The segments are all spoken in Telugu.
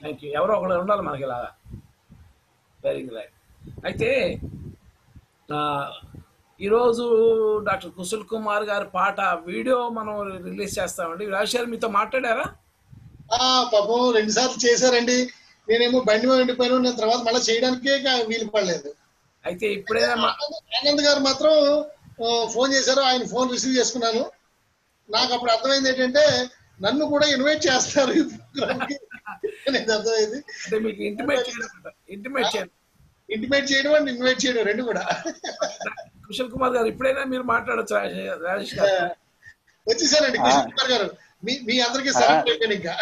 థ్యాంక్ యూ ఎవరో ఒకరు ఉండాలి మనకి ఇలాగా వెరీ గ్రేట్ అయితే ఆ, ఈరోజు డాక్టర్ కుశల్ కుమార్ గారి పాట వీడియో మనం రిలీజ్ చేస్తామండి రాజశేఖర్ మీతో మాట్లాడారా ఆ పాపం రెండు సార్లు చేశారండి నేనేమో బండి మీద ఉండిపోయాను నేను తర్వాత మళ్ళీ చేయడానికే కా- వీలు పడలేదు అయితే ఇప్పుడైనా మా- ఆనంద్- ఆనంద్ గారు మాత్రం ఆ, ఫోన్ చేశారు ఆయన ఫోన్ రిసీవ్ చేసుకున్నాను నాకు అప్పుడు అర్థమైంది ఏంటంటే నన్ను కూడా ఇన్వైట్ చేస్తారు ఈ ప్రోగ్రామ్కి అనేది అర్థమైంది అంటే మీకు ఇంటిమేట్ చేయడం ఇంటిమేట్ చేయడం ఇంటిమేట్ చేయడం అండ్ ఇన్వైట్ చేయడం రెండు కూడా కుశల్ కుమార్ గారు ఇప్పుడైనా మీరు మాట్లాడచ్చు రాజేష్ గారు వచ్చేసారండి కిషోర్ కుమార్ గారు మీ మీ అందరికీ సెలెక్ట్ అయిపోయాను ఇంకా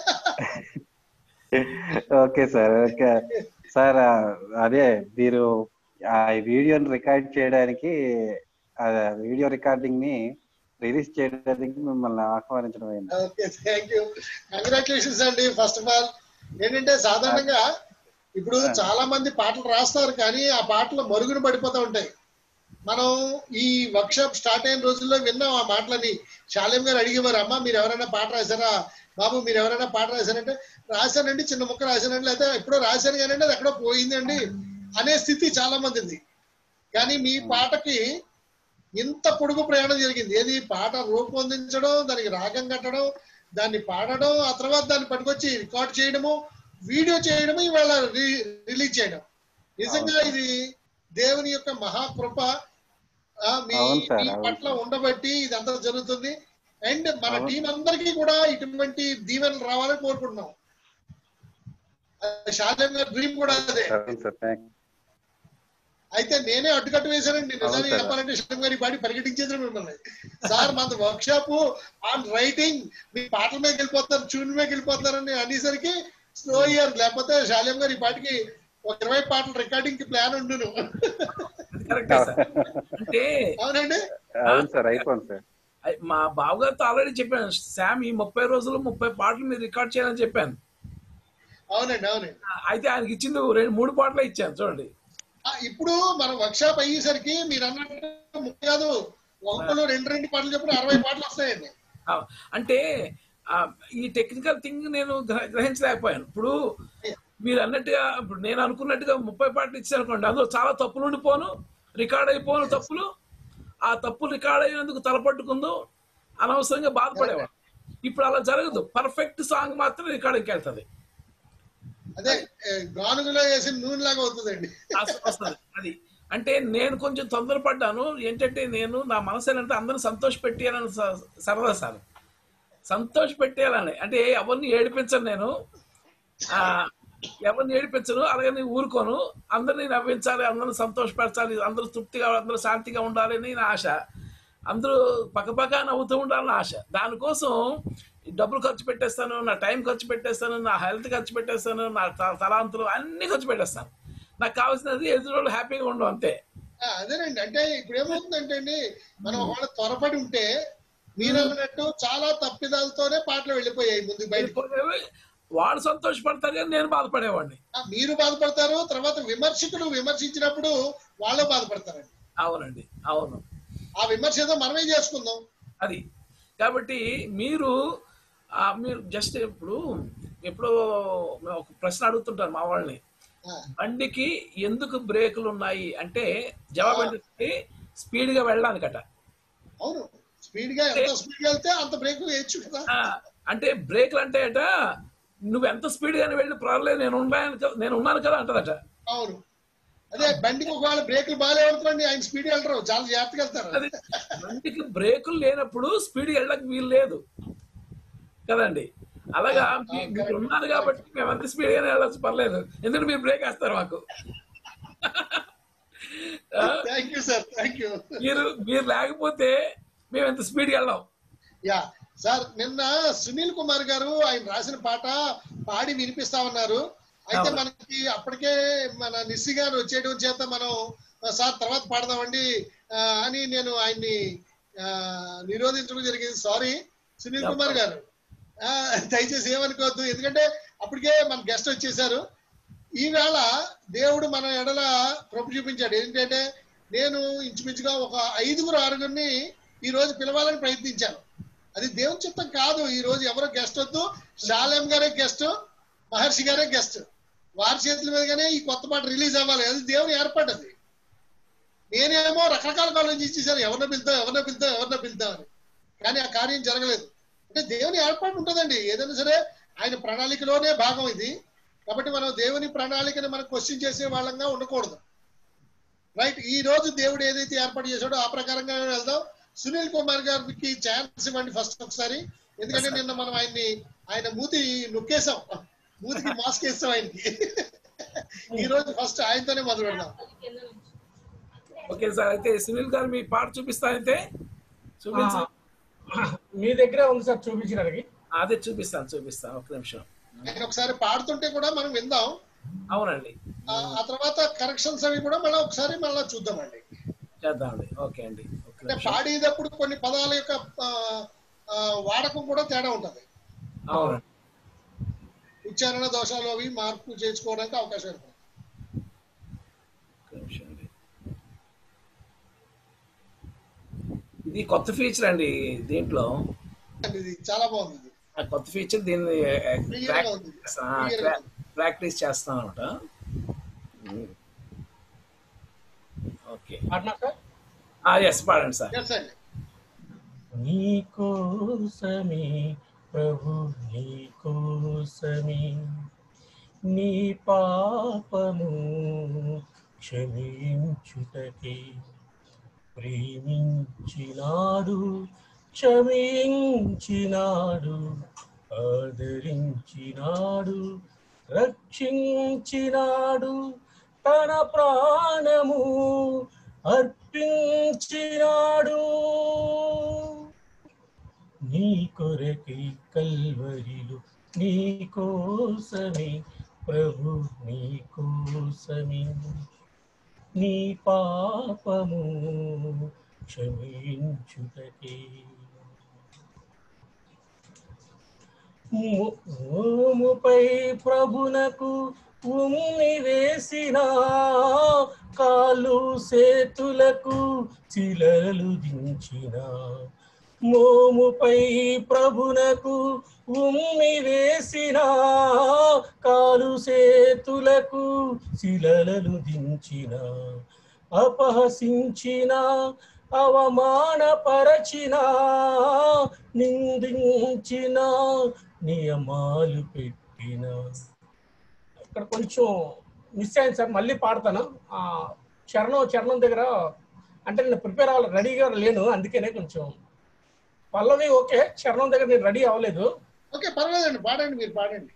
ఓకే సార్ ఓకే సార్ ఆ, అదే మీరు ఆ వీడియోని రికార్డ్ చేయడానికి ఆ వీడియో రికార్డింగ్ ని రిలీజ్ చేయడానికి మిమ్మల్ని ఆహ్వానించడం అయింది ఓకే థ్యాంక్ యూ కంగ్రాచులేషన్స్ అండి ఫస్ట్ ఆఫ్ ఆల్ ఏంటంటే సాధారణంగా ఇప్పుడు చాలా మంది పాటలు రాస్తారు కానీ ఆ పాటలు మరుగున పడిపోతూ ఉంటాయి మనం ఈ వర్క్షాప్ స్టార్ట్ అయిన రోజుల్లో విన్నాం ఆ మాటలని శాలేం గారు అడిగేవారు అమ్మ మీరు ఎవరైనా పాట రాశారా బాబు మీరు ఎవరైనా పాట రాశారంటే రాశానండి చిన్న ముక్క రాశానండి లేదా ఎప్పుడో రాశాను కానీ అది ఎక్కడో పోయిందండి అనే స్థితి చాలా మందిది కానీ మీ పాటకి ఇంత పొడుగు ప్రయాణం జరిగింది ఏది పాట రూపొందించడం దానికి రాగం కట్టడం దాన్ని పాడడం ఆ తర్వాత దాన్ని పట్టుకొచ్చి రికార్డ్ చేయడము వీడియో చేయడము ఇవాళ రి- రిలీజ్ చేయడం నిజంగా ఇది దేవుని యొక్క మహాకృప ఆ, మీ అవును సార్, మీ అవును పట్ల సార్. ఉండబట్టి ఇదంతా జరుగుతుంది అండ్ మన అవును. టీం అందరికీ కూడా ఇటువంటి దీవెనలు రావాలని కోరుకుంటున్నాం శాలం గారి డ్రీమ్ కూడా అదే అవును సార్ థ్యాంక్ అయితే నేనే అడ్డుకట్టు వేశానండి నిజానికి అవును సార్. చెప్పాలంటే శివం గారి పాటి పరిగెట్టించేది మిమ్మల్ని సార్ మన వర్క్ షాప్ ఆన్ రైటింగ్ మీ పాటల మీద వెళ్ళిపోతారు ట్యూన్ మీద వెళ్ళిపోతారని అనేసరికి స్లో ఇయర్ లేకపోతే శాలేం గారు ఈ పాటికి ఒక ఇరవై పాటలు రికార్డింగ్ కి ప్లాన్ ఉండును అది కరెక్టే సార్ అంటే అవునండి అవును సార్ అయిపోయింది సార్ ఐ- మా బావగారితో ఆల్రెడీ చెప్పాను శామ్ ఈ ముప్పై రోజులు ముప్పై పాటలు మీరు రికార్డ్ చేయాలని చెప్పాను అవునండి అవునండి అయితే ఆయనకి ఇచ్చింది రెండు మూడు పాటలే ఇచ్చాను చూడండి ఆ, ఇప్పుడు మన వర్క్ షాప్ అయ్యేసరికి మీరు అన్నట్టు ముఖ్య కాదు ఒకళ్ళు రెండు రెండు పాటలు చెప్పిన అరవై పాటలు వస్తాయండి ఆ, అంటే ఆ, ఈ టెక్నికల్ థింగ్ నేను గ్రహ- గ్రహించలేకపోయాను ఇప్పుడు మీరు అన్నట్టుగా ఇప్పుడు నేను అనుకున్నట్టుగా ముప్పై పాటలు ఇచ్చాను అనుకోండి అందులో చాలా తప్పులు ఉండిపోను రికార్డ్ అయిపోను తప్పులు ఆ తప్పులు రికార్డ్ అయినందుకు తలపట్టుకుందో అనవసరంగా బాధపడేవాడు ఇప్పుడు అలా జరగదు పర్ఫెక్ట్ సాంగ్ మాత్రం రికార్డింగ్కి వెళ్తుంది అదే ఏ, గానుగులో వేసిన నూనె లాగా అవుతుందండి అస- వస్తది. అది అంటే నేను కొంచెం తొందరపడ్డాను ఏంటంటే నేను నా మనసు ఏంటంటే అందరిని సంతోష పెట్టేయాలని స- సరదా సార్ సంతోష పెట్టేయాలని అంటే ఎవరిని ఏడిపించను నేను ఆ ఎవరిని ఏడిపించను అలాగే నేను ఊరుకోను అందరినీ నవ్వించాలి అందరిని సంతోషపరచాలి అందరూ తృప్తిగా అందరూ శాంతిగా ఉండాలని నా ఆశ అందరూ పక్కపక్క నవ్వుతూ ఉండాలని ఆశ దానికోసం ఈ డబ్బులు ఖర్చు పెట్టేస్తాను నా టైం ఖర్చు పెట్టేస్తాను నా హెల్త్ ఖర్చు పెట్టేస్తాను నా త- తలాంతులు అన్ని ఖర్చు పెట్టేస్తాను నాకు కావాల్సినది ఎదురు వాళ్ళు హ్యాపీగా ఉండవు అంతే ఆ, అదేనండి అంటే ఇప్పుడు ఏమవుతుందంటే అండి మనం ఒకవేళ త్వరపడి ఉంటే మీరు అన్నట్టు చాలా తప్పిదాలతోనే పాటలు వెళ్ళిపోయాయి ముందు బయటకు వాళ్ళు సంతోషపడతారు కానీ నేను బాధపడేవాడిని ఆ, మీరు బాధపడతారు తర్వాత విమర్శకులు విమర్శించినప్పుడు వాళ్ళు బాధపడతారండి అవునండి అవును ఆ విమర్శ ఏదో మనమే చేసుకుందాం అది కాబట్టి మీరు ఆ, మీరు జస్ట్ ఇప్పుడు ఎప్పుడో ఒక ప్రశ్న అడుగుతుంటారు మా వాళ్ళని ఆ, బండికి ఎందుకు బ్రేకులు ఉన్నాయి అంటే జవాబు ఏంటంటే స్పీడ్ గా వెళ్ళడానికట అవును స్పీడ్ గా ఎంత స్పీడ్ గా వెళ్తే అంత బ్రేక్ వేయచ్చు కదా ఆ, అంటే బ్రేక్లు అంటే అట నువ్వు ఎంత స్పీడ్ గానే వెళ్ళి పర్వాలేదు నేను ఉన్నాను కదా- నేను ఉన్నాను కదా అంటదట అవును అదే బండికి ఒకవేళ బ్రేకులు బాగాలే వెళ్తారండి ఆయన స్పీడ్ వెళ్తారు చాలా జాగ్రత్తగా వెళ్తారు అది బండికి బ్రేకులు లేనప్పుడు స్పీడ్ వెళ్ళడానికి వీలు లేదు కదండి అలాగా మీ- మీరు ఉన్నారు కాబట్టి మేము ఎంత స్పీడ్ గానే వెళ్ళచ్చు పర్లేదు ఎందుకంటే మీరు బ్రేక్ వేస్తారు మాకు ఆ, thank you sir thank you మీరు మీరు లేకపోతే మేము ఎంత స్పీడ్గా వెళ్ళాం యా సార్ నిన్న సునీల్ కుమార్ గారు ఆయన రాసిన పాట పాడి వినిపిస్తా ఉన్నారు అయితే అవును. మనకి అప్పటికే మన నిస్సి గారు వచ్చేయడం చేత మనం "ఆ, సార్ తర్వాత పాడదామండి ఆ, అని నేను ఆయన్ని ఆ, నిరోధించడం జరిగింది సారీ సునీల్ కుమార్ గారు ఆ, దయచేసి ఏమనుకోవద్దు ఎందుకంటే అప్పటికే మన గెస్ట్ వచ్చేసారు ఈవేళ దేవుడు మన ఎడల కృప చూపించాడు ఏంటంటే నేను ఇంచుమించుగా ఒక ఐదుగురు ఆరుగురిని ఈ రోజు పిలవాలని ప్రయత్నించాను అది దేవుని చిత్తం కాదు ఈ రోజు ఎవరో గెస్ట్ వద్దు శాలేం గారే గెస్ట్ మహర్షి గారే గెస్ట్ వారి చేతుల మీదుగానే ఈ కొత్త పాట రిలీజ్ అవ్వాలి అది దేవుని ఏర్పాటు అది నేనేమో రకరకాల కాలేజ్ ఇచ్చేసాను ఎవరినో పిలుద్దాం ఎవరినో పిలుద్దాం ఎవరినో పిలుద్దాం అని కానీ ఆ కార్యం జరగలేదు అంటే దేవుని ఏర్పాటు ఉంటుందండి ఏదైనా సరే ఆయన ప్రణాళికలోనే భాగం ఇది కాబట్టి మనం దేవుని ప్రణాళికని మనం క్వశ్చన్ చేసే వాళ్ళంగా ఉండకూడదు రైట్ ఈ రోజు దేవుడు ఏదైతే ఏర్పాటు చేశాడో ఆ ప్రకారంగా వెళ్దాం సునీల్ కుమార్ గారికి ఛాన్స్ ఇవ్వండి ఫస్ట్ ఒకసారి ఎందుకంటే నిన్న మనం ఆయన్ని ఆయన మూతి నొక్కేసాం మూతికి మాస్క్ వేస్తాం ఆయనకి ఈ రోజు ఫస్ట్ ఆయనతోనే మొదలు పెడదాం ఓకే సార్ అయితే సునీల్ గారు మీ పాట చూపిస్తానంటే చూపించు ఆ, మీ దగ్గరే ఉంది సార్ చూపించడానికి అదే చూపిస్తాను చూపిస్తాను ఒక నిమిషం ఆయన ఒకసారి పాడుతుంటే కూడా మనం విందాం అవునండి ఆ ఆ తర్వాత కరెక్షన్స్ అవి కూడా మళ్ళీ ఒకసారి మళ్ళీ చూద్దామండి చేద్దామండి ఓకే అండి ఒక అంటే నిమిషం పాడేటప్పుడు కొన్ని పదాల యొక్క ఆ, ఆ, వాడకం కూడా తేడా ఉంటది అవునండి ఉచ్చారణ దోషాలు అవి మార్పు చేసుకోవడానికి అవకాశం ఉంటుంది ఒక నిమిషం అండి ఇది కొత్త ఫీచర్ అండి దీంట్లో ఇది చాలా బాగుంది ఇది. ఆ కొత్త ఫీచర్ దీన్ని Clear గా ఉంది. Clear గా ఉంది. ప్రాక్టీస్ చేస్తాం అనమాట ఓకే పాటనా సార్ ఎస్ పాడండి సార్ Yes అండి నీ కోసమే ప్రభు నీ కోసమే నీ పాపము క్షమించుటకే ప్రేమించినాడు క్షమించినాడు ఆదరించినాడు రక్షించినాడు తన ప్రాణము అర్పించినాడు నీ కొరకి కల్వరిలు నీ కోసమే ప్రభు నీ కోసమే నీ పాపము క్షమించుటకే మోముపై ప్రభునకు ఉమ్మి వేసిన కాలు సేతులకు శిలలు దించిన మోముపై ప్రభునకు ఉమ్మి వేసిన కాలు సేతులకు శిలలు దించిన అపహసించిన అవమానపరచిన నిందించిన నియమాలు పెట్టిన ఇక్కడ కొంచెం మిస్ అయింది సార్ మళ్ళీ పాడతాను ఆ చరణం చరణం దగ్గర అంటే నేను ప్రిపేర్ అవ్వాలి రెడీగా లేను అందుకనే కొంచెం పల్లవి ఓకే చరణం దగ్గర నేను రెడీ అవ్వలేదు ఓకే పర్వాలేదండి పాడండి మీరు పాడండి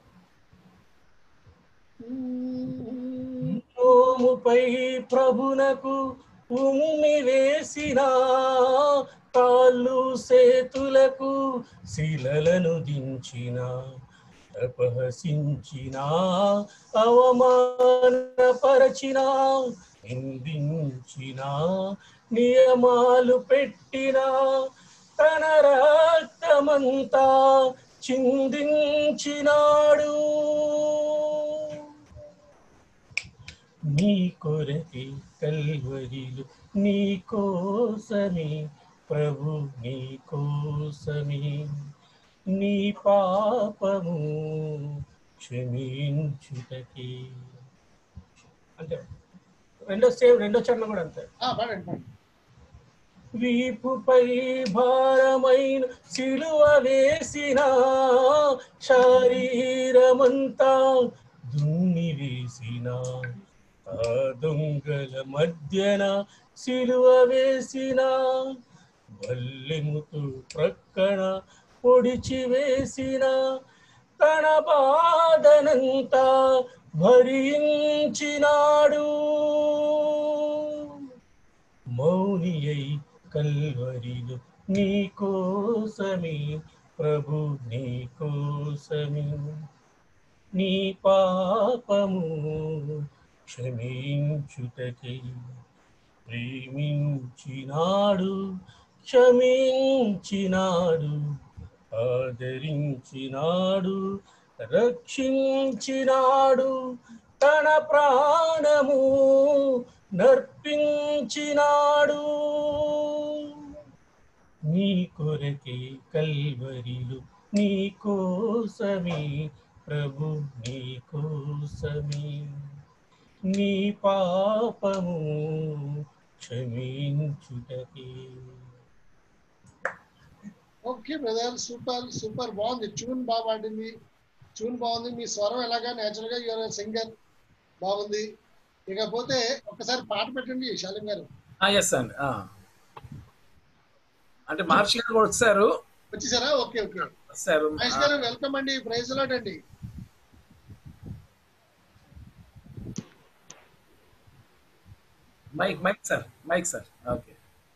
నోముపై ప్రభునకు ఉమ్మి వేసిన కాళ్ళు సేతులకు శిలలను దించిన అపహసించిన అవమానపరచిన నిందించిన నియమాలు పెట్టిన తన రక్తమంతా చిందించినాడు నీ కొరకి కల్వరిలు నీ కోసమే ప్రభు నీ కోసమే నీ పాపము క్షమించుటకి అంతే రెండో సేవ్ రెండో చరణం కూడా అంతే ఆ, పాడండి పాడండి వీపుపై భారమైన సిలువ వేసిన శరీరమంతా దున్ని వేసిన ఆ దొంగల మధ్యన సిలువ వేసిన బల్లెముతో ప్రక్కన పొడిచి వేసిన తన బాధనంతా భరించినాడు మౌని అయి కల్వరిలు నీ కోసమే ప్రభు నీ కోసమే నీ పాపము క్షమించుటకై ప్రేమించినాడు క్షమించినాడు ఆదరించినాడు రక్షించినాడు తన ప్రాణము నర్పించినాడు నీ కొరకే కల్వరిలు నీ కోసమే ప్రభు నీ కోసమే నీ పాపము క్షమించుటకే ఓకే బ్రదర్ సూపర్ సూపర్ బాగుంది ట్యూన్ బాగా పాడింది ట్యూన్ బాగుంది మీ స్వరం ఎలాగా నేచురల్ గా యువర్ సింగర్ బాగుంది ఇకపోతే ఒకసారి పాట పెట్టండి శాలిం గారు ఎస్ అండి ఆ. అంటే మహర్షి గారు కూడా వచ్చారు వచ్చేసారా ఓకే ఓకే వచ్చారు మహేష్ గారు వెల్కమ్ అండి ప్రైజ్ లాట్ అండి mike mike sir mike sir okay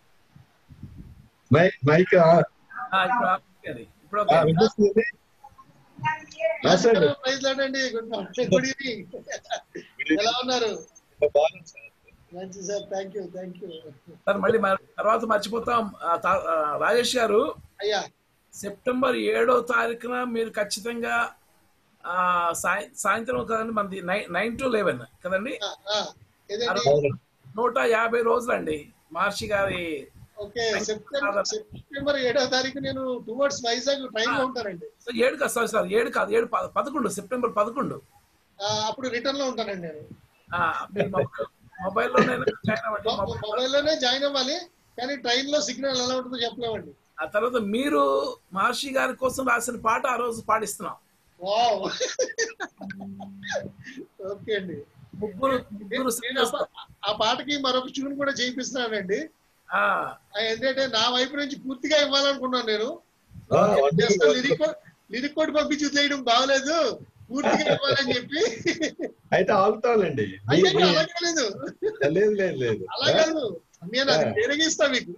mike mike ఆ, ఆ, ఇప్పుడు ఓకే అండి. ఇప్పుడు ఆ, ఓకే వినిపిస్తుంది ఆ, సార్ ప్రైజ్ లాట్ అండి గుడ్ మార్నింగ్ గుడ్ ఈవినింగ్ ఎలా ఉన్నారు బాగుంది సార్ మంచి sir thank you thank you sir మళ్ళీ మరి తర్వాత మర్చిపోతాం ఆ, తా- ఆ, రాజేష్ గారు అయ్యా సెప్టెంబర్ ఏడో తారీఖున మీరు ఖచ్చితంగా ఆ, సాయ- సాయంత్రం కదండి మనది నైన్ నైన్ టు లెవెన్ కదండి ఆ, ఆ, ఏదండి అవును. నూట యాభై రోజులండి మహర్షి గారి ఓకే సెప్టెంబర్ సెప్టెంబర్ ఏడో తారీఖు నేను టువర్డ్స్ వైజాగ్ ట్రైన్ లో ఉంటానండి సో ఏడు కాదు సారీ సార్ ఏడు కాదు ఏడు ప- పదకొండు సెప్టెంబర్ పదకొండు ఆ, అప్పుడు రిటర్న్ లో ఉంటానండి నేను ఆ, మీరు మొబైల్- మొబైల్లోనే జాయిన్ అవ్వండి మొబైల్ మొబైల్లోనే జాయిన్ అవ్వాలి కానీ ట్రైన్ లో సిగ్నల్ ఎలా ఉంటుందో చెప్పలేమండి ఆ తర్వాత మీరు మహర్షి గారి కోసం రాసిన పాట ఆ రోజు పాడిస్తున్నాం వావ్ ఓకే అండి ముగ్గురు ముగ్గురు నేను ఆ singers. పా- ఆ పాటకి మరొక ట్యూన్ కూడా చేయిస్తున్నానండి ఆ, ఆ ఏంటంటే నా వైపు నుంచి పూర్తిగా ఇవ్వాలనుకున్నాను నేను ఆ, wonderful. లిరిక్ లిరిక్ కోడ్ పంపించి చేయడం బాగలేదు పూర్తిగా ఇవ్వాలని చెప్పి అయితే ఆగుతానండి మీ- అయ్యో మీ- అలా కాలేదు లేదు లేదు లేదు అలా కాదు నేను అది పెరిగిస్తా మీకు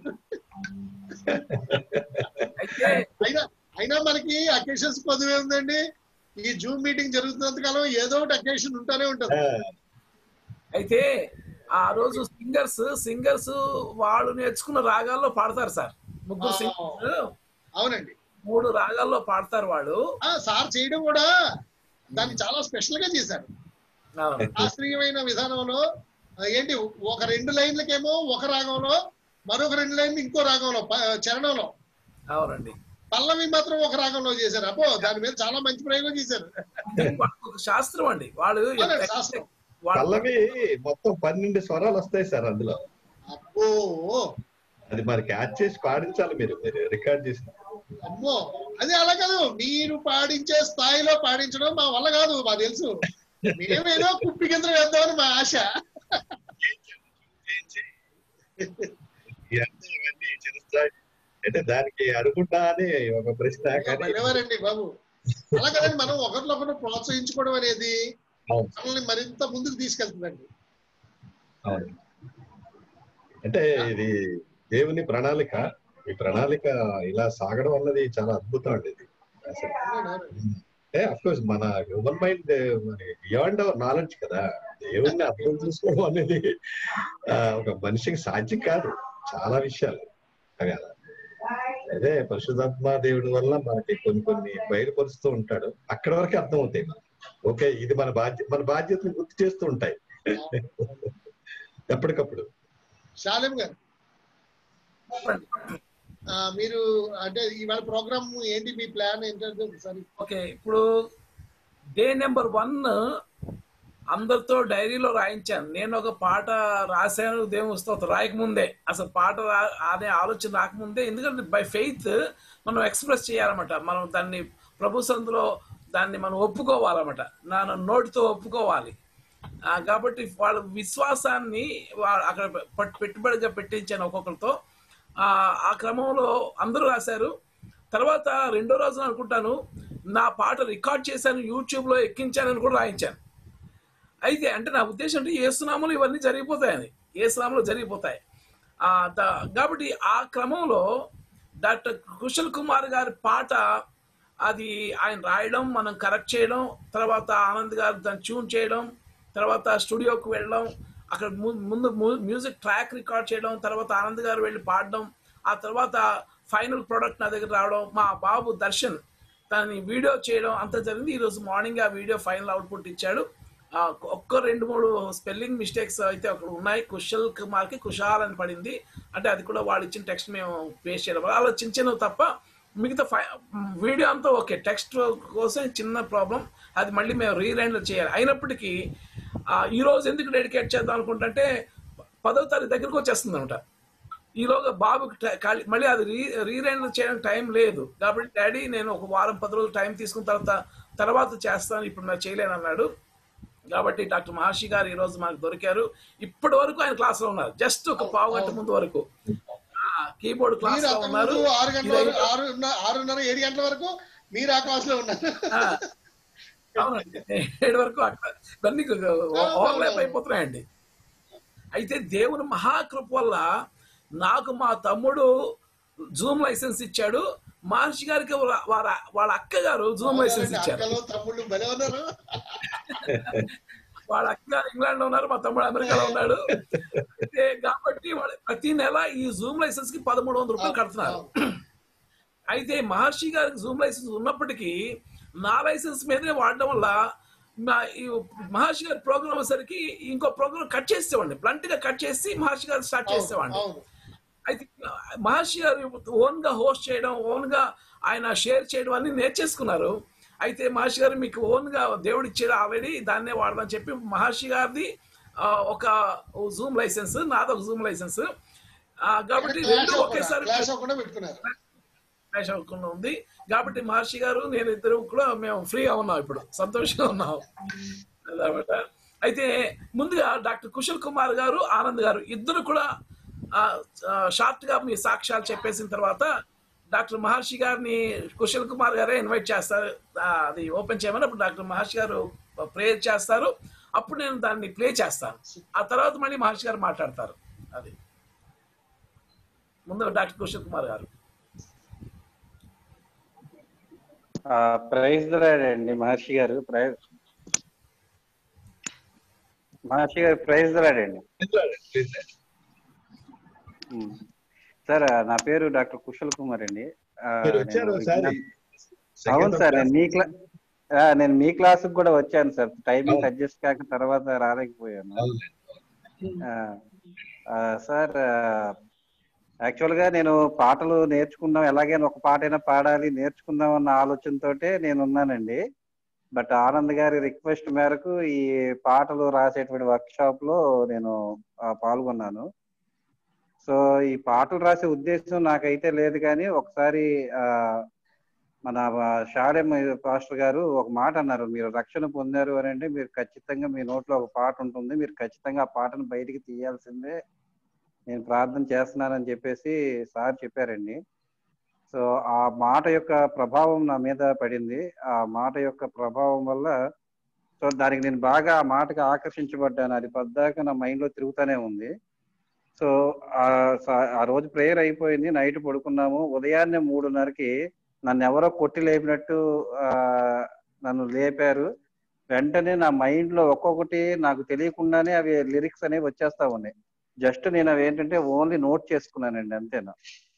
అయితే అయినా అయినా మనకి అకేషన్స్ పొద్దునే ఉందండి ఈ జూమ్ మీటింగ్ జరుగుతున్నంత కాలం ఏదో ఒకటి అకేషన్ ఉంటానే ఉంటది ఆ, అయితే ఆ రోజు సింగర్స్ సింగర్స్ వాళ్ళు నేర్చుకున్న రాగాల్లో పాడతారు సార్ ముగ్గురు ఆ. సింగర్స్ అవునండి మూడు రాగాల్లో పాడతారు వాళ్ళు ఆ సార్ చేయడం కూడా దాన్ని చాలా స్పెషల్ గా చేశారు అవును. శాస్త్రీయమైన విధానంలో ఆ, ఏంటి ఒక రెండు లైన్లకేమో ఒక రాగంలో మరొక రెండు లైన్లు ఇంకో రాగంలో ప- చరణంలో అవునండి పల్లవి మాత్రం ఒక రాగంలో చేశారు అబ్బో దాని మీద చాలా మంచి ప్రయోగం చేశారు వాళ్ళకి ఒక శాస్త్రం అండి వాళ్ళు అవునండి, శాస్త్రం. వాళ్ళు పల్లవి మొత్తం పన్నెండు స్వరాలు వస్తాయి సార్ అందులో అబ్బో అది మరి క్యాచ్ చేసి పాడించాలి మీరు మీరు రికార్డ్ చేసి అమ్మో అది అలా కాదు మీరు పాడించే స్థాయిలో పాడించడం మా వల్ల కాదు మాకు తెలుసు మేమేదో కుప్పి కింద వేద్దామని మా ఆశ ఇవన్నీ ఇవన్నీ చిరుస్తాయి అంటే దానికి అనుకుంటా అని ఒక ప్రశ్న కానీ భలేవారండి బాబు అలా కదండి మనం ఒకరినొకరు ప్రోత్సహించుకోవడం అనేది అవును మనల్ని మరింత ముందుకు తీసుకెళ్తుందండి అవును అంటే ఇది దేవుని ప్రణాళిక ఈ ప్రణాళిక ఇలా సాగడం అన్నది చాలా అద్భుతం అండి ఇది అసలు అంటే అఫ్ కోర్స్ మన human mind beyond our knowledge కదా దేవుణ్ణి అర్థం చేసుకోవడం అనేది ఆ, ఒక మనిషికి సాధ్యం కాదు చాలా విషయాలు అవి అలా అదే పరిశుధాత్మ దేవుడి వల్ల మనకి కొన్ని కొన్ని బయలుపరుస్తూ ఉంటాడు అక్కడ వరకే అర్థం అవుతాయి మనకి. ఓకే ఇది మన బాధ్యత మన బాధ్యతను గుర్తు చేస్తూ ఉంటాయి ఎప్పటికప్పుడు శాలిం గారు ఆ, మీరు అంటే ఇవాళ ప్రోగ్రామ్ ఏంటి మీ ప్లాన్ ఏంటంటే ఒకసారి ఓకే ఇప్పుడు డే నెంబర్ వన్ అందరితో డైరీలో రాయించాను నేను ఒక పాట రాశాను దేవుని స్తోత్రం రాయకముందే అసలు పాట రా అనే ఆలోచన రాకముందే ఎందుకంటే బై ఫెయిత్ మనం ఎక్స్ప్రెస్ చేయాలన్నమాట మనం దాన్ని ప్రభు సందులో దాన్ని మనం ఒప్పుకోవాలన్నమాట నా నోటితో ఒప్పుకోవాలి ఆ, కాబట్టి వాళ్ళ విశ్వాసాన్ని వా- అక్కడ పట్- పెట్టుబడిగా పెట్టించాను ఒక్కొక్కరితో ఆ, ఆ క్రమంలో అందరూ రాశారు తర్వాత రెండో రోజున అనుకుంటాను నా పాట రికార్డ్ చేశాను యూట్యూబ్లో ఎక్కించానని కూడా రాయించాను అయితే అంటే నా ఉద్దేశం అంటే ఏసునామలు ఇవన్నీ జరిగిపోతాయని ఏసునామలు జరిగిపోతాయి ఆ, ద- కాబట్టి ఆ క్రమంలో డాక్టర్ కుశల్ కుమార్ గారి పాట అది ఆయన రాయడం మనం కరెక్ట్ చేయడం తర్వాత ఆనంద్ గారు దాన్ని ట్యూన్ చేయడం తర్వాత స్టూడియోకి వెళ్ళడం అక్కడ ము- ముందు ము- మ్యూజిక్ ట్రాక్ రికార్డ్ చేయడం తర్వాత ఆనంద్ గారు వెళ్ళి పాడడం ఆ తర్వాత ఫైనల్ ప్రోడక్ట్ నా దగ్గర రావడం మా బాబు దర్శన్ దాన్ని వీడియో చేయడం అంత జరిగింది ఈరోజు మార్నింగ్ ఆ వీడియో ఫైనల్ అవుట్పుట్ ఇచ్చాడు ఆ, ఒక్క రెండు మూడు స్పెల్లింగ్ మిస్టేక్స్ అయితే అక్కడ ఉన్నాయి కుశల్ కుమార్కి కుషాల్ అని పడింది అంటే అది కూడా వాళ్ళు ఇచ్చిన టెక్స్ట్ మేము పేస్ట్ చేయడం వల్ల అలా చిన్న చిన్నవి తప్ప మిగతా ఫై వీడియో అంతా ఓకే టెక్స్ట్ కోసం చిన్న ప్రాబ్లం అది మళ్ళీ మేము రీరైండ్ చేయాలి అయినప్పటికీ ఆ, ఈ రోజు ఎందుకు డెడికేట్ చేద్దాం అనుకుంటుంటే పదో తారీఖు దగ్గరకు వచ్చేస్తుంది అనమాట ఈలోగా బాబుకి ట- ఖాళీ మళ్ళీ అది రీ రీరైండ్ చేయడానికి టైం లేదు కాబట్టి డాడీ నేను ఒక వారం పది రోజులు టైం తీసుకున్న తర్వాత తర్వాత చేస్తాను ఇప్పుడు నేను చేయలేను అన్నాడు కాబట్టి డాక్టర్ మహర్షి గారు ఈ రోజు మాకు దొరికారు ఇప్పటి వరకు ఆయన క్లాస్ లో ఉన్నారు జస్ట్ ఒక పావు గంట ముందు వరకు కీబోర్డ్ క్లాస్ మీరు లో అంతకు ఉన్నారు ముందు ఆరు గంటల ఇది వరకు ఆరు ఆరున్నర ఏడు గంటల వరకు మీరు ఆ క్లాస్ లో ఉన్నారు ఆ, అవునండి ఏడు వరకు అక్కడ ఇవన్నీ ఓవర్లాప్ అయిపోతున్నాయండి అయితే దేవుని మహాకృప వల్ల నాకు మా తమ్ముడు జూమ్ లైసెన్స్ ఇచ్చాడు మహర్షి గారికి వాళ్ళ- వాళ్ళ వాళ్ళ అక్క గారు జూమ్ లైసెన్స్ ఇచ్చారు అక్కలు తమ్ముళ్ళు భలే ఉన్నారు వాళ్ళ అక్క గారు ఇంగ్లాండ్ లో ఉన్నారు మా తమ్ముడు అమెరికాలో ఉన్నాడు అయితే కాబట్టి వాళ్ళు ప్రతి నెల ఈ జూమ్ లైసెన్స్ కి పదమూడు వందల రూపాయలు కడుతున్నారు అయితే మహర్షి గారికి జూమ్ లైసెన్స్ ఉన్నప్పటికీ నా లైసెన్స్ మీదనే వాడడం వల్ల మా ఈ మహర్షి గారి ప్రోగ్రామ్ వచ్చేసరికి ఇంకో ప్రోగ్రామ్ కట్ చేసేవాడిని బ్లంట్ గా కట్ చేసి మహర్షి గారు స్టార్ట్ చేసేవాడిని అవును అయితే మహర్షి గారు ఓన్ గా హోస్ట్ చేయడం ఓన్ గా ఆయన షేర్ చేయడం అన్ని నేర్చేసుకున్నారు అయితే మహర్షి గారు మీకు ఓన్ గా దేవుడు ఇచ్చాడు ఆల్రెడీ దాన్నే వాడదని చెప్పి మహర్షి గారిది ఆ, ఒక జూమ్ లైసెన్స్ నాది ఒక జూమ్ లైసెన్స్ కాబట్టి రెండు ఒకేసారి క్లాస్ అవ్వకుండా పెట్టుకున్నారు క్లాష్ అవ్వకుండా ఉంది కాబట్టి మహర్షి గారు నేను ఇద్దరు కూడా మేము ఫ్రీగా ఉన్నాం ఇప్పుడు సంతోషంగా ఉన్నాం అదనమాట అయితే ముందుగా డాక్టర్ కుశల్ కుమార్ గారు ఆనంద్ గారు ఇద్దరు కూడా షార్ట్ గా మీ సాక్ష్యాలు చెప్పేసిన తర్వాత డాక్టర్ మహర్షి గారిని కుశల్ కుమార్ గారే ఇన్వైట్ చేస్తారు ఆ, అది ఓపెన్ చేయమని అప్పుడు డాక్టర్ మహర్షి గారు ప్రేయర్ చేస్తారు అప్పుడు నేను దాన్ని ప్లే చేస్తాను ఆ తర్వాత మళ్ళీ మహర్షి గారు మాట్లాడతారు అది ముందు డాక్టర్ కుశల్ కుమార్ గారు ప్రైజ్ అండి మహర్షి గారు ప్రైజ్ మహర్షి గారు ప్రైజ్ అండి ఉమ్. సార్ నా పేరు డాక్టర్ కుశల్ కుమార్ అండి ఆ, మీరు వచ్చారు నేను ఒకసారి విజ్ఞాన- అవును సార్ నేను మీ క్లా ఆ, నేను మీ క్లాస్ కూడా వచ్చాను సార్ టైమింగ్ అవును. అడ్జస్ట్ కాక తర్వాత రాలేకపోయాను ఆ, ఆ, సార్ యాక్చువల్ గా నేను పాటలు నేర్చుకుందాం ఎలాగైనా ఒక పాట అయినా పాడాలి నేర్చుకుందాం అన్న ఆలోచనతోటే నేను ఉన్నానండి బట్ ఆనంద్ గారి రిక్వెస్ట్ మేరకు ఈ పాటలు రాసేటువంటి వర్క్ షాప్ లో నేను ఆ, పాల్గొన్నాను సో ఈ పాటలు రాసే ఉద్దేశం నాకైతే లేదు కానీ ఒకసారి ఆ మన షాడెం పాస్టర్ గారు ఒక మాట అన్నారు మీరు రక్షణ పొందారు అని అంటే మీరు ఖచ్చితంగా మీ నోట్లో ఒక పాట ఉంటుంది మీరు ఖచ్చితంగా ఆ పాటను బయటికి తీయాల్సిందే నేను ప్రార్థన చేస్తున్నానని చెప్పేసి సార్ చెప్పారండి సో ఆ మాట యొక్క ప్రభావం నా మీద పడింది ఆ మాట యొక్క ప్రభావం వల్ల సో దానికి నేను బాగా ఆ మాటకి ఆకర్షించబడ్డాను అది పద్దాక నా మైండ్ లో తిరుగుతూనే ఉంది సో ఆ స- ఆ రోజు ప్రేయర్ అయిపోయింది నైట్ పడుకున్నాము ఉదయాన్నే మూడున్నరకి నన్ను ఎవరో కొట్టి లేపినట్టు ఆ నన్ను లేపారు వెంటనే నా మైండ్ లో ఒక్కొక్కటి నాకు తెలియకుండానే అవి లిరిక్స్ అనేవి వచ్చేస్తా ఉన్నాయి జస్ట్ నేను అవి ఏంటంటే ఓన్లీ నోట్ చేసుకున్నానండి అంతేనా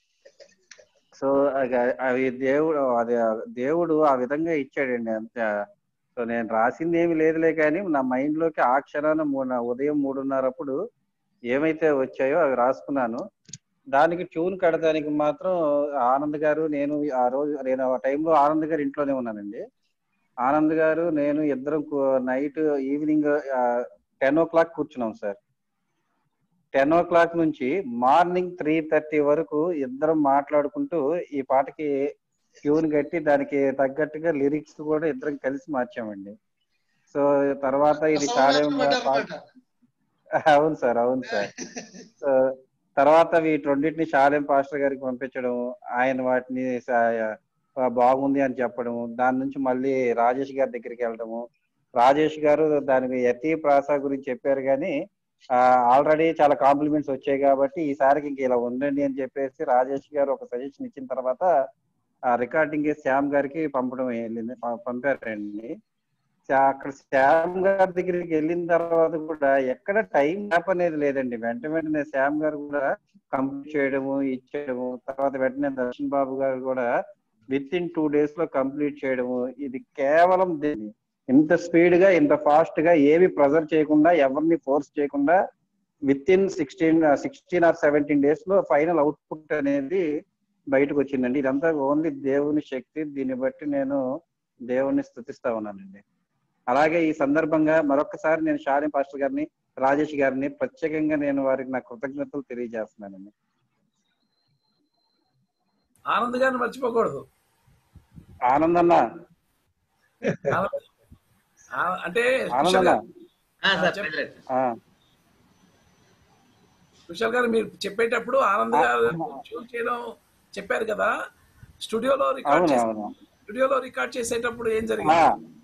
సో అగ- అవి దేవుడు అది దేవుడు ఆ విధంగా ఇచ్చాడండి అంతే సో నేను రాసింది ఏమి లేదులే కానీ నా మైండ్ లోకి ఆ క్షణాన మూ- నా ఉదయం మూడున్నరప్పుడు ఏమైతే వచ్చాయో అవి రాసుకున్నాను దానికి ట్యూన్ కడటానికి మాత్రం ఆనంద్ గారు నేను ఆ రోజు నేను ఆ టైంలో ఆనంద్ గారు ఇంట్లోనే ఉన్నానండి ఆనంద్ గారు నేను ఇద్దరం night evening ten o'clock కూర్చున్నాం సార్ టెన్ ఓ క్లాక్ నుంచి మార్నింగ్ త్రీ థర్టీ వరకు ఇద్దరం మాట్లాడుకుంటూ ఈ పాటకి ట్యూన్ కట్టి దానికి తగ్గట్టుగా లిరిక్స్ కూడా ఇద్దరం కలిసి మార్చామండి సో తర్వాత ఇది కాలేం పడ్డారన్నమాట. అవును సార్ అవును సార్ సో తర్వాత వీటన్నిటిని షాలేం పాస్టర్ గారికి పంపించడం ఆయన వాటిని సా- బాగుంది అని చెప్పడం దాని నుంచి మళ్ళీ రాజేష్ గారి దగ్గరికి వెళ్ళడము రాజేష్ గారు దానికి యతి ప్రాస గురించి చెప్పారు కానీ ఆల్రెడీ చాలా కాంప్లిమెంట్స్ వచ్చాయి కాబట్టి ఈసారికి ఇంక ఇలా ఉండండి అని చెప్పేసి రాజేష్ గారు ఒక సజెషన్ ఇచ్చిన తర్వాత ఆ రికార్డింగ్ శ్యామ్ గారికి పంపడం వెళ్ళింది ప- పంపారండి శా- అక్కడ శ్యామ్ గారి దగ్గరికి వెళ్ళిన తర్వాత కూడా ఎక్కడ టైం గ్యాప్ అనేది లేదండి వెంట వెంటనే శ్యామ్ గారు కూడా కంప్లీట్ చేయడము ఇచ్చేయడము తర్వాత వెంటనే దర్శన్ బాబు గారు కూడా విత్ ఇన్ టూ డేస్ లో కంప్లీట్ చేయడము ఇది కేవలం దీన్ని ఇంత స్పీడ్ గా ఇంత ఫాస్ట్ గా ఏవి ప్రెజర్ చేయకుండా ఎవరిని ఫోర్స్ చేయకుండా within sixteen sixteen or seventeen days లో ఫైనల్ అవుట్పుట్ అనేది బయటకు వచ్చిందండి ఇదంతా ఓన్లీ దేవుని శక్తి దీన్ని బట్టి నేను దేవుణ్ణి స్థుతిస్తా ఉన్నానండి అలాగే ఈ సందర్భంగా మరొకసారి నేను షాలిం పాస్టర్ గారిని రాజేష్ గారిని ప్రత్యేకంగా నేను వారికి నా కృతజ్ఞతలు తెలియజేస్తున్నానండి ఆనంద్ గారిని మర్చిపోకూడదు ఆనందన్న ఆనంద్- ఆ- అంటే ఆనందన్న ఆ, సార్ చెప్పండి. ప్రైజ్ ఆ, కుశల్ గారు మీరు చెప్పేటప్పుడు ఆనంద్ గారు ట్యూన్ చేయడం చెప్పారు కదా స్టూడియోలో రికార్డ్ అవును చేసి అవును స్టూడియోలో రికార్డ్ చేసేటప్పుడు ఏం ఆ, జరిగింది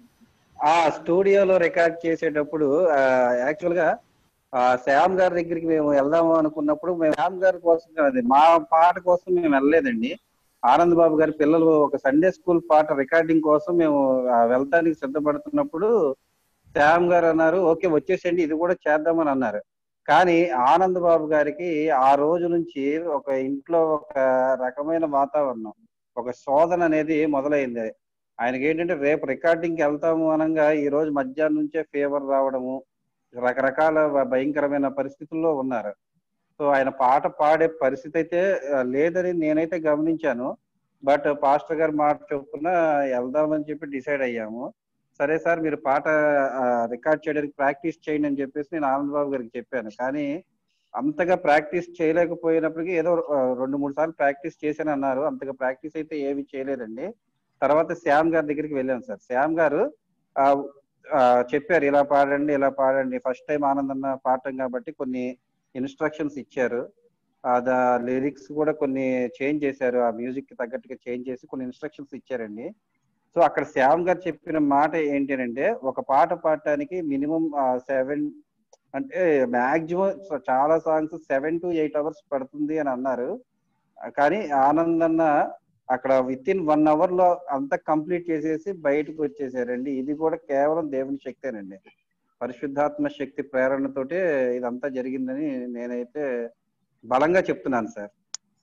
ఆ స్టూడియోలో రికార్డ్ చేసేటప్పుడు యాక్చువల్ గా ఆ, శ్యామ్ గారి దగ్గరికి మేము వెళ్దాము అనుకున్నప్పుడు మేము శ్యామ్ గారి కోసం కాదు మా పాట కోసం మేము వెళ్ళలేదండి ఆనంద్ బాబు గారి పిల్లలు ఒక సండే స్కూల్ పాట రికార్డింగ్ కోసం మేము ఆ, వెళ్తానికి సిద్ధపడుతున్నప్పుడు శ్యామ్ గారు అన్నారు ఓకే వచ్చేసండి ఇది కూడా చేద్దామని అన్నారు కానీ ఆనంద్ బాబు గారికి ఆ రోజు నుంచి ఒక ఇంట్లో ఒక రకమైన వాతావరణం ఒక శోధన అనేది మొదలైంది ఆయనకి ఏంటంటే రేపు రికార్డింగ్ కి వెళ్తాము అనగా ఈ రోజు మధ్యాహ్నం నుంచే ఫీవర్ రావడము రకరకాల భ- భయంకరమైన పరిస్థితుల్లో ఉన్నారు సో ఆయన పాట పాడే పరిస్థితి అయితే ఆ, లేదని నేనైతే గమనించాను బట్ పాస్టర్ గారు మాట చొప్పున వెళ్దామని చెప్పి డిసైడ్ అయ్యాము సరే సార్ మీరు పాట రికార్డ్ చేయడానికి ప్రాక్టీస్ చేయండి అని చెప్పేసి నేను ఆనంద్ బాబు గారికి చెప్పాను కానీ అంతగా ప్రాక్టీస్ చేయలేకపోయినప్పటికీ ఏదో ఆ, రెండు మూడు సార్లు ప్రాక్టీస్ చేశాను అన్నారు అంతగా ప్రాక్టీస్ అయితే ఏమి చేయలేదండి తర్వాత శ్యామ్ గారి దగ్గరికి వెళ్ళాను సార్ శ్యామ్ గారు ఆ, ఆ, చెప్పారు ఇలా పాడండి ఇలా పాడండి ఫస్ట్ టైం ఆనందన్న పాడటం కాబట్టి కొన్ని ఇన్స్ట్రక్షన్స్ ఇచ్చారు ఆ లిరిక్స్ కూడా కొన్ని చేంజ్ చేశారు ఆ మ్యూజిక్ కి తగ్గట్టుగా చేంజ్ చేసి కొన్ని ఇన్స్ట్రక్షన్స్ ఇచ్చారండి సో అక్కడ శ్యామ్ గారు చెప్పిన మాట ఏంటి అంటే ఒక పాట పాడటానికి మినిమం సెవెన్ అంటే మాక్సిమం చాలా songs seven to eight hours పడుతుంది అని అన్నారు కానీ ఆనంద్ అన్న అక్కడ విత్ ఇన్ వన్ అవర్ లో అంతా కంప్లీట్ చేసేసి బయటకు వచ్చేసారండి ఇది కూడా కేవలం దేవుని శక్తేనండి పరిశుద్ధాత్మ శక్తి ప్రేరణతోటే ఇదంతా జరిగిందని నేనైతే బలంగా చెప్తున్నాను సార్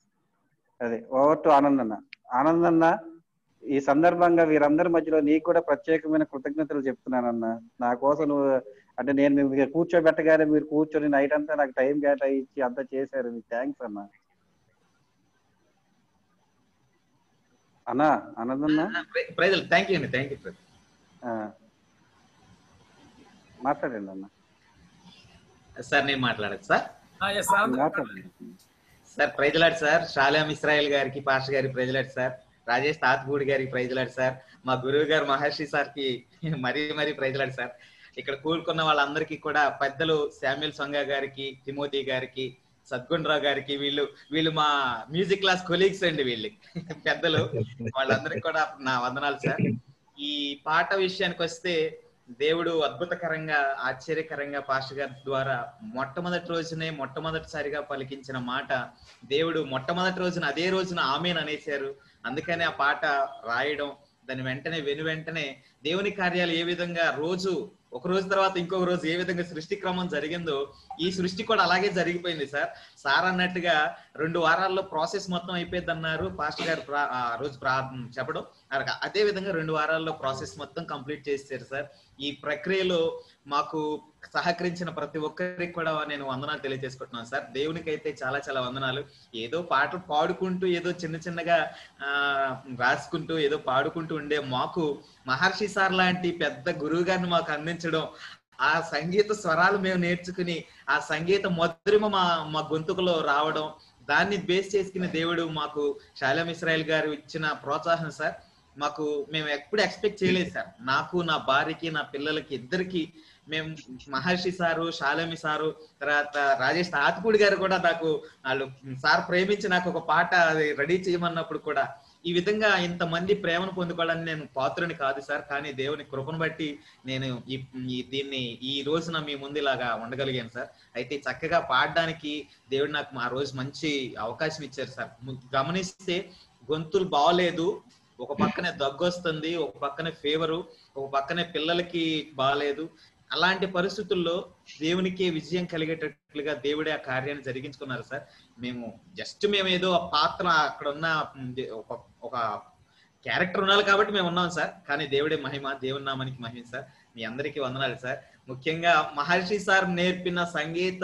అదే ఓవర్ టు ఆనంద్ అన్న ఆనంద్ అన్న ఈ సందర్భంగా వీరందరి మధ్యలో నీకు కూడా ప్రత్యేకమైన కృతజ్ఞతలు చెప్తున్నానన్న నా కోసం నువ్వు అంటే నేను మీకు కూర్చోబెట్టగానే మీరు కూర్చొని నైట్ అంతా నాకు టైం కేటాయించి అంతా చేశారు మీకు థ్యాంక్స్ అన్న అన్నా ఆనందన్న ప్రైజ్ థ్యాంక్ యూ అండి థ్యాంక్ యూ ఆ. మాట్లాడండి అన్న సార్ నేను మాట్లాడచ్చు సార్ ఎస్ ఆనంద్ మాట్లాడండి sir praise lord sir Shalem Israel గారికి పాస్టర్ గారికి ప్రైజ్లాడ్ సార్ రాజేష్ తాత్పూడి గారికి ప్రైజ్లాడ్ సార్ మా గురువు గారు మహర్షి సార్ కి మరీ మరీ ప్రైజ్లాడ్ సార్ ఇక్కడ కూడుకున్న వాళ్ళందరికీ కూడా పెద్దలు శామ్యుల్ సొంగ గారికి తిమోతి గారికి సద్గుండ్రావు గారికి వీళ్ళు వీళ్ళు మా మ్యూజిక్ క్లాస్ కొలీగ్స్ అండి వీళ్ళు పెద్దలు వాళ్ళందరికీ కూడా నా వందనాలు సార్ ఈ పాట విషయానికి వస్తే దేవుడు అద్భుతకరంగా ఆశ్చర్యకరంగా పాస్టర్ గారి ద్వారా మొట్టమొదటి రోజునే మొట్టమొదటిసారిగా పలికించిన మాట దేవుడు మొట్టమొదటి రోజున అదే రోజున ఆమెన్ అనేశారు అందుకనే ఆ పాట రాయడం దాని వెంటనే వెను వెంటనే దేవుని కార్యాలు ఏ విధంగా రోజు ఒక రోజు తర్వాత ఇంకొక రోజు ఏ విధంగా సృష్టి క్రమం జరిగిందో ఈ సృష్టి కూడా అలాగే జరిగిపోయింది సార్ సార్ అన్నట్టుగా రెండు వారాల్లో ప్రాసెస్ మొత్తం అయిపోయింది అన్నారు పాస్టర్ గారు ప్రా- ఆ రోజు ప్రా చెప్పడం అరగ- అదే విధంగా రెండు వారాల్లో ప్రాసెస్ మొత్తం కంప్లీట్ చేశారు సార్ ఈ ప్రక్రియలో మాకు సహకరించిన ప్రతి ఒక్కరికి కూడా నేను వందనాలు తెలియజేసుకుంటున్నాను సార్ దేవునికి అయితే చాలా చాలా వందనాలు ఏదో పాటలు పాడుకుంటూ ఏదో చిన్న చిన్నగా ఆ రాసుకుంటూ ఏదో పాడుకుంటూ ఉండే మాకు మహర్షి సార్ లాంటి పెద్ద గురువు గారిని మాకు అందించడం ఆ సంగీత స్వరాలు మేము నేర్చుకుని ఆ సంగీత మధురిమ మా మా గొంతుకులో రావడం దాన్ని బేస్ చేసుకుని దేవుడు మాకు శాలం ఇస్రాయల్ గారు ఇచ్చిన ప్రోత్సాహం సార్ మాకు మేము ఎప్పుడు ఎక్స్పెక్ట్ చేయలేదు సార్ నాకు నా భార్యకి నా పిల్లలకి ఇద్దరికి మేము మహర్షి సారు శాలమి సారు తర్వాత రాజేష్ తాతిపూడి గారు కూడా నాకు వాళ్ళు సార్ ప్రేమించి నాకు ఒక పాట అది రెడీ చేయమన్నప్పుడు కూడా ఈ విధంగా ఇంతమంది ప్రేమను పొందుకోవడానికి నేను పాత్రని కాదు సార్ కానీ దేవుని కృపను బట్టి నేను ఈ ఈ దీన్ని ఈ రోజున మీ ముందు ఇలాగా ఉండగలిగాను సార్ అయితే చక్కగా పాడడానికి దేవుడు నాకు ఆ రోజు మంచి అవకాశం ఇచ్చారు సార్ ము- గమనిస్తే గొంతులు బాగలేదు ఒక పక్కనే దగ్గు వస్తుంది ఒక పక్కనే ఫీవరు ఒక పక్కనే పిల్లలకి బాగాలేదు అలాంటి పరిస్థితుల్లో దేవునికి విజయం కలిగేటట్లుగా దేవుడే ఆ కార్యాన్ని జరిగించుకున్నారు సార్ మేము జస్ట్ మేము ఏదో ఆ పాత్ర అక్కడ ఉన్న ఉమ్, దే- ఒక ఒక క్యారెక్టర్ ఉండాలి కాబట్టి మేము ఉన్నాం సార్ కానీ దేవుడే మహిమ దేవుని నామానికి మహిమ సార్ మీ అందరికీ వందనాలు సార్ ముఖ్యంగా మహర్షి సార్ నేర్పిన సంగీత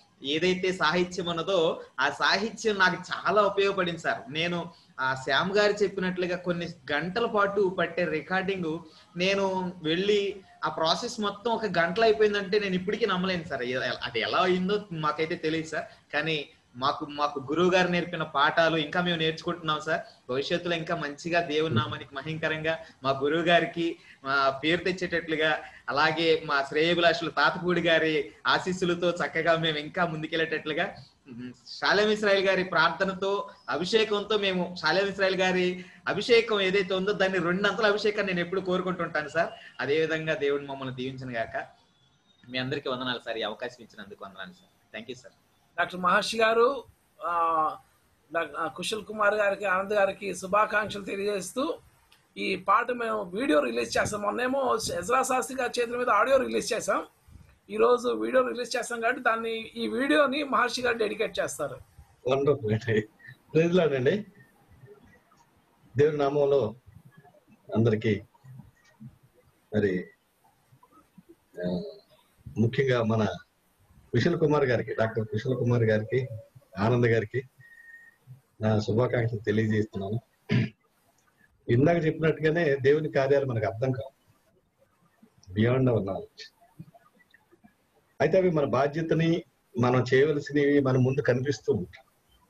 ఏదైతే సాహిత్యం ఉన్నదో ఆ సాహిత్యం నాకు చాలా ఉపయోగపడింది సార్ నేను ఆ శ్యామ్ గారు చెప్పినట్లుగా కొన్ని గంటల పాటు పట్టే రికార్డింగ్ నేను వెళ్ళి ఆ ప్రాసెస్ మొత్తం ఒక గంటలో అయిపోయిందంటే నేను ఇప్పటికీ నమ్మలేను సార్ ఎ- అది ఎలా అయిందో మాకైతే తెలియదు సార్ కానీ మాకు మాకు గురువు గారు నేర్పిన పాఠాలు ఇంకా మేము నేర్చుకుంటున్నాం సార్ భవిష్యత్తులో ఇంకా మంచిగా దేవుని నామానికి మహింకరంగా మా గురువు గారికి మా పేరు తెచ్చేటట్లుగా అలాగే మా శ్రేయభిలాషులు తాతపూడి గారి ఆశీస్సులతో చక్కగా మేము ఇంకా ముందుకెళ్ళేటట్లుగా ఉమ్, షాలేం ఇస్రాయల్ గారి ప్రార్థనతో అభిషేకంతో మేము షాలేం ఇస్రాయల్ గారి అభిషేకం ఏదైతే ఉందో దాన్ని రెండంతల అభిషేకాన్ని నేను ఎప్పుడు కోరుకుంటుంటాను సార్ అదే విధంగా దేవుడు మమ్మల్ని దీవించిన గాక మీ అందరికీ వందనాలు సార్ ఈ అవకాశం ఇచ్చినందుకు వందనాలు sir thank you sir doctor Maharshi గారు ఆ, డాక్- ఆ, కుశల్ కుమార్ గారికి ఆనంద్ గారికి శుభాకాంక్షలు తెలియజేస్తూ ఈ పాట మేము వీడియో రిలీజ్ చేస్తాం మొన్నేమో ఎజ్రా శాస్త్రి గారి చేతుల మీద ఆడియో రిలీజ్ చేసాం ఈ రోజు వీడియో రిలీజ్ చేస్తాం కాబట్టి దాన్ని ఈ వీడియోని మహర్షి గారు డెడికేట్ చేస్తారు వండర్ఫుల్ అండి ప్రైజ్లాడండి దేవుని నామంలో అందరికీ మరి ఆ, ముఖ్యంగా మన కుశల్ కుమార్ గారికి డాక్టర్ కుశల్ కుమార్ గారికి ఆనంద్ గారికి నా శుభాకాంక్షలు తెలియజేస్తున్నాను ఇందాక చెప్పినట్టుగానే దేవుని కార్యాలు మనకు అర్థం కావు బియాండ్ అవర్ నాలెడ్జ్ అయితే అవి మన బాధ్యతని మనం చేయవలసినవి మన ముందు కనిపిస్తూ ఉంటాయి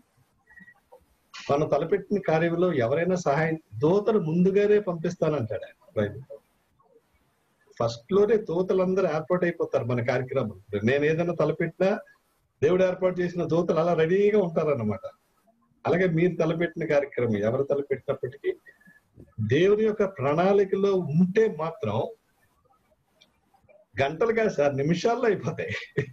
మనం తలపెట్టిన కార్యంలో ఎవరైనా సహాయం దోతలు ముందుగానే పంపిస్తానంటాడు ఆయన బైబిల్ ఫస్ట్ లోనే దోతలందరూ ఏర్పాటు అయిపోతారు మన కార్యక్రమం ఇప్పుడు నేను ఏదైనా తలపెట్టినా దేవుడు ఏర్పాటు చేసిన దోతలు అలా రెడీగా ఉంటారన్నమాట అలాగే మీరు తలపెట్టిన కార్యక్రమం ఎవరు తలపెట్టినప్పటికీ దేవుని యొక్క ప్రణాళికలో ఉంటే మాత్రం గంటలుగా సార్ నిమిషాల్లో అయిపోతాయి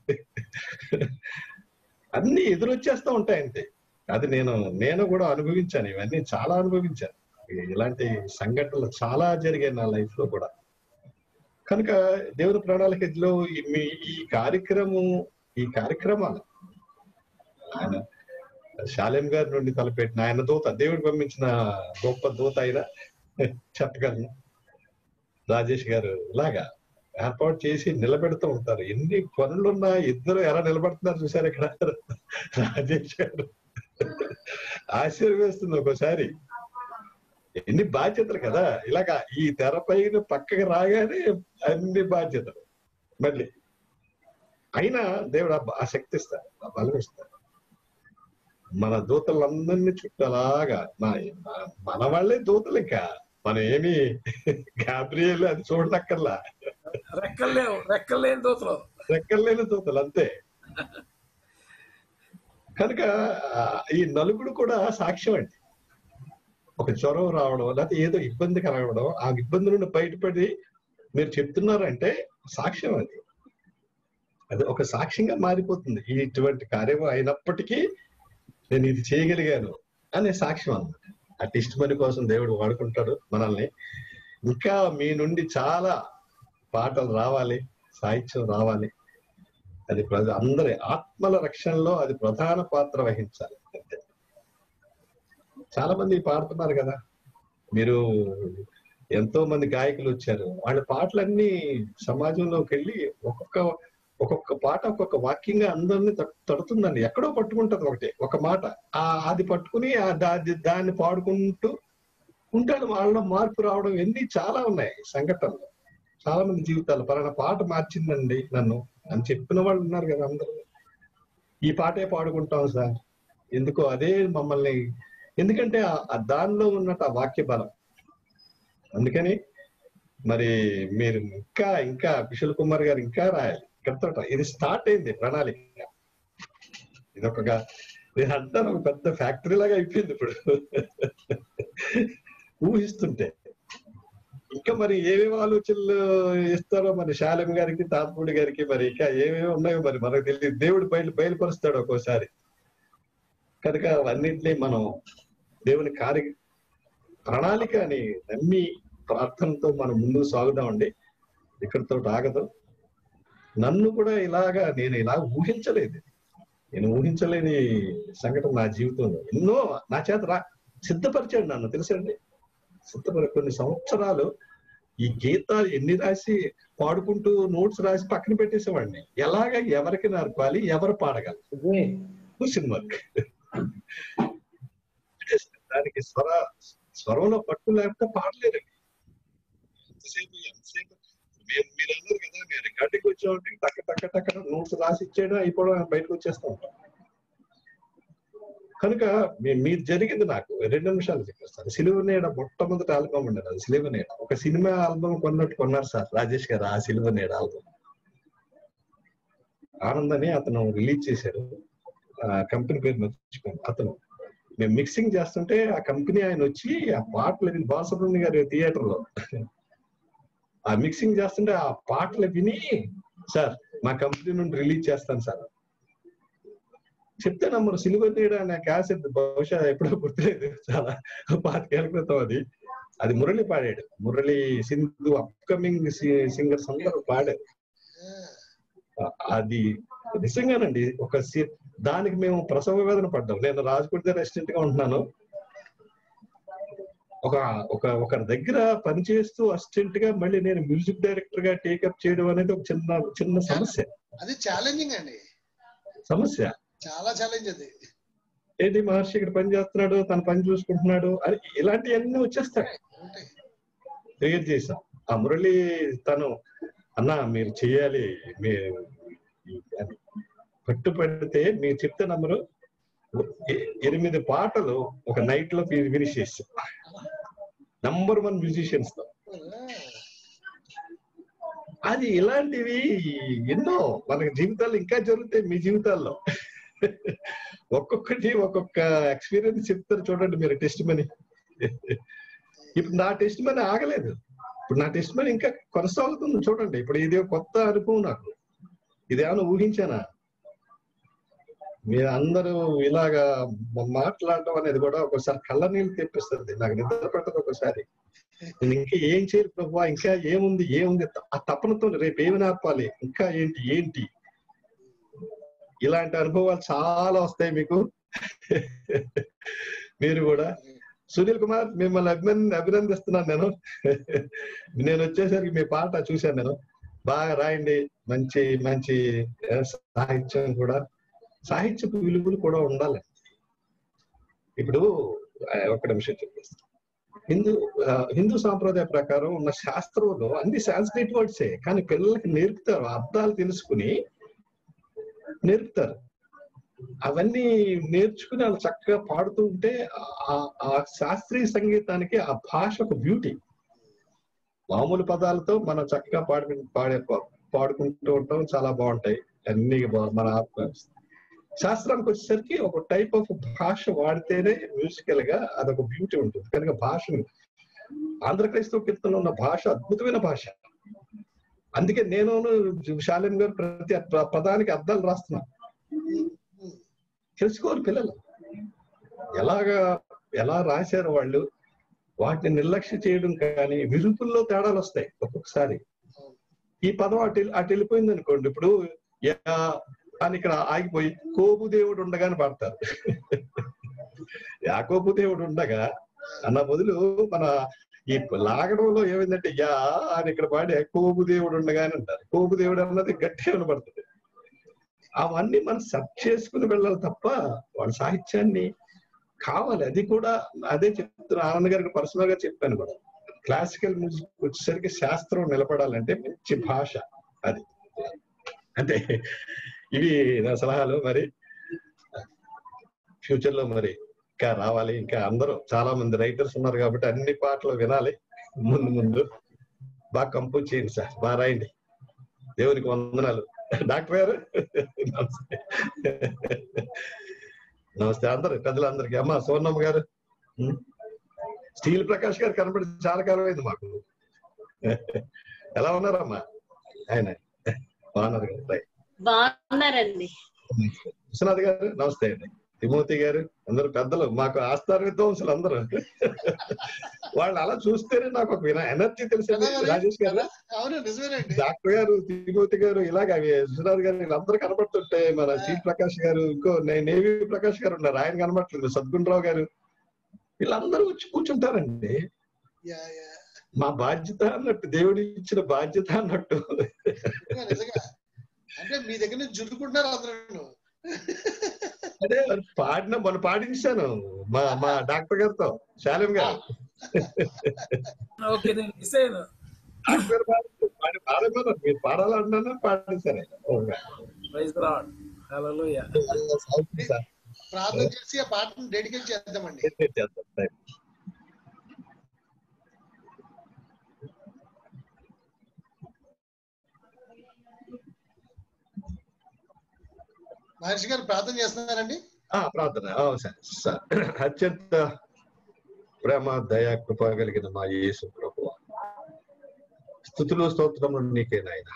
అన్ని ఎదురొచ్చేస్తూ ఉంటాయి అంతే అది నేను నేను కూడా అనుభవించాను ఇవన్నీ చాలా అనుభవించాను ఇలాంటి సంఘటనలు చాలా జరిగాయి నా లైఫ్ లో కూడా కనుక దేవుని ప్రణాళికలో ఈ మీ ఈ కార్యక్రమం ఈ కార్యక్రమాలు ఆయన శాలేం గారి నుండి తలపెట్టిన ఆయన దూత దేవుడు పంపించిన గొప్ప దూత అయినా చెప్పగలను రాజేష్ గారు ఇలాగా ఏర్పాటు చేసి నిలబెడుతూ ఉంటారు ఎన్ని పనులున్నా ఇద్దరు ఎలా నిలబడుతున్నారు చూసారు ఇక్కడ రాజేష్ గారు ఆశ్చర్యం వేస్తుంది ఒక్కోసారి ఎన్ని బాధ్యతలు కదా ఇలాగా ఈ తెర పైన పక్కకి రాగానే అన్ని బాధ్యతలు మళ్ళీ అయినా దేవుడు ఆ బ- ఆ శక్తి ఇస్తాడు ఆ బలం ఇస్తాడు మన దూతలందరినీ చుట్టూ అలాగా మన మన వాళ్ళే దూతలు ఇంకా మనం ఏమి గాబ్రియల్ అది చూడనక్కర్లా రెక్కలు లేవు రెక్కలు లేని దోతలు రెక్కలేని దూతలు అంతే కనుక ఆ, ఈ నలుగురు కూడా సాక్ష్యం అండి ఒక జ్వరం రావడం లేకపోతే ఏదో ఇబ్బంది కలగడం ఆ ఇబ్బంది నుండి బయటపడి మీరు చెప్తున్నారంటే సాక్ష్యం అది అది ఒక సాక్ష్యంగా మారిపోతుంది ఈ ఇటువంటి కార్యం అయినప్పటికీ నేను ఇది చేయగలిగాను అనే సాక్ష్యం అన్నమాట ఆ టెస్ట్ మనీ కోసం దేవుడు వాడుకుంటాడు మనల్ని ఇంకా మీ నుండి చాలా పాటలు రావాలి సాహిత్యం రావాలి అది ప్రజ అందరి ఆత్మల రక్షణలో అది ప్రధాన పాత్ర వహించాలి అంతే చాలా మంది పాడుతున్నారు కదా మీరు ఎంతో మంది గాయకులు వచ్చారు వాళ్ళ పాటలన్నీ సమాజంలోకి వెళ్ళి ఒక్కొక్క ఒక్కొక్క పాట ఒక్కొక్క వాక్యంగా అందరినీ తట్- తడుతుందండి ఎక్కడో పట్టుకుంటది ఒకటి ఒక మాట ఆ అది పట్టుకుని ఆ దా- దాన్ని పాడుకుంటూ ఉంటాడు వాళ్ళలో మార్పు రావడం ఎన్ని చాలా ఉన్నాయి సంఘటనలు చాలా మంది జీవితాలు పలానా పాట మార్చిందండి నన్ను అని చెప్పిన వాళ్ళు ఉన్నారు కదా అందరూ ఈ పాటే పాడుకుంటాం సార్ ఎందుకో అదే మమ్మల్ని ఎందుకంటే ఆ- ఆ దానిలో ఉన్నట్టు ఆ వాక్య బలం అందుకని మరి మీరు ఇంకా ఇంకా కుశల్ కుమార్ గారు ఇంకా రాయాలి ఇక్కడతో ఇది స్టార్ట్ అయింది ప్రణాళిక ఇది ఒక నేను అంటాను ఒక పెద్ద ఫ్యాక్టరీ లాగా అయిపోయింది ఇప్పుడు ఊహిస్తుంటే ఇంకా మరి ఏమేమి ఆలోచనలు ఇస్తారో మరి శాలం గారికి తాతపూడి గారికి మరి ఇంకా ఏమేమి ఉన్నాయో మరి మనకు తెలియదు దేవుడు బయలు బయలుపరుస్తాడు ఒక్కోసారి కనుక అవన్నింటినీ మనం దేవుని కార్య ప్రణాళిక అని నమ్మి ప్రార్థనతో మనం ముందుకు సాగుదామండి ఇక్కడితో ఆగదు నన్ను కూడా ఇలాగా నేను ఇలా ఊహించలేదు నేను ఊహించలేని సంఘటన నా జీవితంలో ఎన్నో నా చేత రా సిద్ధపరిచాడు నన్ను తెలుసండి సిద్ధపరి కొన్ని సంవత్సరాలు ఈ గీతాలు ఎన్ని రాసి పాడుకుంటూ నోట్స్ రాసి పక్కన పెట్టేసేవాడిని ఎలాగ ఎవరికి నరపాలి ఎవరు పాడగలరు క్వశ్చన్ మార్క్ దానికి స్వర స్వరంలో పట్టు లేకపోతే పాడలేరండి ఎంతసేపు ఎంతసేపు మీరు మీరు అన్నారు కదా మీరు రికార్డింగ్ వచ్చామంటే టక్క టక్క టక్క నోట్స్ రాసి ఇచ్చేయడం అయిపోవడం బయటకు వచ్చేస్తా ఉంటాం కనుక మీ- మీరు జరిగింది నాకు రెండు నిమిషాలు చెప్పేస్తాను సిలువ నేడ మొట్టమొదటి ఆల్బమ్ ఉండేది అది సిలువ నేడ ఒక సినిమా ఆల్బమ్ కొన్నట్టు కొన్నారు సార్ రాజేష్ గారు ఆ సిలువ నేడ ఆల్బమ్ ఆనందని అతను రిలీజ్ చేశారు ఆ కంపెనీ పేరు మర్చిపోయాను అతను మేము మిక్సింగ్ చేస్తుంటే ఆ కంపెనీ ఆయన వచ్చి ఆ పాటలు విని బాలసుబ్రహ్మణ్య గారి థియేటర్ లో ఆ మిక్సింగ్ చేస్తుంటే ఆ పాటలు విని సార్ మా కంపెనీ నుండి రిలీజ్ చేస్తాను సార్ చెప్తే నమ్మరు సిల్వర్ నీడ అనే క్యాసెట్ బహుశా ఎప్పుడో గుర్తులేదు చాలా పాతికేళ్ల క్రితం అది అది మురళి పాడాడు మురళి సింధు అప్కమింగ్ సింగర్స్ అందరూ పాడారు అది నిజంగానండి ఒక సి- దానికి మేము ప్రసవ వేదన పడ్డాం నేను రాజకోటి రెసిడెంట్ గా ఉంటున్నాను ఒక ఒక ఒకరి దగ్గర పనిచేస్తూ అసిస్టెంట్ గా మళ్ళీ నేను మ్యూజిక్ డైరెక్టర్ గా టేకప్ చేయడం అనేది ఒక చిన్న చిన్న సమస్య అది ఛాలెంజింగ్ అండి సమస్య చాలా ఛాలెంజ్ అది ఏంటి మహర్షి ఇక్కడ పని చేస్తున్నాడు తన పని చూసుకుంటున్నాడు అని ఇలాంటివన్నీ వచ్చేస్తాయి ఉంటాయి క్రియేట్ చేశాం ఆ మురళి తను అన్న మీరు చేయాలి మీరు అని పట్టుపడితే మీరు చెప్తే నమ్మరు ఎ- ఎనిమిది పాటలు ఒక నైట్ లో ఫినిష్ చేసాం నంబర్ వన్ మ్యూజిషియన్స్ తో అది ఇలాంటివి ఎన్నో మనకి జీవితాల్లో ఇంకా జరుగుతాయి మీ జీవితాల్లో ఒక్కొక్కటి ఒక్కొక్క ఎక్స్పీరియన్స్ చెప్తారు చూడండి మీరు టెస్ట్ మనీ ఇప్పుడు నా టెస్ట్ మనీ ఆగలేదు ఇప్పుడు నా టెస్ట్ మనీ ఇంకా కొనసాగుతుంది చూడండి ఇప్పుడు ఇది ఒక కొత్త అనుభవం నాకు ఇదేమైనా ఊహించానా మీరు అందరూ ఇలాగా మ- మాట్లాడడం అనేది కూడా ఒకసారి కళ్ళ నీళ్ళు తెప్పిస్తుంది నాకు నిద్ర పట్టదు ఒకసారి నేను ఇంకా ఏం చేయరు ప్రభు ఇంకా ఏముంది ఏముంది ఆ తపనతో రేపు ఏమి నేర్పాలి ఇంకా ఏంటి ఏంటి ఇలాంటి అనుభవాలు చాలా వస్తాయి మీకు మీరు కూడా సునీల్ కుమార్ మిమ్మల్ని అభినంద అభినందిస్తున్నాను నేను నేను వచ్చేసరికి మీ పాట చూశాను నేను బాగా రాయండి మంచి మంచి ఆ, సాహిత్యం కూడా సాహిత్యపు విలువలు కూడా ఉండాలి ఇప్పుడు ఆ, ఒక నిమిషం చెప్పేస్తాను హిందూ ఆ, హిందూ సాంప్రదాయ ప్రకారం ఉన్న శాస్త్రంలో అన్ని సాంస్క్రిట్ వర్డ్సే కానీ పిల్లలకి నేర్పుతారు అర్థాలు తెలుసుకుని నేర్పుతారు అవన్నీ నేర్చుకుని వాళ్ళు చక్కగా పాడుతూ ఉంటే ఆ- ఆ శాస్త్రీయ సంగీతానికి ఆ భాష ఒక బ్యూటీ మామూలు పదాలతో మనం చక్కగా పాడు పాడే పాడుకుంటూ ఉంటాం చాలా బాగుంటాయి అన్ని బా- మన ఆత్మ శాస్త్రానికి వచ్చేసరికి ఒక టైప్ ఆఫ్ భాష వాడితేనే మ్యూజికల్ గా అదొక బ్యూటీ ఉంటుంది కనుక భాషను ఆంధ్ర క్రైస్తవ కీర్తనలో ఉన్న భాష అద్భుతమైన భాష అందుకే నేను శాలిం గారు ప్రతి ప- పదానికి అర్థాలు రాస్తున్నా తెలుసుకోరు పిల్లలు ఎలాగా ఎలా రాశారు వాళ్ళు వాటిని నిర్లక్ష్య చేయడం కానీ విరుపుల్లో తేడాలు వస్తాయి ఒక్కొక్కసారి ఈ పదం అటు వెళ్ళి- అటు వెళ్ళిపోయింది అనుకోండి ఇప్పుడు యా అని ఇక్కడ ఆగిపోయి కోపు దేవుడు ఉండగానే పాడతారు యాకోబు దేవుడు ఉండగా అన్న బదులు మన ఈ లాగడంలో ఏమైందంటే యా అని ఇక్కడ పాడి కోపు దేవుడు ఉండగానే అంటారు కోపు దేవుడు అన్నది గట్టిగా వినపడుతుంది అవన్నీ మనం సెర్చ్ చేసుకుని వెళ్ళాలి తప్ప వాళ్ళ సాహిత్యాన్ని కావాలి అది కూడా అదే చెప్తున్నా ఆనంద్ గారికి పర్సనల్ గా చెప్పాను కూడా క్లాసికల్ మ్యూజిక్ వచ్చేసరికి శాస్త్రం నిలబడాలంటే మంచి భాష అది అంటే ఇవి నా సలహాలు మరి ఫ్యూచర్ లో మరి ఇంకా రావాలి ఇంకా అందరూ చాలా మంది రైటర్స్ ఉన్నారు కాబట్టి అన్ని పాటలు వినాలి ముందు ముందు బాగా కంపోజ్ చేయండి సార్ బాగా రాయండి దేవునికి వందనాలు డాక్టర్ గారు నమస్తే నమస్తే అందరు పెద్దలందరికీ అమ్మ సోర్ణమ్మ గారు ఉం? స్టీల్ ప్రకాష్ గారు కనబడి చాలా కాలం అయింది మాకు ఎలా ఉన్నారమ్మా ఆయన బాగున్నారు కదా రైట్. బాగున్నారండి విశ్వనాథ్ గారు నమస్తే అండి తిమోతి గారు అందరు పెద్దలు మాకు ఆస్థాన విద్వాంసులు అందరూ వాళ్ళు అలా చూస్తేనే నాకు ఒక ఎనర్జీ తెలిసింది కదా మరి? రాజేష్ గారు అవును నిజమేనండి డాక్టర్ గారు తిమోతి గారు ఇలాగ విశ్వనాథ్ గారు వీళ్ళందరూ కనబడుతుంటే మన సి ప్రకాష్ గారు ఇంకో నే- నేవి ప్రకాష్ గారు ఉన్నారు ఆయన కనబడట్లేదు సద్గుణరావు గారు వీళ్ళందరూ వచ్చి కూర్చుంటారండి యా, యా. మా బాధ్యత అన్నట్టు దేవుడు ఇచ్చిన బాధ్యత అన్నట్టు నిజంగా, నిజంగా అంటే మీ దగ్గర నుంచి జుట్టుకుంటున్నారు అందరూ అదే మరి పాడిన మొన్న పాడించాను మా మా డాక్టర్ గారితో శాలం గారు ఓకే నేను మిస్ అయ్యాను మీరు పాడండి. పాడి- పాడమన్నారు మీరు పాడాలన్నా పాడండి సరే ఓకే. ప్రైజ్ లార్డ్ హల్లెలూయా అవును సార్. ప్రార్థన చేసి ఆ పాటను డెడికేట్ చేద్దామండి చేద్దాం. రైట్. మహర్షి గారు ప్రార్థన చేస్తున్నారండి ఆ, ప్రార్థన అవును సార్ సార్ అత్యంత ప్రేమ దయ కృప కలిగిన మా యేసు ప్రభు స్థుతులు స్తోత్రములు నీకే నాయన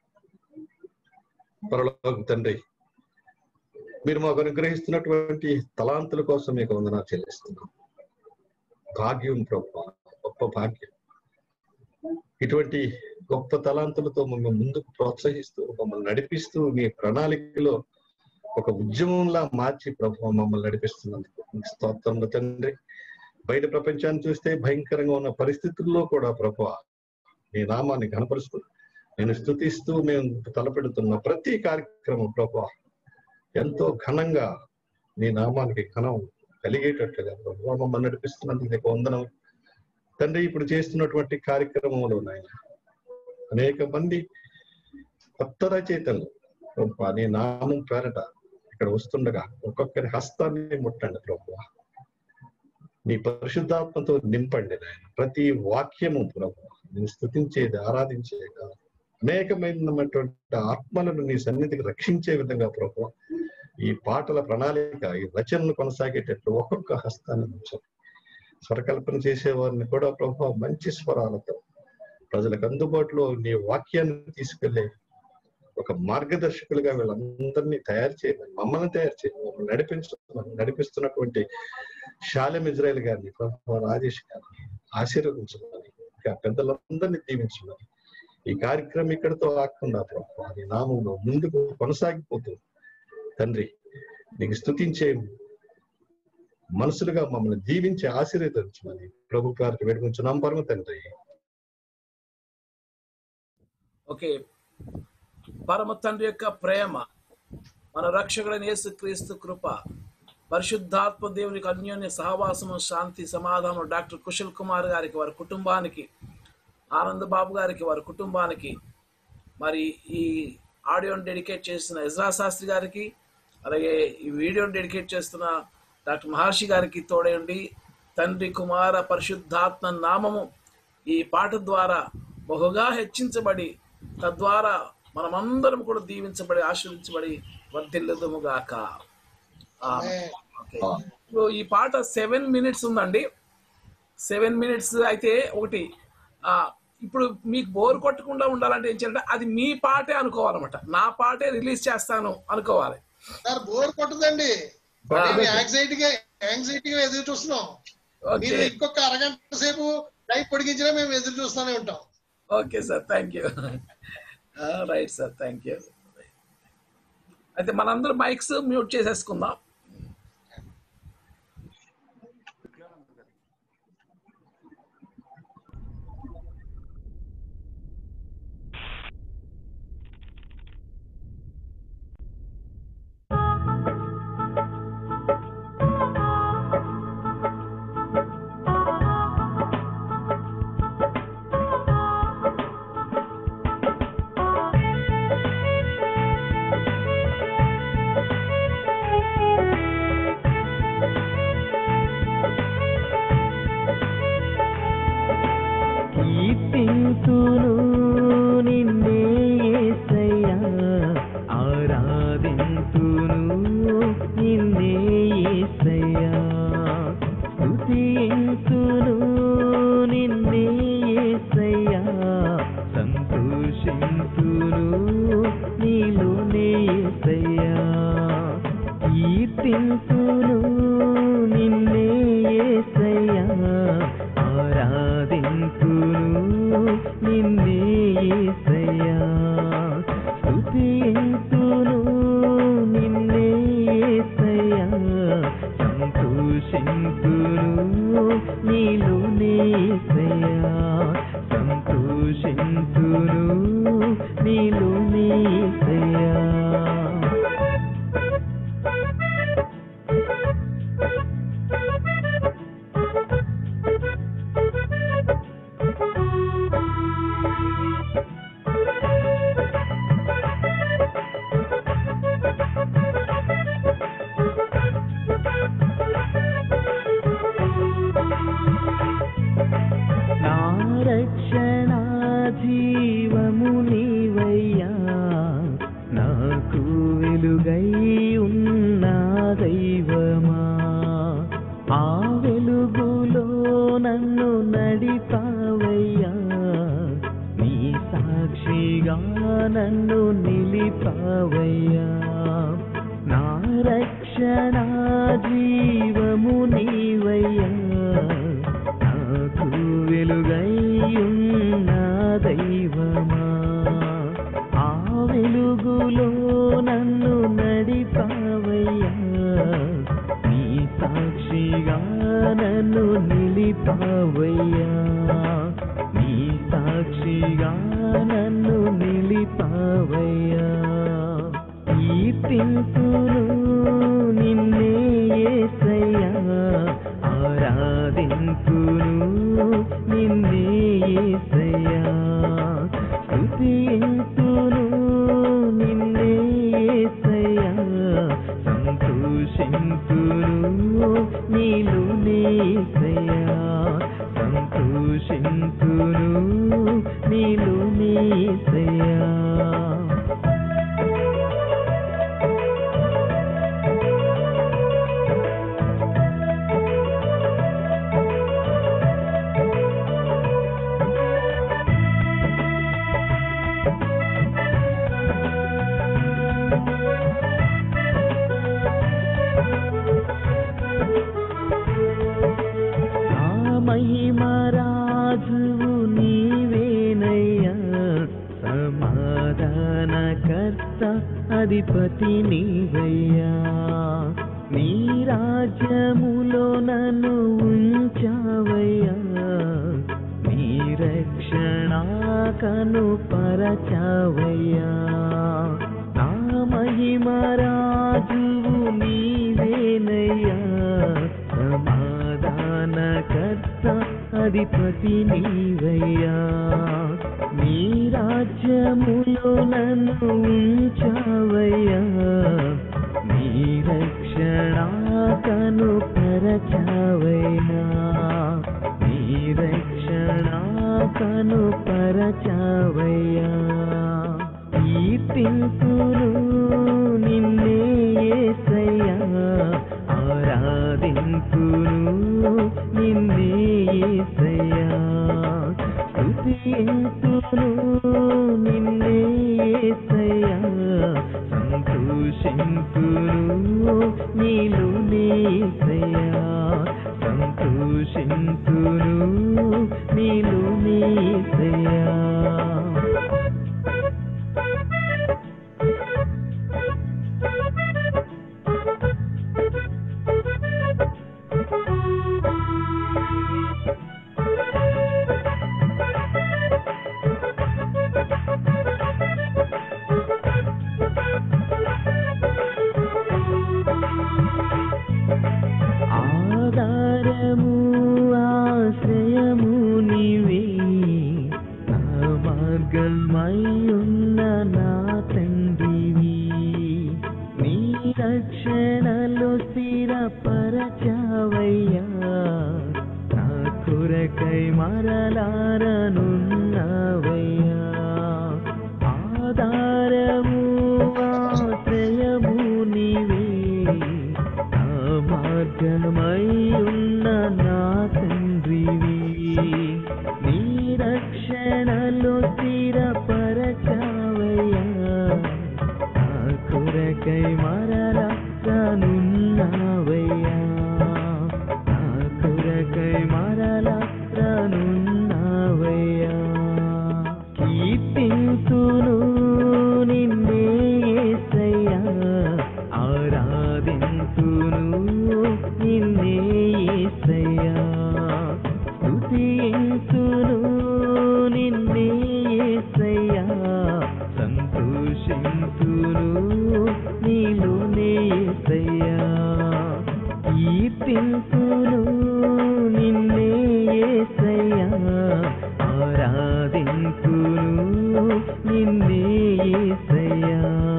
పరలోక తండ్రి మీరు మాకు అనుగ్రహిస్తున్నటువంటి తలాంతుల కోసం మీకు వందనా చెల్లిస్తున్నాం భాగ్యం ప్రభు గొప్ప భాగ్యం ఇటువంటి గొప్ప తలాంతులతో మమ్మల్ని ముందుకు ప్రోత్సహిస్తూ మమ్మల్ని నడిపిస్తూ మీ ప్రణాళికలో ఒక ఉద్యమంలా మార్చి ప్రభు మమ్మల్ని నడిపిస్తున్నందుకు మీకు స్తోత్రములు తండ్రి బయట ప్రపంచాన్ని చూస్తే భయంకరంగా ఉన్న పరిస్థితుల్లో కూడా ప్రభు మీ నామాన్ని కనపరుస్తూ నేను స్థుతిస్తూ మేము తలపెడుతున్న ప్రతి కార్యక్రమం ప్రభు ఎంతో ఘనంగా నీ నామానికి ఘనం కలిగేటట్లుగా ప్రభు మమ్మల్ని నడిపిస్తున్నందుకు నీకు వందనం తండ్రి ఇప్పుడు చేస్తున్నటువంటి కార్యక్రమంలో నాయన అనేక మంది కొత్త రచయితలు ప్రభు నీ నామం పేరట ఇక్కడ వస్తుండగా ఒక్కొక్కరి హస్తాన్ని ముట్టండి ప్రభు నీ పరిశుద్ధాత్మతో నింపండి నాయన ప్రతి వాక్యము ప్రభు నేను స్థుతించేది ఆరాధించేది కాదు అనేకమైనటువంటి ఆత్మలను నీ సన్నిధికి రక్షించే విధంగా ప్రభు ఈ పాటల ప్రణాళిక ఈ రచనలు కొనసాగేటట్లు ఒక్కొక్క హస్తాన్ని ఉంచండి స్వరకల్పన చేసేవారిని కూడా ప్రభు మంచి స్వరాలతో ప్రజలకు అందుబాటులో నీ వాక్యాన్ని తీసుకెళ్లే ఒక మార్గదర్శకులుగా వీళ్ళందరినీ తయారు చేయమని మమ్మల్ని తయారు చేయమని మమ్మల్ని నడిపించమని నడిపిస్తున్నటువంటి శాలెం ఇజ్రాయల్ గారిని ప్రభు రాజేష్ గారిని ఆశీర్వదించమని ఇంకా పెద్దలందరినీ దీవించమని ఈ కార్యక్రమం ఇక్కడితో ఆకుండా ప్రభు నీ నామంలో ముందుకు కొనసాగిపోతుంది తండ్రి నీకు స్తుతించే మనసులుగా మమ్మల్ని దీవించి ఆశీర్వదించమని ప్రభు గారికి వేడుకుంటున్నాం పరమ తండ్రి ఓకే పరమ తండ్రి యొక్క ప్రేమ మన రక్షకుడైన యేసుక్రీస్తు కృప పరిశుద్ధాత్మ దేవునికి అన్యోన్య సహవాసము శాంతి సమాధానం డాక్టర్ కుశల్ కుమార్ గారికి వారి కుటుంబానికి ఆనంద్ బాబు గారికి వారి కుటుంబానికి మరి ఈ ఆడియోని డెడికేట్ చేస్తున్న ఇజ్రా శాస్త్రి గారికి అలాగే ఈ వీడియోని డెడికేట్ చేస్తున్న డాక్టర్ మహర్షి గారికి తోడేయండి తండ్రి కుమార పరిశుద్ధాత్మ నామము ఈ పాట ద్వారా బహుగా హెచ్చించబడి తద్వారా మనమందరం కూడా దీవించబడి ఆశీర్వించబడి వర్ధిల్లుదుముగాక ఆమేన్. ఓకే ఇప్పుడు ఈ పాట సెవెన్ మినిట్స్ ఉందండి సెవెన్ మినిట్స్ అయితే ఒకటి ఆ, ఇప్పుడు మీకు బోర్ కొట్టకుండా ఉండాలంటే ఏం చేయాలంటే అది మీ పాటే అనుకోవాలన్నమాట నా పాటే రిలీజ్ చేస్తాను అనుకోవాలి సార్ బోర్ కొట్టదండి ఆ. మేము యాంగ్జైటీగా యాంగ్జైటీగా ఎదురు చూస్తున్నాం మీరు ఓకే ఇంకొక అరగంట సేపు టైం పొడిగించినా మేము ఎదురు చూస్తూనే ఉంటాం okay sir thank you right sir thank you అయితే మనందరం మైక్స్ మ్యూట్ చేసేసుకుందాం కీర్తింతును నిన్నే యేసయ్యా ఆరాధింతును నిన్నే యేసయ్యా స్తుతింతును నిన్నే యేసయ్యా సంతోషింతును నీలోనే యేసయ్యా కీర్తింతును నిన్నే యేసయ్యా ఆరాధింతును నిన్నే యేసయ్యా స్తుతింతును నిన్నే యేసయ్యా సంతోషింతును నీలోనే యేసయ్యా సంతోషింతును నీలోనే యేసయ్యా నన్ను నిలిపావయ్యా నా రక్షణ జీవము నీవయ్యా నాకు వెలుగయ్యున్న దైవమా ఆ వెలుగులో నన్ను నడిపావయ్యా నీ సాక్షిగా నన్ను నిలిపావయ్యా నీ సాక్షిగా నన్ను నిలిపావయ్యా కీర్తింతును నిన్నే యేసయ్యా ఆరాధింతును నిన్నే యేసయ్యా స్తుతింతును నిన్నే యేసయ్యా సంతోషింతును నీలో నేసయ్యా సంతోషింతును నీలో నేసయ్యా ఆ మహిమరాజువు నీవేనయ్యా సమాధానకర్త అధిపతి నీవయ్యా నీ రాజ్యములో నన్ను ఉంచావయ్యా నీ రక్షణ కను పరచావయ్యా నా మహిమరాజువు నీవేనయ్యా సమాధానకర్త అధిపతి నీవయ్యా నీ రాజ్యములో నన్ను ఉంచావయ్యా నీ రక్షణ కను పరచావయ్యా నీ రక్షణ కను పరచావయ్యా కీర్తింతును నిన్నే యేసయ్యా ఆరాధింతును నిన్నే యేసయ్యా స్తుతింతును నిన్నే యేసయ్యా సంతోషింతును నీలో నేసయ్యా సంతోషింతును నీలో నేసయ్యా ఆధారము ఆశ్రయము నీవే నా మార్గమై ఉన్న నా తండ్రివి నీ రక్షణలో స్థిరపరచావయ్యా నా కొరకై మరలారనున్నావయ్యా ఆధారము ఆశ్రయము నీవే నా మార్గమై ఉన్న నా తండ్రివి నీ రక్షణలో స్థిరపరచావయ్యా నా కొరకై మరల రానున్నావయ్యా నా కొరకై మరల రానున్నావయ్యా కీర్తింతును నిన్నే యేసయ్యా ఆరాధింతును నిన్నే యేసయ్యా స్తుతింతును నిన్నే యేసయ్యా సంతోషింతును నీలో నేసయ్యా కీర్తింతును నిన్నే యేసయ్యా ఆరాధింతును నిన్నే యేసయ్యా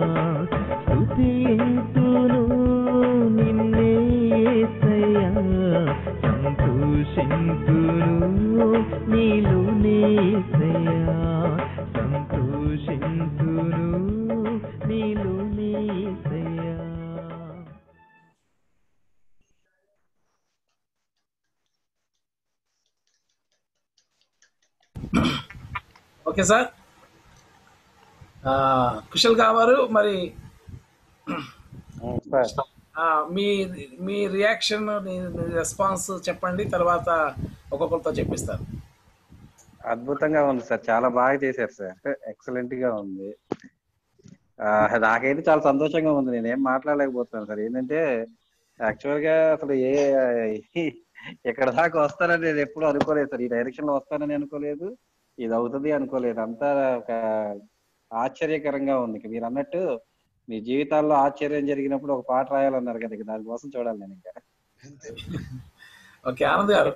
స్తుతింతును నిన్నే యేసయ్యా సంతోషింతును నీలో నేసయ్యా సంతోషింతును నీలో నేసయ్యా ఓకే సార్ ఆ, కుశల్ గారు మరి ఉమ్, సార్ ఆ, మీ మీ రియాక్షన్ మీ రెస్పాన్స్ చెప్పండి తర్వాత ఒక్కొక్కరితో చెప్పిస్తారు అద్భుతంగా ఉంది సార్ చాలా బాగా చేశారు సార్ ఎక్సలెంట్ గా ఉంది ఆ, నాకైతే చాలా సంతోషంగా ఉంది నేను ఏం మాట్లాడలేకపోతున్నాను సార్ ఏంటంటే యాక్చువల్ గా అసలు ఏ ఇక్కడ దాకా వస్తానని నేను ఎప్పుడు అనుకోలేదు సార్ ఈ డైరెక్షన్ లో వస్తానని అనుకోలేదు ఇది అవుతుంది అనుకోలేదు అంతా ఒక ఆశ్చర్యకరంగా ఉంది ఇక మీరు అన్నట్టు మీ జీవితాల్లో ఆశ్చర్యం జరిగినప్పుడు ఒక పాట రాయాలన్నారు కదా ఇక దానికోసం చూడాలి నేను ఇంకా అంతే ఓకే ఆనంద్ గారు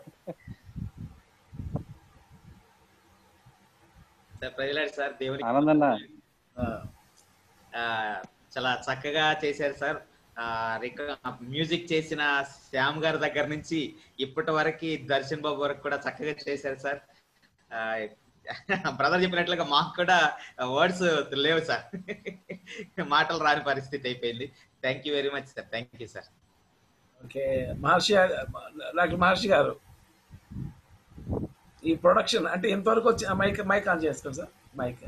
సార్ ప్రజలాడు సార్ దేవుని ఆనందన్న ఆ, ఆ, చాలా చక్కగా చేశారు సార్ ఆ, రిక- మ్యూజిక్ చేసిన శ్యామ్ గారి దగ్గర నుంచి ఇప్పటి వరకు దర్శన్ బాబు వరకు కూడా చక్కగా చేశారు సార్ ఆ, బ్రదర్ చెప్పినట్లుగా మాకు కూడా వర్డ్స్ లేవు సార్ మాటలు రాని పరిస్థితి అయిపోయింది thank you very much sir thank you sir okay Maharshi doctor Maharshi గారు ఈ ప్రొడక్షన్ అంటే ఇంతవరకు వచ్చి మైక్ మైక్ ఆన్ చేసుకోండి sir mike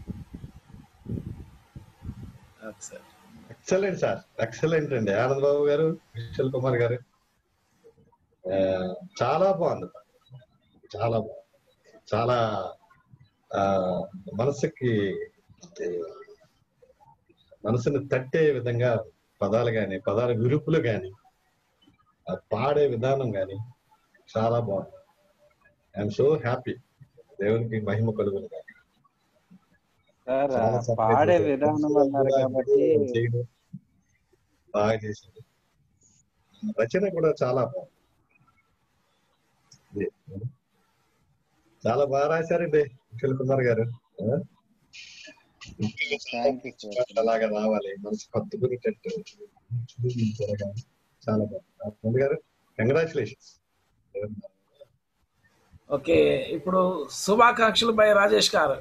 okay sir excellent sir excellent అండి ఆనంద్ బాబు గారు విశల్ కుమార్ గారు ఆ, చాలా బాగుంది చాలా బాగుంది చాలా ఆ, మనసుకి మనసుని తట్టే విధంగా పదాలు గాని పదాల విరుపులు గాని ఆ పాడే విధానం గాని చాలా బాగుంది ఐఎమ్ సో హ్యాపీ దేవునికి మహిమ కలుగును గాక. సార్ ఆ చాలా చక్కగా పాడే చేశారు. విధానం అన్నారు కాబట్టి చేయడం బాగా చేశారు రచన కూడా చాలా బాగుంది ఇది, చాలా బాగా రాశారండి విఠల్ కుమార్ గారు ఆ? థ్యాంక్ యూ సార్ అలాగా రావాలి మనసు కత్తుకునేటట్టు చూపించగా చాలా బాగుంది ముందు గారు కంగ్రాచులేషన్స్ ఓకే ఇప్పుడు శుభాకాంక్షలు బై రాజేష్ గారు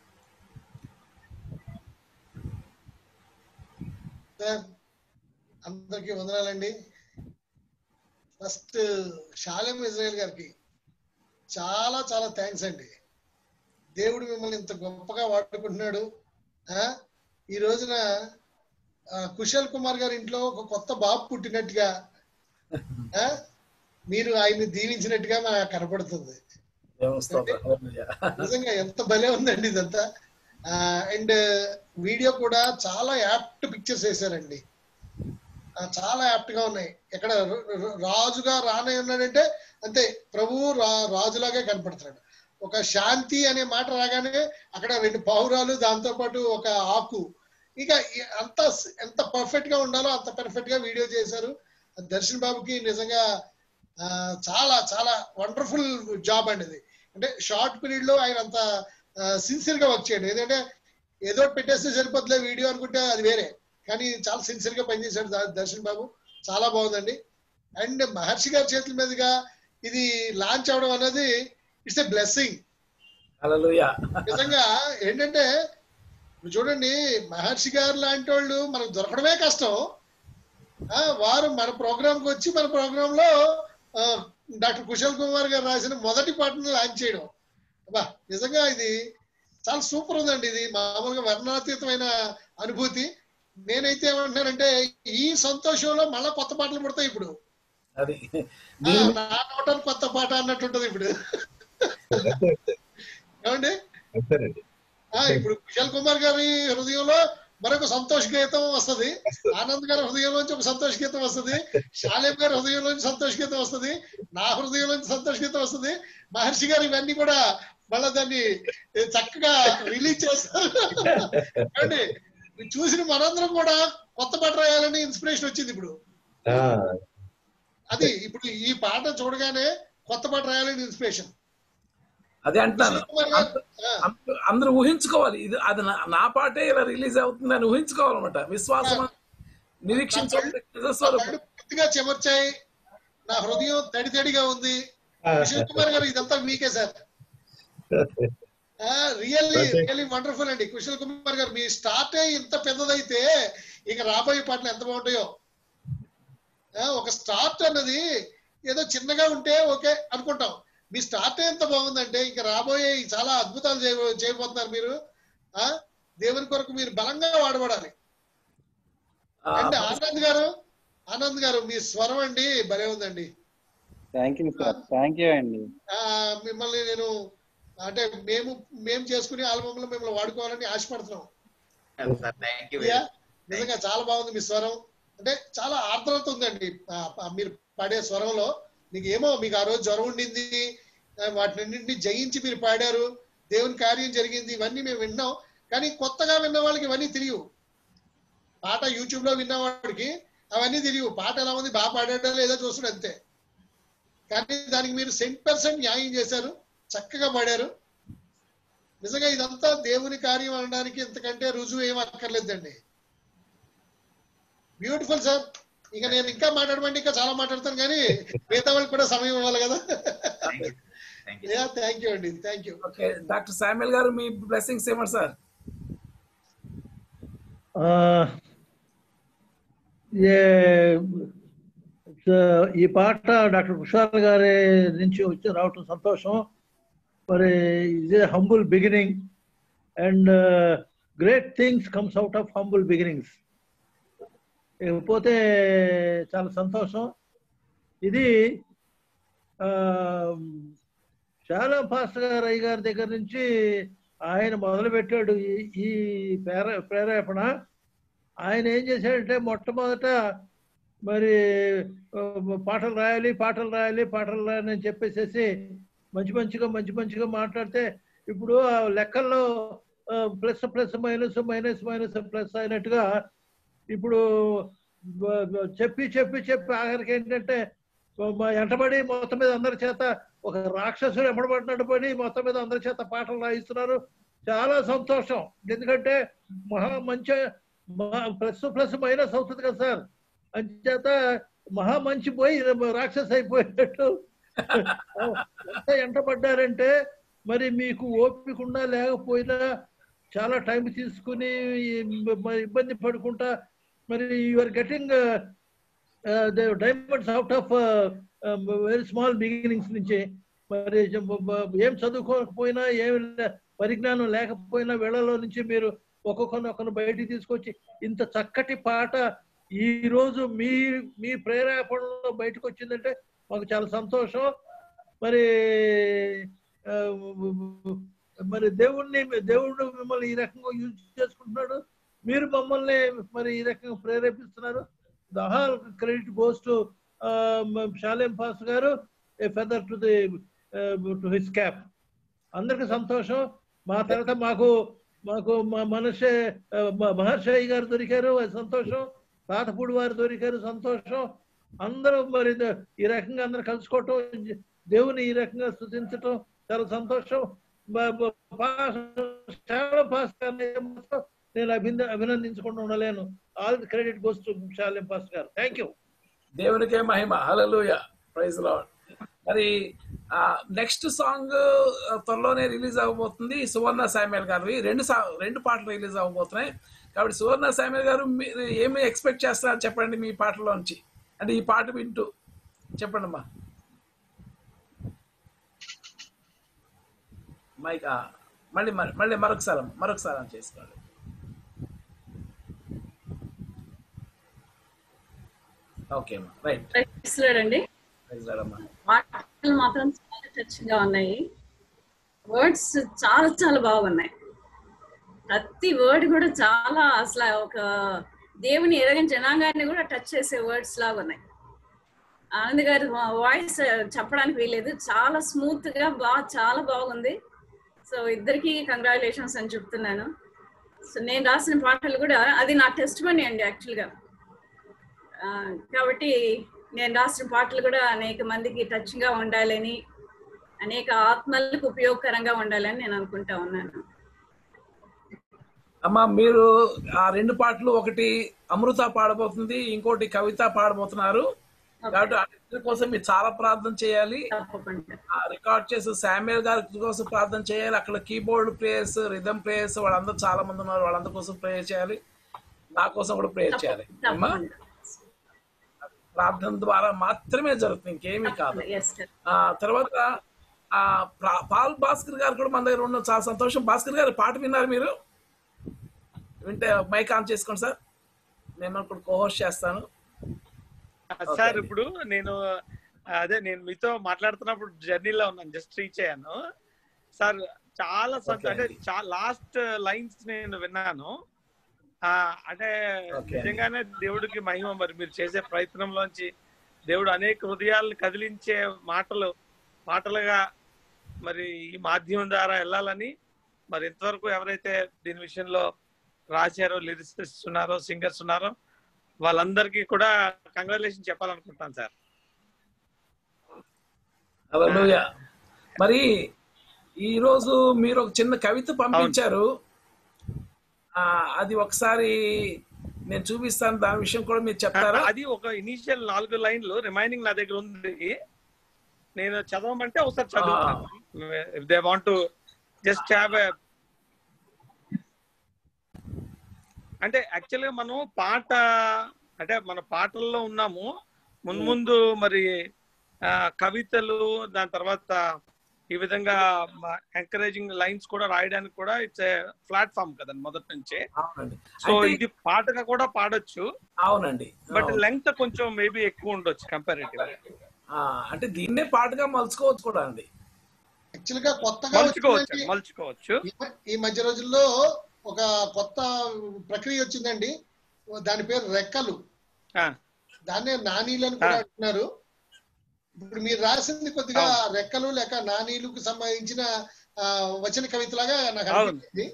సార్ అందరికీ వందనాలండి ఫస్ట్ షాలెం ఇజ్రాయల్ గారికి చాలా చాలా థ్యాంక్స్ అండి దేవుడు మిమ్మల్ని ఇంత గొప్పగా వాడుకుంటున్నాడు ఆ ఈ రోజున ఆ, కుశల్ కుమార్ గారి ఇంట్లో ఒక కొత్త బాబు పుట్టినట్టుగా ఆ మీరు ఆయన్ని దీవించినట్టుగా నాకు కనపడుతుంది దేవుని స్తోత్రం. హల్లెలూయా. నిజంగా ఎంత భలే ఉందండి ఇదంతా అండ్ వీడియో కూడా చాలా యాప్ట్ పిక్చర్స్ వేశారండి ఆ, చాలా యాప్ట్ గా ఉన్నాయి ఎక్కడ ర- ర- రాజుగా రానే ఉన్నాడంటే అంతే ప్రభువు రా రాజులాగే కనపడుతున్నాడు ఒక శాంతి అనే మాట రాగానే అక్కడ రెండు పావురాలు దాంతో పాటు ఒక ఆకు ఇక ఈ- అంత స్- ఎంత పర్ఫెక్ట్ గా ఉండాలో అంత పర్ఫెక్ట్ గా వీడియో చేశారు దర్శన్ బాబుకి నిజంగా ఆ, చాలా చాలా వండర్ఫుల్ జాబ్ అండి ఇది అంటే షార్ట్ పీరియడ్ లో ఆయన అంత సిన్సియర్ గా వర్క్ చేయండి ఎందుకంటే ఏదో ఒకటి పెట్టేస్తే సరిపోతులే వీడియో అనుకుంటే అది వేరే కానీ చాలా సిన్సియర్ గా పనిచేశాడు ద- దర్శన్ బాబు చాలా బాగుందండి అండ్ మహర్షి గారి చేతుల మీదుగా ఇది లాంచ్ అవడం అనేది ఇట్స్ ఎ బ్లెస్సింగ్ హల్లెలూయా. నిజంగా ఏంటంటే ఇప్పుడు చూడండి మహర్షి గారు లాంటి వాళ్ళు మనకు దొరకడమే కష్టం ఆ, వారు మన ప్రోగ్రామ్ కి వచ్చి మన ప్రోగ్రామ్ లో ఆ, డాక్టర్ కుశల్ కుమార్ గారు రాసిన మొదటి పాటను లాంచ్ చేయడం అబ్బా నిజంగా ఇది చాలా సూపర్ ఉందండి ఇది మామూలుగా వర్ణాతీతమైన అనుభూతి నేనైతే ఏమంటున్నానంటే ఈ సంతోషంలో మళ్ళా కొత్త పాటలు పుడతాయి ఇప్పుడు అది ఆ, దీని నా నోటానికి కొత్త పాట అన్నట్టుంటది ఇప్పుడు ఏమండి అంతేనండి ఆ, ఇప్పుడు కుశల్ కుమార్ గారి హృదయంలో మరొక సంతోష గీతం వస్తది ఆనంద్ గారి హృదయంలోంచి ఒక సంతోష గీతం వస్తది శాలేం గారి హృదయంలోంచి సంతోష గీతం వస్తది నా హృదయంలోంచి సంతోష గీతం వస్తది మహర్షి గారు ఇవన్నీ కూడా మళ్ళా దాన్ని చక్కగా రిలీజ్ చేస్తారు ఏమండి ఇది చూసిన మనందరం కూడా కొత్త పాట రాయాలని ఇన్స్పిరేషన్ వచ్చింది ఇప్పుడు ఆ, అది ఇప్పుడు ఈ పాట చూడగానే కొత్త పాట రాయాలని ఇన్స్పిరేషన్ అదే అంటున్నాను కుశల్ కుమార్ గారు ఆ, అందరూ- అందరూ ఊహించుకోవాలి ఇది అది నా- నా పాటే ఇలా రిలీజ్ అవుతుందని ఊహించుకోవాలన్నమాట విశ్వాసం నిరీక్షించాలి నా కళ్ళు పూర్తిగా చెమర్చాయి నా హృదయం తడి తడిగా ఉంది విశల్ కుమార్ గారు ఇదంతా మీకే సార్ రియల్లీ రియల్లీ వండర్ఫుల్ అండి కుశల్ కుమార్ గారు మీ స్టార్ట్ ఇంత పెద్దదైతే ఇక రాబోయే పాటలు ఎంత బాగుంటాయో ఆ, ఒక స్టార్ట్ అన్నది ఏదో చిన్నగా ఉంటే ఓకే అనుకుంటాం మీ స్టార్ట్ ఎంత బాగుందంటే ఇంకా రాబోయే చాలా అద్భుతాలు చేయ చేయబోతున్నారు మీరు ఆ దేవుని కొరకు మీరు బలంగా వాడబడాలి ఆ, అండ్ ఆనంద్ గారు ఆనంద్ గారు మీ స్వరం అండి భలే ఉందండి thank you sir thank you అండి ఆ, మిమ్మల్ని నేను అంటే మేము మేము చేసుకునే ఆల్బమ్ లో మిమ్మల్ని వాడుకోవాలని ఆశపడుతున్నాం సార్ థ్యాంక్ యూ ప్రియా, నిజంగా చాలా బాగుంది మీ స్వరం అంటే చాలా ఆర్ద్రత ఉందండి ఆ, ఆ, మీరు పాడే స్వరంలో మీకు ఏమో మీకు ఆ రోజు జ్వరం ఉండింది ఆ, వాటినన్నింటినీ జయించి మీరు పాడారు దేవుని కార్యం జరిగింది ఇవన్నీ మేము విన్నాం కానీ కొత్తగా విన్న వాళ్ళకి ఇవన్నీ తెలియవు పాట యూట్యూబ్ లో విన్నవాడికి అవన్నీ తెలియవు పాట ఎలా ఉంది బాగా పాడాడా లేదా చూస్తుడు అంతే కానీ దానికి మీరు సెంట్ పర్సెంట్ న్యాయం చేశారు చక్కగా పాడారు నిజంగా ఇదంతా దేవుని కార్యం అనడానికి ఇంతకంటే రుజువు ఏం అక్కర్లేదండి బ్యూటిఫుల్ సార్ ఇక నేను ఇంకా మాట్లాడమంటే ఇంకా చాలా మాట్లాడతాను కానీ మిగతా వాళ్ళకి కూడా సమయం ఇవ్వాలి కదా thank you yeah thank you అండి thank you okay doctor Samuel గారు మీ బ్లెస్సింగ్స్ ఏమంటారు సార్ ఆ, ఏ- స- ఈ పాట డాక్టర్ కుషాల్ గారి నుంచి వచ్చి రావటం సంతోషం మరి ఇదే humble beginning and great things comes out of humble beginnings ఇకపోతే చాలా సంతోషం ఇది ఆ, చాలా పాస్టర్ గారు అయ్య గారి దగ్గర నుంచి ఆయన మొదలు పెట్టాడు ఈ- ఈ ప్రేర ప్రేరేపణ ఆయన ఏం చేశాడంటే మొట్టమొదట మరి ఆ, పాటలు రాయాలి పాటలు రాయాలి పాటలు రాయాలి అని చెప్పేసేసి మంచి మంచిగా మంచి మంచిగా మాట్లాడితే ఇప్పుడు ఆ లెక్కల్లో plus plus minus minus minus plus అయినట్టుగా ఇప్పుడు బ- బ- చెప్పి చెప్పి చెప్పి ఆఖరికి ఏంటంటే మా ఎంటబడి మొత్తం మీద అందరి చేత ఒక రాక్షసుడు ఎంబడబడినట్టు పడి మొత్తం మీద అందరి చేత పాటలు రాయిస్తున్నారు చాలా సంతోషం ఎందుకంటే మహా మంచి ప్లస్ ప్లస్ మైనస్ అవుతుంది కదా సార్ అంచేత మహా మంచి పోయి రాక్షస్ అయిపోయినట్టు ఎంత ఎంటబడ్డారంటే మరి మీకు ఓపిక ఉన్నా లేకపోయినా చాలా టైం తీసుకుని మరి ఇబ్బంది పడుకుంటా మరి you're getting diamonds out of very small beginnings నుంచి మరి జ- బ- ఏం చదువుకోకపోయినా ఏం లే- పరిజ్ఞానం లేకపోయినా వేళలో నుంచి మీరు ఒక్కొక్కరిని ఒకరిని బయటికి తీసుకొచ్చి ఇంత చక్కటి పాట ఈ రోజు మీ మీ ప్రేరేపణలో బయటకు వచ్చిందంటే మాకు చాలా సంతోషం మరి ఆ, మరి దేవుణ్ణి దేవుడు మిమ్మల్ని ఈ రకంగా యూజ్ చేసుకుంటున్నాడు మీరు మమ్మల్ని మరి ఈ రకంగా ప్రేరేపిస్తున్నారు the whole credit goes to Shalem pastor గారు a feather to the to his cap అందరికి సంతోషం మా తర్వాత మాకు మాకు మా మనషే మహర్షయ్య గారు దొరికారు అది సంతోషం తాతపూడి వారు దొరికారు సంతోషం అందరూ మరి ద- ఈ రకంగా అందరు కలుసుకోవటం దేవుని ఈ రకంగా స్థుతించటం చాలా సంతోషం బ- బ- పాస్ చాలా పాస్ గారిని మాత్రం నేను అభినంద అభినందించకుండా ఉండలేను all credit goes to Shalem pastor గారు థ్యాంక్ యూ దేవునికే మహిమ హల్లెలూయా ప్రైజ్ లార్డ్ మరి నెక్స్ట్ సాంగ్ త్వరలోనే రిలీజ్ అవ్వబోతుంది సువర్ణ సామ్యాల్ గారివి రెండు సా- రెండు పాటలు రిలీజ్ అవ్వబోతున్నాయి కాబట్టి సువర్ణ సామ్యాల్ గారు మీరు ఏమి ఎక్స్పెక్ట్ చేస్తున్నారు చెప్పండి మీ పాటలోంచి అంటే ఈ పాట వింటూ చెప్పండి అమ్మా మైక్ ఆ, మళ్ళీ మరి- మళ్ళీ మరొకసారి అమ్మా, మరొకసారి అని చేసుకోండి ఓకే అమ్మా రైట్ అండి ప్రైజ్ లార్డ్ అమ్మా మాటలు మాత్రం చాలా టచ్ గా ఉన్నాయి వర్డ్స్ చాలా చాలా బాగున్నాయి ప్రతి వర్డ్ కూడా చాలా అసలు ఒక దేవుని ఎరగని జనాంగాన్ని కూడా టచ్ చేసే వర్డ్స్ లాగా ఉన్నాయి ఆనంద్ గారి వాయిస్ చెప్పడానికి వీలేదు చాలా స్మూత్ గా బాగా చాలా బాగుంది సో ఇద్దరికి కంగ్రాచులేషన్స్ అని చెప్తున్నాను సో నేను రాసిన పాటలు కూడా అది నా టెస్ట్ మనీ అండి యాక్చువల్గా ఆ, కాబట్టి నేను రాసిన పాటలు కూడా అనేక మందికి టచ్ గా ఉండాలని అనేక ఆత్మలకు ఉపయోగకరంగా ఉండాలని నేను అనుకుంటా ఉన్నాను అమ్మా మీరు ఆ రెండు పాటలు ఒకటి అమృత పాడబోతుంది ఇంకోటి కవిత పాడబోతున్నారు కాబట్టి అన్నిటి కోసం మీరు చాలా ప్రార్థన చేయాలి తప్పకుండా ఆ రికార్డ్ చేసి శామ్యుల్ గారి కోసం ప్రార్థన చేయాలి అక్కడ కీబోర్డ్ ప్లేయర్స్ రిథమ్ ప్లేయర్స్ వాళ్ళందరూ చాలా మంది ఉన్నారు వాళ్ళందరి కోసం ప్రేయర్ చేయాలి నా కోసం కూడా ప్రేయర్ చేయాలి అమ్మా తప్పకుండా ప్రార్థన ద్వారా మాత్రమే జరుగుతుంది ఇంకేమీ కాదు ఎస్ ఆ తర్వాత ఆ ప్రా- పాల్ భాస్కర్ గారు కూడా మన దగ్గర ఉన్న చాలా సంతోషం భాస్కర్ గారు పాట విన్నారు మీరు వింటే మైక్ ఆన్ చేసుకోండి సార్ నేను ఇప్పుడు కోహోస్ట్ చేస్తాను ఓకే సార్ అండి. ఇప్పుడు నేను అదే నేను మీతో మాట్లాడుతున్నప్పుడు జర్నీలో ఉన్నాను జస్ట్ రీచ్ అయ్యాను సార్ చాలా సంత- ఓకే అంటే అండి. లాస్ట్ లైన్స్ నేను విన్నాను ఆ, అంటే ఓకే అండి. నిజంగానే దేవుడికి మహిమ మరి మీరు చేసే ప్రయత్నంలోంచి దేవుడు అనేక హృదయాలను కదిలించే మాటలు పాటలుగా మరి ఈ మాధ్యమం ద్వారా వెళ్ళాలని మరి ఇంతవరకు ఎవరైతే దీని విషయంలో రాశారో లిరిసిస్ట్ ఉన్నారో సింగర్స్ ఉన్నారో వాళ్ళందరికీ కూడా కంగ్రాచులేషన్ చెప్పాలనుకుంటాను సార్ హల్లెలూయా మరి ఈ రోజు మీరు ఒక చిన్న కవిత పంపించారు ఆ, అది ఒకసారి నేను చూపిస్తాను దాని విషయం కూడా మీరు చెప్తారా అది ఒక ఇనీషియల్ నాలుగు లైన్లు రిమైనింగ్ నా దగ్గర ఉంది నేను చదవమంటే ఒకసారి చదువుతాను if they want to just have అంటే యాక్చువల్గా మనం పాట అంటే మన పాటల్లో ఉన్నాము మున్ముందు మరి ఆ, కవితలు దాని తర్వాత ఈ విధంగా ఎంకరేజింగ్ లైన్స్ కూడా రాయడానికి కూడా ఇట్స్ ప్లాట్ఫామ్ కదండి మొదటి నుంచే అవునండి సో అంటే ఇది పాటగా కూడా పాడొచ్చు అవునండి బట్ అవును. లెంగ్త్ కొంచెం మేబీ ఎక్కువ ఉండొచ్చు కంపారిటివ్ ఆ, అంటే దీన్నే పాటగా మలుచుకోవచ్చు కూడా అండి యాక్చువల్ గా కొత్తగా మలుచుకోవచ్చు వచ్చిందండి మలుచుకోవచ్చు ఈ మ- ఈ మధ్య రోజుల్లో ఒక కొత్త ప్రక్రియ వచ్చిందండి దాని పేరు రెక్కలు ఆ, దాన్నే నానీలు అని కూడా ఆ. అంటున్నారు ఇప్పుడు మీరు రాసింది కొద్దిగా అవును. రెక్కలు లేక నానీలకు సంబంధించిన ఆ, వచన కవితలాగా నాకు అవును. అనిపించింది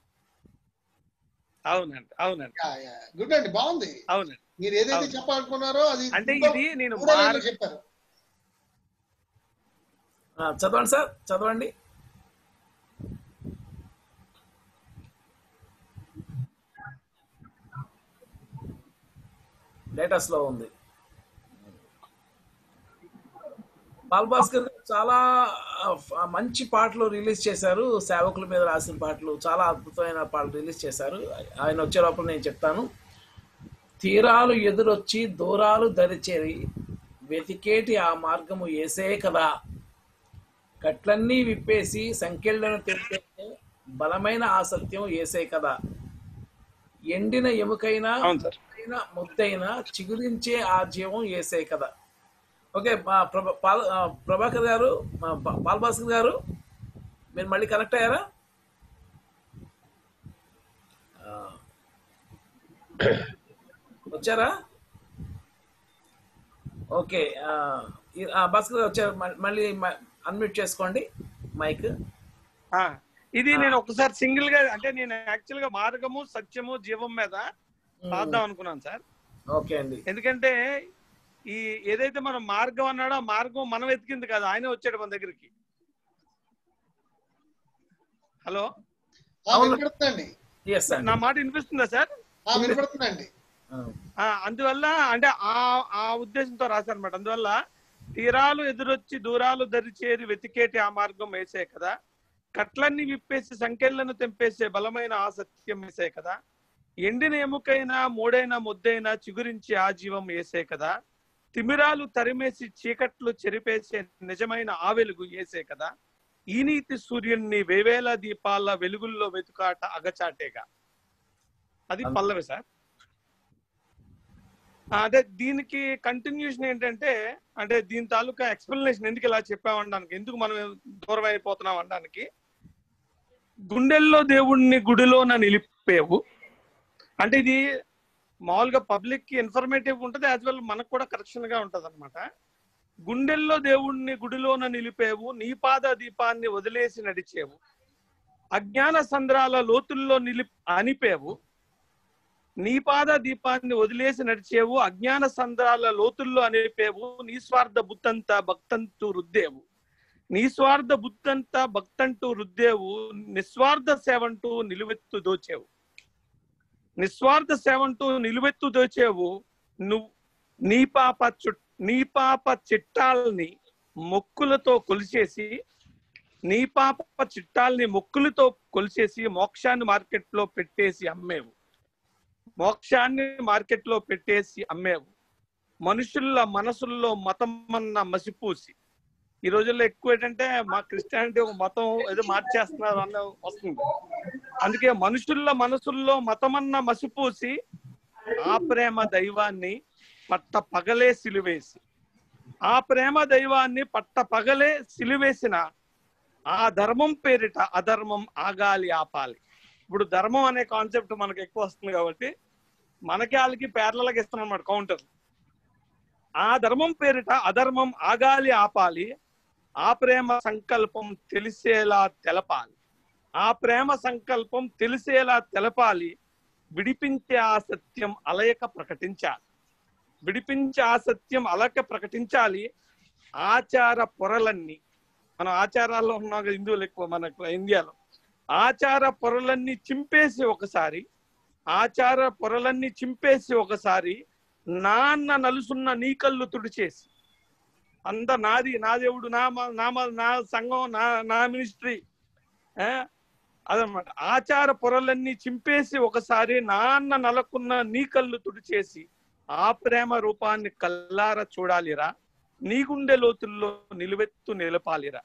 అవునండి అవునండి గుడ్ అండి బాగుంది అవునండి మీరు ఏదైతే అవును. చెప్పాలనుకున్నారో అది అంటే ఇంకో ఇది నేను మూడో లైన్లో మార్- చెప్పారు ఆ, చదవండి సార్ చదవండి లేటెస్ట్ లో ఉంది బాల్ భాస్కర్ గారు చాలా ఆ, ఫ- మంచి పాటలు రిలీజ్ చేశారు సేవకుల మీద రాసిన పాటలు చాలా అద్భుతమైన పాటలు రిలీజ్ చేశారు ఆయన వచ్చే లోపల నేను చెప్తాను తీరాలు ఎదురొచ్చి దూరాలు దరిచేరి వెతికేటి ఆ మార్గము ఏసే కదా కట్లన్నీ విప్పేసి సంఖ్యలను తెలిపే బలమైన ఆ సత్యం ఏసే కదా ఎండిన ఎముకైనా అవును సార్ ముద్దైన ముద్దైన చిగురించే ఆ జీవం ఏసే కదా ఓకే మా ప్రభ పాల్- ఆ, ప్రభాకర్ గారు మా పా- పాల్ భాస్కర్ గారు మీరు మళ్ళీ కనెక్ట్ అయ్యారా ఆ, వచ్చారా ఓకే ఆ, ఈ- ఆ, భాస్కర్ గారు వచ్చారు మళ్ళీ- మళ్ళీ అన్మ్యూట్ చేసుకోండి మైక్ ఆ, ఇది ఆ. నేను ఒకసారి సింగిల్ గా అంటే నేను యాక్చువల్ గా మార్గము సత్యము జీవం మీద రాద్దాం అనుకున్నాను సార్ ఓకే అండి ఎందుకంటే ఈ ఏదైతే మనం మార్గం అన్నాడో ఆ మార్గం మనం వెతికింది కాదు ఆయనే వచ్చాడు మన దగ్గరికి హలో ఆ, అవును. వినపడుతుందండి ఎస్ అండి నా మాట వినిపిస్తుందా సార్ ఆ, వినపడుతుందండి ఆ, అందువల్ల అంటే ఆ ఆ ఉద్దేశంతో రాశారు అనమాట అందువల్ల తీరాలు ఎదురొచ్చి దూరాలు దరిచేరి వెతికేటి ఆ మార్గం వేసే కదా కట్లన్నీ విప్పేసి సంఖ్యలను తెంపేసే బలమైన ఆ సత్యం వేసే కదా ఎండిన ఎముకైనా మూడైనా ముద్దైనా చిగురించి ఆ జీవం వేసే కదా తిమిరాలు తరిమేసి చీకట్లు చెరిపేసే నిజమైన ఆ వెలుగు వేసే కదా ఈ నీతి సూర్యుడిని వేవేల దీపాల వెలుగుల్లో వెతుకాట అగచాటేగా అది పల్లవి సార్ ఆ, అదే దీనికి కంటిన్యూషన్ ఏంటంటే అంటే దీని తాలూకా ఎక్స్ప్లెనేషన్ ఎందుకు ఇలా చెప్పామనడానికి ఎందుకు మనం దూరం అయిపోతున్నాం అనడానికి గుండెల్లో దేవుణ్ణి గుడిలోన నిలిపేవు అంటే ఇది మామూలుగా పబ్లిక్ కి ఇన్ఫర్మేటివ్ ఉంటుంది యాజ్ వెల్ మనకు కూడా కరెక్షన్ గా ఉంటది అనమాట గుండెల్లో దేవుణ్ణి గుడిలోన నిలిపేవు నీ పాద దీపాన్ని వదిలేసి నడిచేవు అజ్ఞాన సంద్రాల లోతుల్లో నిలి అనిపేవు నీ పాద దీపాన్ని వదిలేసి నడిచేవు అజ్ఞాన సంద్రాల లోతుల్లో అనిపేవు నీ స్వార్థ బుద్ధంతా భక్తంతూ రుద్దేవు నీ స్వార్థ బుద్ధంతా భక్తంటూ రుద్దేవు నిస్వార్థ సేవంటూ నిలువెత్తు దోచేవు నిస్వార్థ సేవంటూ నిలువెత్తు దోచేవు నువ్వు నీ పాప చుట్ నీ పాప చిట్టాల్ని మొక్కులతో కొలిచేసి నీ పాప చిట్టాల్ని మొక్కులతో కొలిచేసి మోక్షాన్ని మార్కెట్లో పెట్టేసి అమ్మేవు మోక్షాన్ని మార్కెట్లో పెట్టేసి అమ్మేవు మనుషుల మనసుల్లో మతమన్న మసిపూసి ఈ రోజుల్లో ఎక్కువ ఏంటంటే మా క్రిస్టియానిటీ ఒక మతం ఏదో మార్చేస్తున్నారు అన్న వస్తుంది అందుకే మనుషుల మనసుల్లో మతమన్న మసిపూసి ఆ ప్రేమ దైవాన్ని పట్ట పగలే సిలువేసి ఆ ప్రేమ దైవాన్ని పట్ట పగలే సిలువేసిన ఆ ధర్మం పేరిట అధర్మం ఆగాలి ఆపాలి ఇప్పుడు ధర్మం అనే కాన్సెప్ట్ మనకు ఎక్కువ వస్తుంది కాబట్టి మనకి వాళ్ళకి పేర్లకి ఇస్తున్నాం అన్నమాట కౌంటర్ ఆ ధర్మం పేరిట అధర్మం ఆగాలి ఆపాలి ఆ ప్రేమ సంకల్పం తెలిసేలా తెలపాలి ఆ ప్రేమ సంకల్పం తెలిసేలా తెలపాలి విడిపించే ఆ సత్యం అలయక ప్రకటించాలి విడిపించే ఆ సత్యం అలక ప్రకటించాలి ఆచార పొరలన్నీ మన ఆచారాల్లో ఉన్నాం కదా హిందువులు ఎక్కువ మన ఇండియాలో ఆచార పొరలన్నీ చింపేసి ఒకసారి ఆచార పొరలన్నీ చింపేసి ఒకసారి నాన్న నలుసున్న నీ కళ్ళు తుడిచేసి అంత నాది నా దేవుడు నా మ- నా మ- నా సంఘం నా నా మినిస్ట్రీ అదనమాట ఆచార పొరలన్నీ చింపేసి ఒకసారి నాన్న నలకున్న నీ కళ్ళు తుడిచేసి ఆ ప్రేమ రూపాన్ని కల్లార చూడాలిరా నీ గుండె లోతుల్లో నిలువెత్తు నిలపాలిరా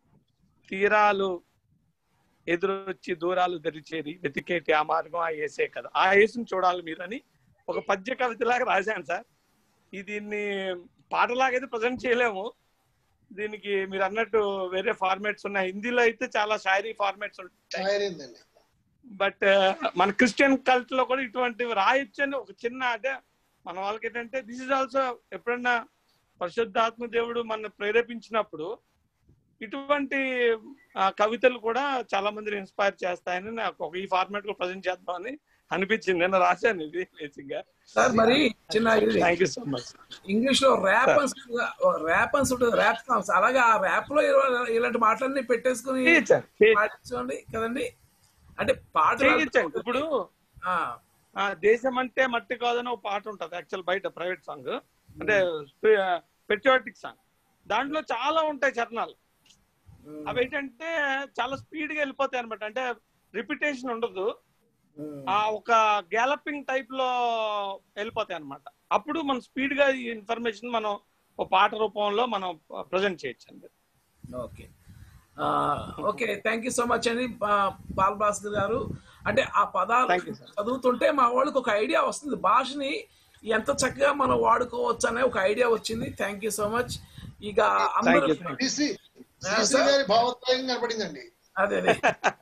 తీరాలు ఎదురొచ్చి దూరాలు దరిచేరి వెతికేటి ఆ మార్గం ఆ ఏసే కదా ఆ ఏసుని చూడాలి మీరని ఒక పద్య కవితలాగా రాశాను సార్ ఇది దీన్ని పాటలాగైతే ప్రజెంట్ చేయలేము దీనికి మీరు అన్నట్టు వేరే ఫార్మాట్స్ ఉన్నాయి హిందీలో అయితే చాలా షాయరీ ఫార్మాట్స్ ఉంటాయి తయారైందండి బట్ మన క్రిస్టియన్ కల్ట్ లో కూడా ఇటువంటివి రాయొచ్చు అని ఒక చిన్న అంటే మన వాళ్ళకి ఏంటంటే దిస్ ఇస్ ఆల్సో ఎప్పుడన్నా పరిశుద్ధాత్మ దేవుడు మన ప్రేరేపించినప్పుడు ఇటువంటి ఆ, కవితలు కూడా చాలా మందిని ఇన్స్పైర్ చేస్తాయని నాకు ఒక ఈ ఫార్మాట్ లో ప్రజెంట్ చేద్దామని అనిపించింది నేను రాశాను ఇది బేసిక్ గా సార్ మరి చిన్న ఇది thank you so much English లో ర్యాప్ అని ర్యాప్ అని ఉంటుంది ర్యాప్ సాంగ్స్ అలాగే ఆ ర్యాప్ లో ఇరవై- ఇలాంటి మాటలన్నీ పెట్టేసుకుని చేయొచ్చండి, చేయొచ్చు. పాడించండి కదండి అంటే పాటలు చేయొచ్చండి ఇప్పుడు ఆ, ఆ దేశం అంటే మట్టి కాదని ఒక పాట ఉంటది యాక్చువల్ బయట ప్రైవేట్ సాంగ్ అంటే పెట్రియాటిక్ సాంగ్ దాంట్లో చాలా ఉంటాయి చరణాలు ఉమ్, అవి ఏంటంటే చాలా స్పీడ్ గా వెళ్ళిపోతాయి అనమాట అంటే రిపిటేషన్ ఉండదు ఉమ్, ఆ ఒక గ్యాలపింగ్ టైప్ లో వెళ్ళిపోతాయి అనమాట అప్పుడు మనం స్పీడ్ గా ఈ ఇన్ఫర్మేషన్ మనం ఒక పాట రూపంలో మనం ప్రజెంట్ చేయొచ్చు అండి ఓకే ఆ, okay thank you so much అండి బా- బాల్ భాస్కర్ గారు అంటే ఆ పదాలు Thank you, sir. చదువుతుంటే మా వాళ్ళకి ఒక ఐడియా వస్తుంది భాషని ఎంత చక్కగా మనం వాడుకోవచ్చు అనే ఒక ఐడియా వచ్చింది థ్యాంక్ యూ సో మచ్ ఇక అందరూ you, thank శ్రీశ్రీ ఆ, శ్రీశ్రీ సార్? గారి భావోద్వేగం కనపడిందండి అదే అదే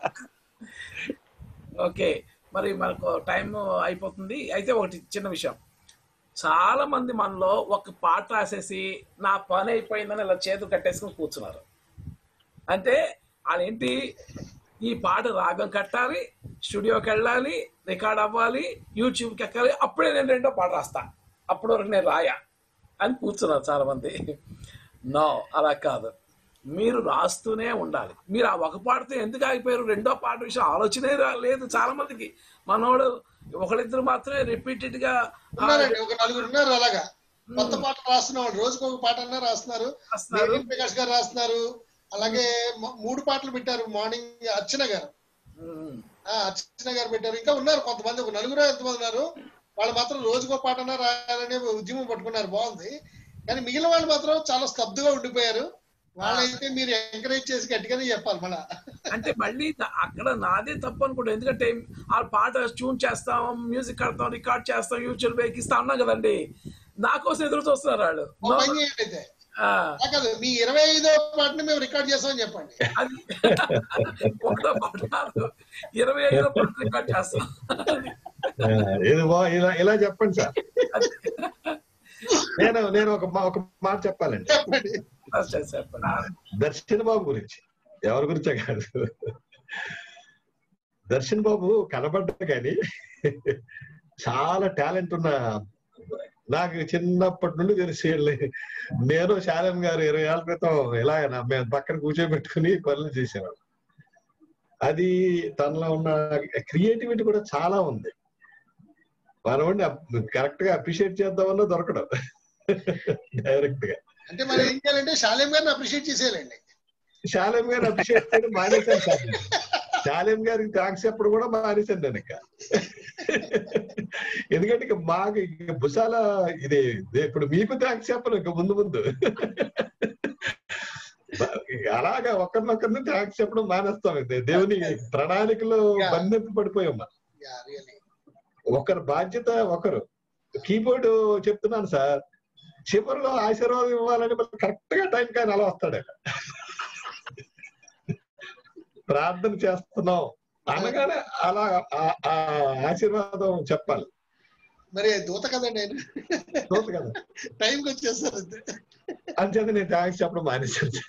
ఓకే మరి మనకు టైం అయిపోతుంది అయితే ఒకటి చిన్న విషయం చాలా మంది మనలో ఒక పాట రాసేసి నా పని అయిపోయిందని ఇలా చేతులు కట్టేసుకుని కూర్చున్నారు అంటే వాళ్ళేంటి ఈ పాట రాగం కట్టాలి స్టూడియోకి వెళ్ళాలి రికార్డ్ అవ్వాలి యూట్యూబ్కి ఎక్కాలి అప్పుడే నేను రెండో పాట రాస్తా అప్పటి వరకు నేను రాయా అని కూర్చున్నారు చాలా మంది నో అలా కాదు మీరు రాస్తూనే ఉండాలి మీరు ఆ ఒక పాటతో ఎందుకు ఆగిపోయారు రెండో పాట విషయం ఆలోచనే రా- లేదు చాలా మందికి మనోడు ఒకళ్ళిద్దరు మాత్రమే రిపీటెడ్ గా ఆ, ఉన్నారండి ఒక నలుగురు ఉన్నారు అలాగా కొత్త పాట రాస్తున్న వాళ్ళు రోజుకు ఒక పాట అన్నా రాస్తున్నారు రాస్తున్నారు. దేవిన్ ప్రకాష్ గారు రాస్తున్నారు అలాగే మ- మూడు పాటలు పెట్టారు మార్నింగ్ అర్చన గారు ఉమ్, ఆ అర్చన గారు పెట్టారు ఇంకా ఉన్నారు కొంతమంది ఒక నలుగురు ఎంతమంది ఉన్నారు వాళ్ళు మాత్రం రోజుకో పాటనా రాయాలనే ఉద్యమం పట్టుకున్నారు బాగుంది కానీ మిగిలిన వాళ్ళు మాత్రం చాలా స్తబ్దుగా ఉండిపోయారు వాళ్ళైతే మీరు ఎంకరేజ్ చేసి గట్టిగానే చెప్పాలి మళ్ళా అంటే మళ్ళీ ద- అక్కడ నాదే తప్పు అనుకుంటా ఎందుకంటే ఆ పాట ట్యూన్ చేస్తాం మ్యూజిక్ ఆడతాం రికార్డ్ చేస్తాం యూట్యూబ్ ఎక్కిస్తా అన్నాం కదండి నా కోసం ఎదురు చూస్తున్నారు వాళ్ళు ఒక పని చేయండి అయితే ఆ, అలా కాదు మీ ఇరవై ఐదో పాటని మేము రికార్డ్ చేస్తామని చెప్పండి అది ఒకటో పాట కాదు ఇరవై ఐదో పాట రికార్డ్ చేస్తాం ఆ, ఇది బా- ఇలా ఇలా చెప్పండి సార్ అది- నేను నేను ఒక మా- ఒక మాట చెప్పాలండి చెప్పండి సరే, చెప్పండి దర్శన్ బాబు గురించి ఎవరి గురించే కాదు దర్శన్ బాబు కనబడ్డ కానీ చాలా టాలెంట్ ఉన్న నాకు చిన్నప్పటి నుండి తెలిసి నేను శాలం గారు ఇరవై ఏళ్ళ క్రితం ఇలా మేము పక్కన కూర్చోబెట్టుకుని పనులు చేసేవాళ్ళం అది తనలో ఉన్న క్రియేటివిటీ కూడా చాలా ఉంది మనం కరెక్ట్ గా అప్రిషియేట్ చేద్దామన్నా దొరకడం డైరెక్ట్ గా అంటే మరి ఏం చేయాలంటే శాలేం గారిని అప్రిషియేట్ చేసేయాలండి శాలేం గారు అప్రిషియేట్ చేయడం మానేశాను సార్ నేను. శాలేం గారికి థ్యాంక్స్ చెప్పడం కూడా మానేశాను నేను ఇక ఎందుకంటే ఇక మాకు ఇక భుసాల ఇది ఇది ఇప్పుడు మీకు థ్యాంక్స్ చెప్పను ఇక ముందు ముందు అలాగా ఒకరినొకరిని థ్యాంక్స్ చెప్పడం మానేస్తాం ఇది. దేవుని ప్రణాళికలో Yeah. బంధింపు పడిపోయాం మనం Yeah, really. ఒకరి బాధ్యత ఒకరు కీబోర్డ్ చెప్తున్నాను సార్ చివరిలో ఆశీర్వాదం ఇవ్వాలని మళ్ళీ కరెక్ట్ గా టైం కానీ అలా వస్తాడు ఆయన. ప్రార్థన చేస్తున్నాం అనగానే అలా ఆ- ఆ ఆశీర్వాదం చెప్పాలి మరి దూత కదండి ఆయన చూద్దు కదా టైంకి వచ్చేస్తారు అంతే అంచేత నేను థ్యాంక్స్ చెప్పడం మానేశాను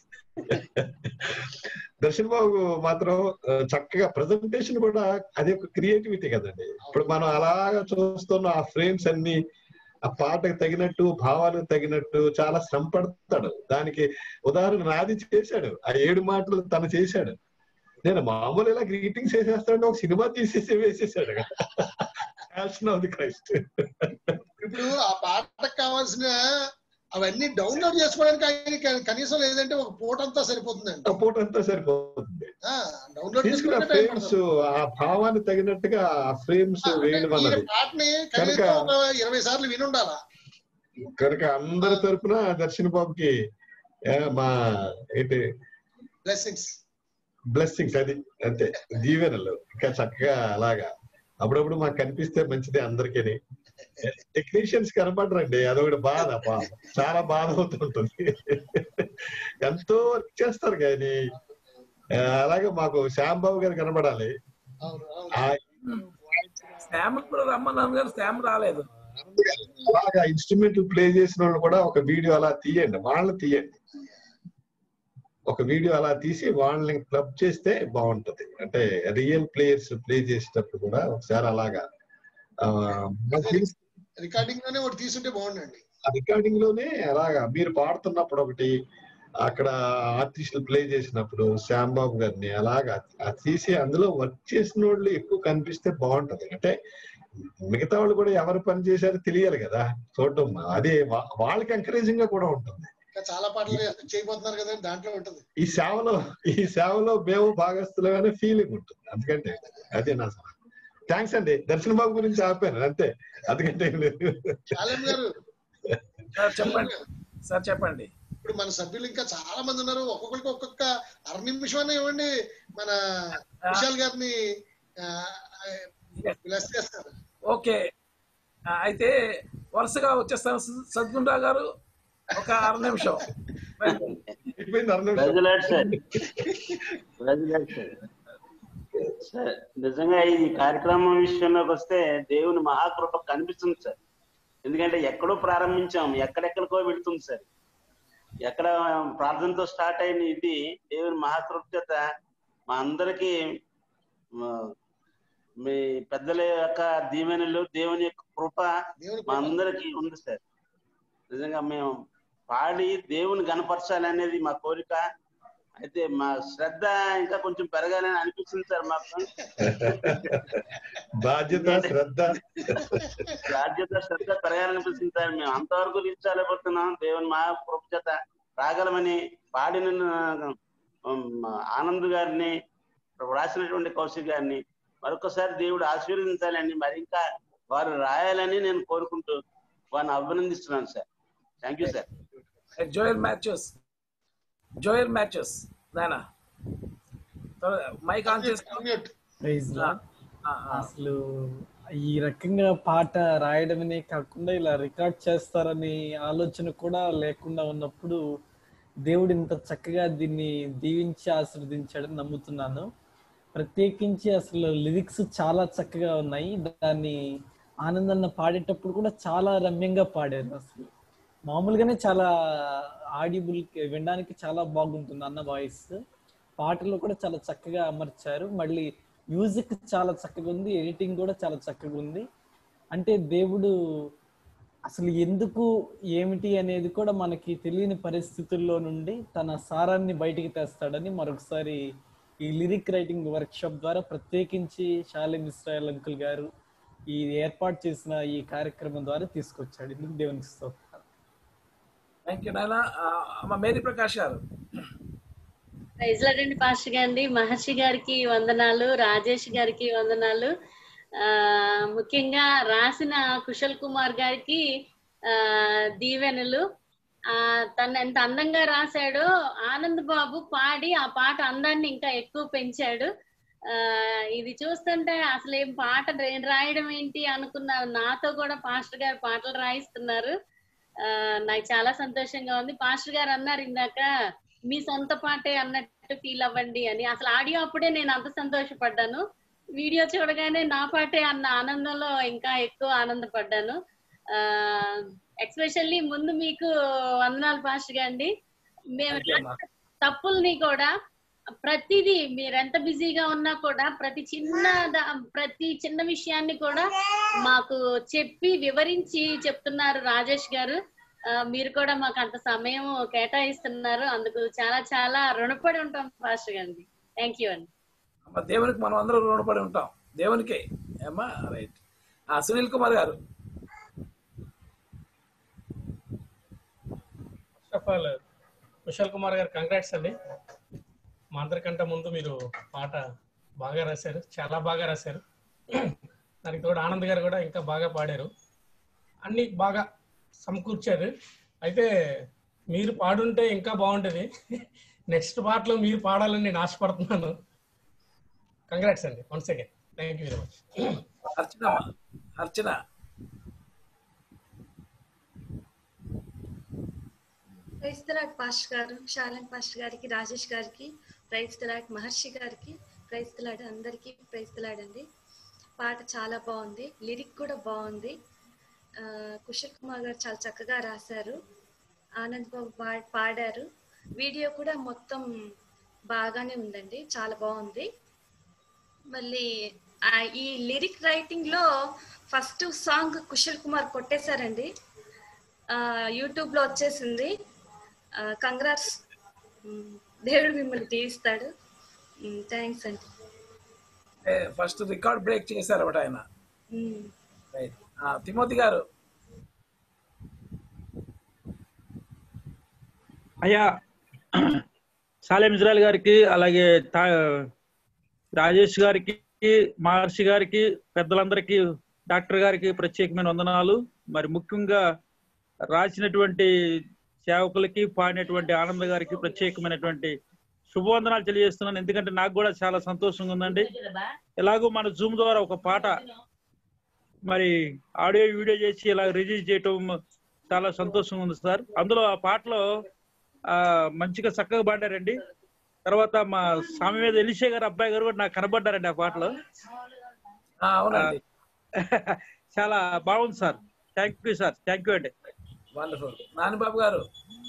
దర్శన్ బాబు మాత్రం ఆ, చక్కగా ప్రజెంటేషన్ కూడా అది ఒక క్రియేటివిటీ కదండి ఇప్పుడు మనం అలాగా చూస్తున్న ఆ ఫ్రేమ్స్ అన్ని ఆ పాటకు తగినట్టు భావాలకు తగినట్టు చాలా శ్రమ పడతాడు దానికి ఉదాహరణ నాది చేశాడు ఆ ఏడు మాటలు తను చేశాడు నేను మామూలు ఇలా గ్రీటింగ్స్ వేసేస్తాడు ఒక సినిమా తీసేసి వేసేసాడు ఫ్యాషన్ ఆఫ్ ది క్రైస్ట్ ఇప్పుడు ఆ పాటకు కావాల్సిన అవన్నీ డౌన్లోడ్ చేసుకోవడానికి ఆయన కనీసం లేదంటే ఒక పూట అంతా సరిపోతుందండి సపోర్ట్ అంతా సరిపోతుంది డౌన్లోడ్ తీసుకున్న చేసుకుంటే టైం ఫ్రేమ్స్ పడుతుంది. ఆ భావాన్ని తగినట్టుగా ఆ ఫ్రేమ్స్ అంటే వేయడం ఈయన అన్నది పాటని కనుక కనీసం ఒక ఇరవై సార్లు విని ఉండాలా కనుక అందరి తరపున దర్శన్ బాబుకి ఏ, మా ఏంటి బ్లెస్సింగ్స్ బ్లెస్సింగ్స్ అది అంతే దీవెనలు ఇంకా చక్కగా అలాగా అప్పుడప్పుడు మాకు కనిపిస్తే మంచిది అందరికీ టెక్నీషియన్స్ కనపడరండి అదొకటి బాధ పాపం చాలా బాధ అవుతుంటుంది ఎంతో వర్క్ చేస్తారు కానీ ఆ, అలాగే మాకు శ్యాంబాబు గారు కనపడాలి అవును అవును ఆ శామ్ కూడా రమ్మన్నాను కానీ శామ్ రాలేదు అలాగా ఇన్స్ట్రుమెంట్లు ప్లే చేసిన వాళ్ళు కూడా ఒక వీడియో అలా తీయండి వాళ్ళని తీయండి ఒక వీడియో అలా తీసి వాళ్ళని క్లబ్ చేస్తే బాగుంటది అంటే రియల్ ప్లేయర్స్ ప్లే చేసేటప్పుడు కూడా ఒకసారి అలాగా రికార్డింగ్ లోనే ఒకటి తీసుంటే బాగుండండి రికార్డింగ్ లోనే అలాగా మీరు పాడుతున్నప్పుడు ఒకటి అక్కడ ఆర్టిస్టులు ప్లే చేసినప్పుడు శ్యాంబాబు గారిని అలాగా అది తీసి అందులో వర్క్ చేసిన వాళ్ళు ఎక్కువ కనిపిస్తే బాగుంటది అంటే మిగతా వాళ్ళు కూడా ఎవరు పని చేశారో తెలియాలి కదా చూడటం అదే వా- వాళ్ళకి ఎంకరేజింగ్ గా కూడా ఉంటుంది ఇంకా చాలా పాటలు చేయబోతున్నారు కదా దాంట్లో ఉంటుంది ఈ సేవలో ఈ సేవలో మేము భాగస్థులమైన ఫీలింగ్ ఉంటుంది అందుకంటే అదే నా థ్యాంక్స్ అండి దర్శన్ బాబు గురించి ఆపాను అంతే అందుకంటే ఏం లేదు. చాలం గారు సార్ చెప్పండి సార్ చెప్పండి ఇప్పుడు మన సభ్యులు ఇంకా చాలా మంది ఉన్నారు ఒక్కొక్కరికి ఒక్కొక్క అర నిమిషం అనే ఇవ్వండి మన విశాల్ గారిని బ్లెస్ చేస్తారు ఓకే ఆ, అయితే వరుసగా వచ్చేస్తాను సద్గుండ్రా గారు ఒక అర నిమిషం అయిపోయింది అర నిమిషం. Praise lord sir praise lord sir sir నిజంగా ఈ కార్యక్రమం విషయంలోకి వస్తే దేవుని మహాకృప కనిపిస్తుంది సార్ ఎందుకంటే ఎక్కడో ప్రారంభించాం ఎక్కడెక్కడికో వెళుతుంది సార్ ఎక్కడ ప్రార్థనతో స్టార్ట్ అయిన ఇది దేవుని మహాకృప చేత మా అందరికీ మా మీ పెద్దల యొక్క దీవెనలు దేవుని యొక్క కృప దేవుని మా అందరికీ ఉంది సార్ నిజంగా మేము పాడి దేవుని గనపరచాలి అనేది మా కోరిక అయితే మా శ్రద్ధ ఇంకా కొంచెం పెరగాలని అనిపిస్తుంది సార్ మాకు బాధ్యత శ్రద్ధ బాధ్యత శ్రద్ధ పెరగాలనిపిస్తుంది సార్ మేము అంతవరకు రీచ్ అవ్వబోతున్నాం దేవుని మా కృప చేత రాగలమని పాడిన ఉమ్, ఆనంద్ గారిని రాసినటువంటి కౌశిక్ గారిని మరొకసారి దేవుడు ఆశీర్వదించాలని మరి ఇంకా వారు రాయాలని నేను కోరుకుంటూ వారిని అభినందిస్తున్నాను sir thank you sir Joel Matthews Joel Matthews నాయనా మైక్ ఆన్ చేసుకో ప్రైజ్ ఆ, ఆ, ఆ. అసలు ఈ రకంగా పాట రాయడమనే కాకుండా ఇలా రికార్డ్ చేస్తారని ఆలోచన కూడా లేకుండా ఉన్నప్పుడు దేవుడు ఇంత చక్కగా దీన్ని దీవించి ఆశీర్వదించాడని నమ్ముతున్నాను ప్రత్యేకించి అసలు లిరిక్స్ చాలా చక్కగా ఉన్నాయి దాన్ని ఆనందన్న పాడేటప్పుడు కూడా చాలా రమ్యంగా పాడారు అసలు మామూలుగానే చాలా ఆడిబుల్ వినడానికి చాలా బాగుంటుంది అన్న వాయిస్ పాటలు కూడా చాలా చక్కగా అమర్చారు మళ్ళీ మ్యూజిక్ చాలా చక్కగా ఉంది ఎడిటింగ్ కూడా చాలా చక్కగా ఉంది అంటే దేవుడు అసలు ఎందుకు ఏమిటి అనేది కూడా మనకి తెలియని పరిస్థితుల్లో నుండి తన సారాన్ని బయటికి తెస్తాడని మరొకసారి ఈ లిరిక్ రైటింగ్ వర్క్ షాప్ ద్వారా ప్రత్యేకించి షాలిం ఇస్రాయల్ అంకుల్ గారు ఈ ఏర్పాటు చేసిన ఈ కార్యక్రమం ద్వారా తీసుకొచ్చాడు ఇందుకు దేవునికి స్తోత్రాలు థ్యాంక్ యూ నాయన అమ్మ మేరీ ప్రకాష్ గారు ప్రైజ్ లాడండి పాస్టర్ గారి మహర్షి గారికి వందనాలు రాజేష్ గారికి వందనాలు ఆ ముఖ్యంగా రాసిన కుశల్ కుమార్ గారికి ఆ దీవెనలు ఆ తను ఎంత అందంగా రాశాడో ఆనంద్ బాబు పాడి ఆ పాట అందాన్ని ఇంకా ఎక్కువ పెంచాడు ఆ ఇది చూస్తుంటే అసలు ఏం పాట రే- రాయడం ఏంటి అనుకున్న నాతో కూడా పాస్టర్ గారు పాటలు రాయిస్తున్నారు ఆ నాకు చాలా సంతోషంగా ఉంది పాస్టర్ గారు అన్నారు ఇందాక మీ సొంత పాటే అన్నట్టు ఫీల్ అవ్వండి అని అసలు ఆడియో అప్పుడే నేను అంత సంతోషపడ్డాను వీడియో చూడగానే నా పాటే అన్న ఆనందంలో ఇంకా ఎక్కువ ఆనందపడ్డాను ఆ ఎక్స్పెషల్లీ ముందు మీకు వందనాలు పాస్టర్ గాండి మేము తప్పుల్ని కూడా ప్రతిదీ మీరు ఎంత బిజీగా ఉన్నా కూడా ప్రతి చిన్న ద- ప్రతి చిన్న విషయాన్ని కూడా మాకు చెప్పి వివరించి చెప్తున్నారు రాజేష్ గారు ఆ, మీరు కూడా మాకు అంత సమయం కేటాయిస్తున్నారు అందుకు చాలా చాలా రుణపడి ఉంటాం పాస్టర్ గాండి థ్యాంక్ యూ అండి అమ్మ దేవునికి మనం అందరం రుణపడి ఉంటాం దేవునికే ఏమ్మా రైట్ ఆ సునీల్ కుమార్ గారు first of all Kushal Kumar గారు కంగ్రాట్స్ అండి మా అందరికంటే ముందు మీరు పాట బాగా రాశారు చాలా బాగా రాశారు దానికి తోడు ఆనంద్ గారు కూడా ఇంకా బాగా పాడారు అన్ని బాగా సమకూర్చారు అయితే మీరు పాడుంటే ఇంకా బాగుంటుంది నెక్స్ట్ పాటలో మీరు పాడాలని నేను ఆశపడుతున్నాను కంగ్రాట్స్ అండి one second thank you very much Archana అమ్మ. అర్చన ప్రైజ్ తలాట్ పాస్టర్ గారు షాలన్ పాస్టర్ గారికి రాజేష్ గారికి ప్రైజ్ తలాట్ మహర్షి గారికి ప్రైజ్ తలాడ్ అందరికీ ప్రైజ్ తలాడండి పాట చాలా బాగుంది లిరిక్ కూడా బాగుంది ఆ, కుశల్ కుమార్ గారు చాలా చక్కగా రాశారు ఆనంద్ బాబు పా- పాడారు వీడియో కూడా మొత్తం బాగానే ఉందండి చాలా బాగుంది మళ్ళీ ఆ ఈ లిరిక్ రైటింగ్ లో ఫస్ట్ సాంగ్ కుశల్ కుమార్ కొట్టేశారండి యూట్యూబ్ లో వచ్చేసింది కంగ్రాట్స్ దేవుడు మిమ్మల్ని దీవిస్తాడు థ్యాంక్స్ అండి ఫస్ట్ రికార్డ్ బ్రేక్ చేశారు ఒకటి ఆయన ఉమ్. రైట్ ఆ, తిమోతి గారు అయ్యా సాలెం ఇజ్రాయల్ గారికి అలాగే తా- రాజేష్ గారికి మహర్షి గారికి పెద్దలందరికీ డాక్టర్ గారికి ప్రత్యేకమైన వందనాలు మరి ముఖ్యంగా రాసినటువంటి సేవకులకి పాడినటువంటి ఆనంద్ గారికి ప్రత్యేకమైనటువంటి శుభవందనాలు తెలియజేస్తున్నాను ఎందుకంటే నాకు కూడా చాలా సంతోషంగా ఉందండి ఎలాగో మన జూమ్ ద్వారా ఒక పాట మరి ఆడియో వీడియో చేసి ఇలా రిలీజ్ చేయటం చాలా సంతోషంగా ఉంది సార్ అందులో ఆ పాటలో ఆ మంచిగా చక్కగా పాడారండి తర్వాత మా స్వామి మీద ఎలిషే గారు అబ్బాయి గారు కూడా నాకు కనబడ్డారండి ఆ పాటలో ఆ, అవునండి చాలా బాగుంది sir thank you sir thank you అండి వండర్ఫుల్ నానిబాబు గారు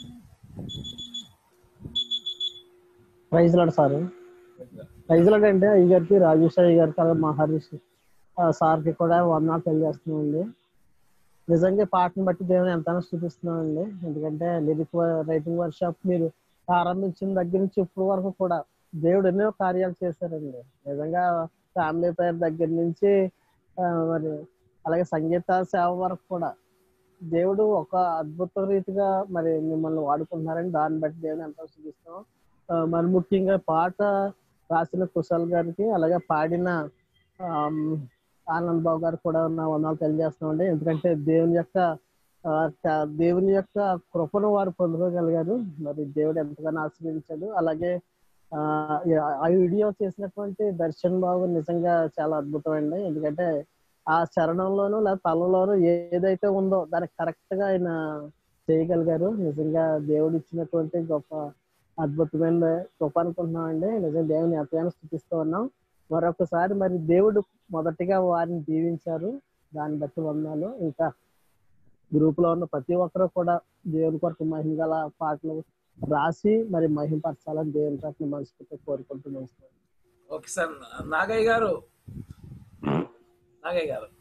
praise lord sir praise lord అంటే అయ్య గారికి రాజేష్ అయ్య గారికి అలాగే మా హరీష్ ఆ, సార్కి కూడా వందనాలు తెలియజేస్తున్నామండి నిజంగా ఈ పాటను బట్టి దేవుని ఎంతైనా స్థుతిస్తున్నామండి ఎందుకంటే లిరిక్ రైటింగ్ వర్క్ షాప్ మీరు ప్రారంభించిన దగ్గర నుంచి ఇప్పటి వరకు కూడా దేవుడు ఎన్నో కార్యాలు చేశారండి నిజంగా ఫ్యామిలీ పేరు దగ్గర నుంచి ఆ, మరి అలాగే సంగీత సేవ వరకు కూడా దేవుడు ఒక అద్భుత రీతిగా మరి మిమ్మల్ని వాడుకుంటున్నారని దాన్ని బట్టి దేవుని ఎంతో స్థుతిస్తున్నాం ఆ, మరి ముఖ్యంగా పాట రాసిన కుశల్ గారికి అలాగే పాడిన ఆమ్, ఆనంద్ బాబు గారికి కూడా నా వందనాలు తెలియజేస్తున్నామండి ఎందుకంటే దేవుని యొక్క ఆ, క- దేవుని యొక్క కృపను వారు పొందుకోగలిగారు మరి దేవుడు ఎంతగానో ఆశీర్వదించాడు అలాగే ఆ ఆ వీడియో చేసినటువంటి దర్శన్ బాబు నిజంగా చాలా అద్భుతమండి ఎందుకంటే ఆ చరణంలోనూ లేదా తలలోనూ ఏదైతే ఉందో దానికి కరెక్ట్ గా ఆయన చేయగలిగారు నిజంగా దేవుడు ఇచ్చినటువంటి గొప్ప అద్భుతమైన గొప్ప అనుకుంటున్నామండి నిజంగా దేవుని ఎంతగానో స్థుతిస్తూ ఉన్నాం మరొకసారి మరి దేవుడు మొదటిగా వారిని దీవించారు దాన్ని బట్టి వందాలు ఇంకా గ్రూప్ లో ఉన్న ప్రతి ఒక్కరూ కూడా దేవుని కొరకు మహిమ గల పాటలు రాసి మరి మహిమపరచాలని దేవుని తరఫున మనస్ఫూర్తిగా కోరుకుంటున్నాం సార్ ఓకే సార్ నాగయ్య గారు నాగయ్య గారు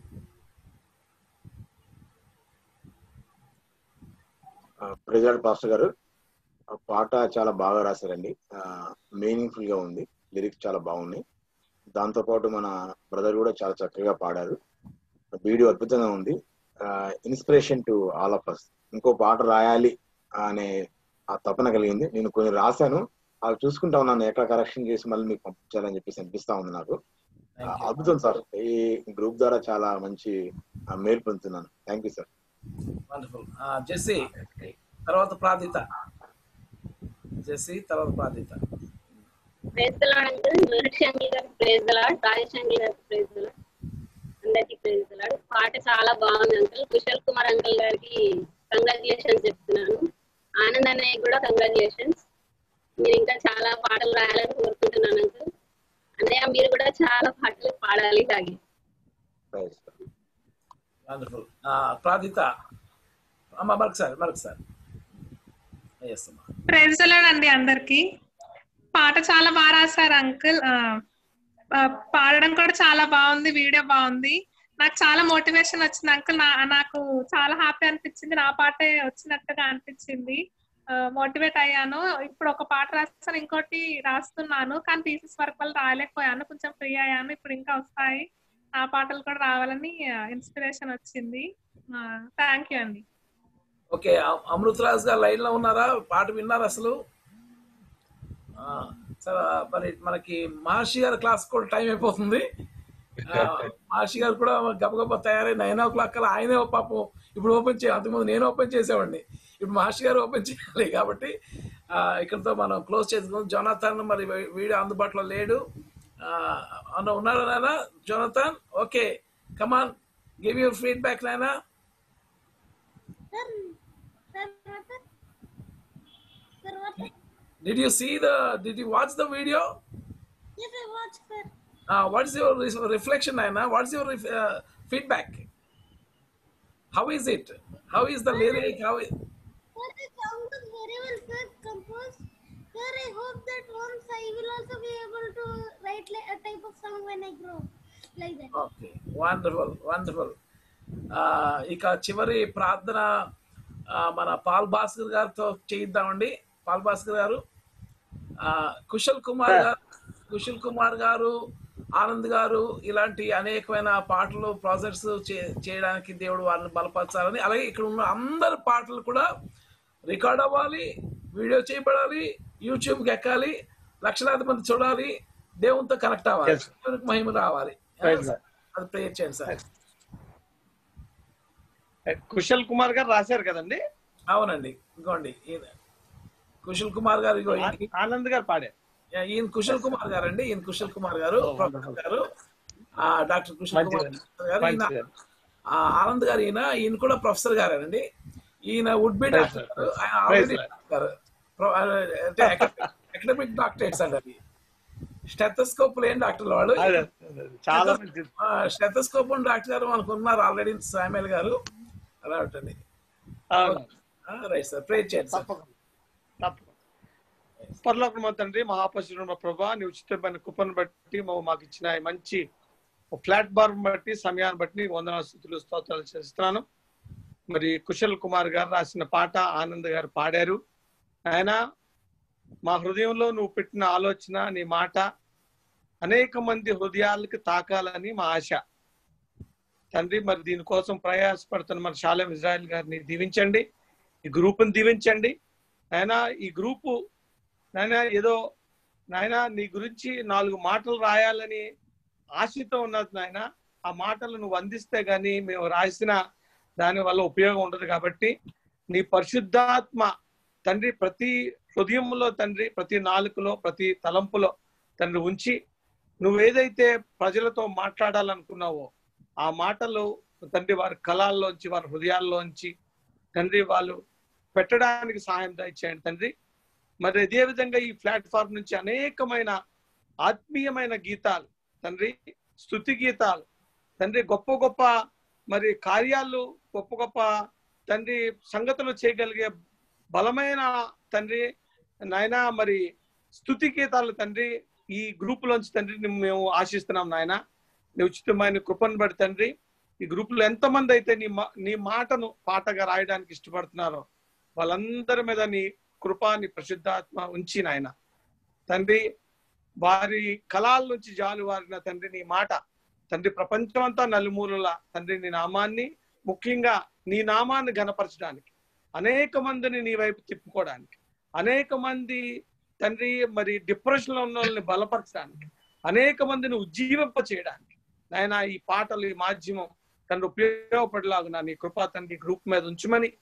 ప్రెసిడెంట్ పాస్టర్ గారు ఆ పాట చాలా బాగా రాశారండి మీనింగ్ఫుల్ గా ఉంది లిరిక్స్ చాలా బాగున్నాయి దాంతో పాటు మన బ్రదర్ కూడా చాలా చక్కగా పాడారు వీడియో అద్భుతంగా ఉంది inspiration to all of us ఇంకో పాట రాయాలి అనే ఆ తపన కలిగింది నేను కొన్ని రాశాను అవి చూసుకుంటా ఉన్నాను ఎక్కడ కరెక్షన్ చేసి మళ్ళీ మీకు పంపించాలని చెప్పేసి అనిపిస్తా ఉంది నాకు ఆ, అద్భుతం సార్ ఈ గ్రూప్ ద్వారా చాలా మంచి ఆ, మేలు పొందుతున్నాను thank you sir wonderful Jessie తర్వాత ప్రాధిత జెస్సీ తర్వాత Pradhitha praise the lord uncle Maharshi uncle గారు ప్రేజ్ దలాడ్ రాజేష్ అంకుల్ గారు ప్రేజ్ దలాడ్ అందరికి ప్రేజ్ దలాడ్ పాట చాలా బాగుంది అంకుల్ కుశల్ కుమార్ అంకుల్ గారికి కంగ్రాచులేషన్స్ చెప్తున్నాను ఆనంద్ అన్నయ్య కూడా కంగ్రాచులేషన్స్ మీరు ఇంకా చాలా పాటలు రాయాలని కోరుకుంటున్నాను అంకుల్ అన్నయ్య మీరు కూడా చాలా పాటలు పాడాలి ఇలాగే వండర్ఫుల్ ప్రాధిత అమ్మ మరొకసారి మరొకసారి ఎస్ అమ్మా ప్రైజ్ అండి అందరికి పాట చాలా బాగా రాశారు అంకుల్ పాడడం కూడా చాలా బాగుంది వీడియో బాగుంది నాకు చాలా మోటివేషన్ వచ్చింది అంకుల్ నా నాకు చాలా హ్యాపీ అనిపించింది నా పాటే వచ్చినట్టుగా అనిపించింది మోటివేట్ అయ్యాను ఇప్పుడు ఒక పాట రాస్తాను ఇంకోటి రాస్తున్నాను కానీ థీసిస్ వర్క్ వల్ల రాయలేకపోయాను కొంచెం ఫ్రీ అయ్యాను ఇప్పుడు ఇంకా వస్తాయి ఆ పాటలు కూడా రావాలని ఇన్స్పిరేషన్ వచ్చింది థ్యాంక్ యూ అండి ఓకే అమృతరాజ్ గారు లైన్ లో ఉన్నారా పాట విన్నారు అసలు ఆ, సరే మరి మనకి మహర్షి గారి క్లాస్ కూడా టైం అయిపోతుంది ఆ, మహర్షి గారు కూడా గబగబా తయారై నైన్ ఓ క్లాక్ కల్లా ఆయనే పాపం ఇప్పుడు ఓపెన్ చేయాలి అంతకుముందు నేను ఓపెన్ చేసేవాడిని ఇప్పుడు మహర్షి గారు ఓపెన్ చేయాలి కాబట్టి ఆ, ఇక్కడితో మనం క్లోజ్ చేసుకుందాం జోనాథన్ మరి వీ- వీడియో అందుబాటులో లేడు ఆ, అన్న ఉన్నాడు నాయన Jonathan okay come on give your feedback నాయనా Did you see the? Did you watch the video? Yes, I watched sir. Uh, what is your re- reflection, Naina? What is your ref- uh, feedback? How is it? How is the lyric? How is, Sir, the song was very well sir, composed. Sir, I hope that once I will also be able to write like a type of song when I grow. Like that. Okay wonderful wonderful ఇక చివరి ప్రార్థన ఆ, మన పాల్ భాస్కర్ గారితో చేయిద్దామండి పాల్ భాస్కర్ గారు ఆ, కుశల్ కుమార్ గారు కుశల్ కుమార్ గారు ఆనంద్ గారు ఇలాంటి అనేకమైన పాటలు ప్రాజెక్ట్స్ చేయడానికి దేవుడు వారిని బలపరచాలని అలాగే ఇక్కడ ఉన్న అందరి పాటలు కూడా రికార్డ్ అవ్వాలి వీడియో చేయబడాలి యూట్యూబ్కి ఎక్కాలి లక్షలాది మంది చూడాలి దేవునితో కనెక్ట్ అవ్వాలి Yes. దేవునికి మహిమ రావాలి Right, sir. అది ప్రేయర్ చేయండి సార్ కుశల్ కుమార్ గారు రాశారు కదండి అవునండి ఇంకోండి ఈయన కుశల్ కుమార్ గారు ఇగో ఈయన- ఆనంద్ గారు పాడారు ఈయన కుశల్ కుమార్ గారు అండి ఈయన కుశల్ కుమార్ గారు ప్రొఫెసర్ గారు ఆ, డాక్టర్ కుశల్ కుమార్ గారు ఈయన ఆ, ఆనంద్ గారు ఈయన ఈయన కూడా ప్రొఫెసర్ గారేనండి ఈయన వుడ్ బి డాక్టర్ గారు ఆయన ఆల్రెడీ గారు ప్రొ- అంటే అకాడమిక్ డాక్టరేట్స్ అండి అవి స్టెథోస్కోప్ లేని డాక్టర్లు వాళ్ళు అదే, అదే, చాలా మంచిది. స్టెథోస్కోప్ డాక్టర్ గారు మనకు ఉన్నారు ఆల్రెడీ సామెల్ గారు అలా ఉంటుంది అవును. రైట్ సార్ ప్రే చేయండి సార్ పరలోకం మా తండ్రి మహాపశుడు మా ప్రభా నీ ఉచితమైన కుప్పను బట్టి మా- మాకు ఇచ్చిన ఈ మంచి ప్లాట్ఫామ్ బట్టి సమయాన్ని బట్టి నీకు వందనాలు స్థుతులు స్తోత్రాలు చేస్తున్నాను మరి కుశల్ కుమార్ గారు రాసిన పాట ఆనంద్ గారు పాడారు ఆయన మా హృదయంలో నువ్వు పెట్టిన ఆలోచన నీ మాట అనేక మంది హృదయాలకు తాకాలని మా ఆశ తండ్రి మరి దీనికోసం ప్రయాసపడుతున్న మన షాలేం ఇజ్రాయెల్ గారిని దీవించండి ఈ గ్రూప్ని దీవించండి ఆయన ఈ గ్రూపు నాయన ఏదో నాయన నీ గురించి నాలుగు మాటలు రాయాలని ఆశతో ఉన్నది నాయన ఆ మాటలు నువ్వు అందిస్తే గాని మేము రాసిన దాని వల్ల ఉపయోగం ఉండదు కాబట్టి నీ పరిశుద్ధాత్మ తండ్రి ప్రతి హృదయంలో తండ్రి ప్రతి నాలుకలో ప్రతి తలంపులో తండ్రి ఉంచి నువ్వేదైతే ప్రజలతో మాట్లాడాలనుకున్నావో ఆ మాటలు తండ్రి వారి కళాల్లోంచి వారి హృదయాల్లోంచి తండ్రి వాళ్ళు పెట్టడానికి సహాయం దయచేయండి తండ్రి మరి అదే విధంగా ఈ ప్లాట్ఫామ్ నుంచి అనేకమైన ఆత్మీయమైన గీతాలు తండ్రి స్థుతి గీతాలు తండ్రి గొప్ప గొప్ప మరి కార్యాలు గొప్ప గొప్ప తండ్రి సంగతులు చేయగలిగే బలమైన తండ్రి నాయన మరి స్థుతి గీతాలు తండ్రి ఈ గ్రూప్ లోంచి తండ్రి నిన్ను మేము ఆశిస్తున్నాం నాయన నీ ఉచితమైన కృపను బట్టి తండ్రి ఈ గ్రూప్ లో ఎంతమంది అయితే నీ మా నీ మాటను పాటగా రాయడానికి ఇష్టపడుతున్నారో వాళ్ళందరి మీద నీ కృప నీ ప్రసిద్ధాత్మ ఉంచి నాయన తండ్రి వారి కళాల నుంచి జాలు వారిన తండ్రి నీ మాట తండ్రి ప్రపంచమంతా నలుమూలల తండ్రి నీ నామాన్ని ముఖ్యంగా నీ నామాన్ని గనపరచడానికి అనేక మందిని నీ వైపు తిప్పుకోవడానికి అనేక మంది తండ్రి మరి డిప్రెషన్ లో ఉన్న వాళ్ళని బలపరచడానికి అనేక మందిని ఉజ్జీవింప చేయడానికి నాయన ఈ పాటలు ఈ మాధ్యమం తండ్రి ఉపయోగపడేలాగా నీ కృపా తండ్రి గ్రూప్ మీద ఉంచమని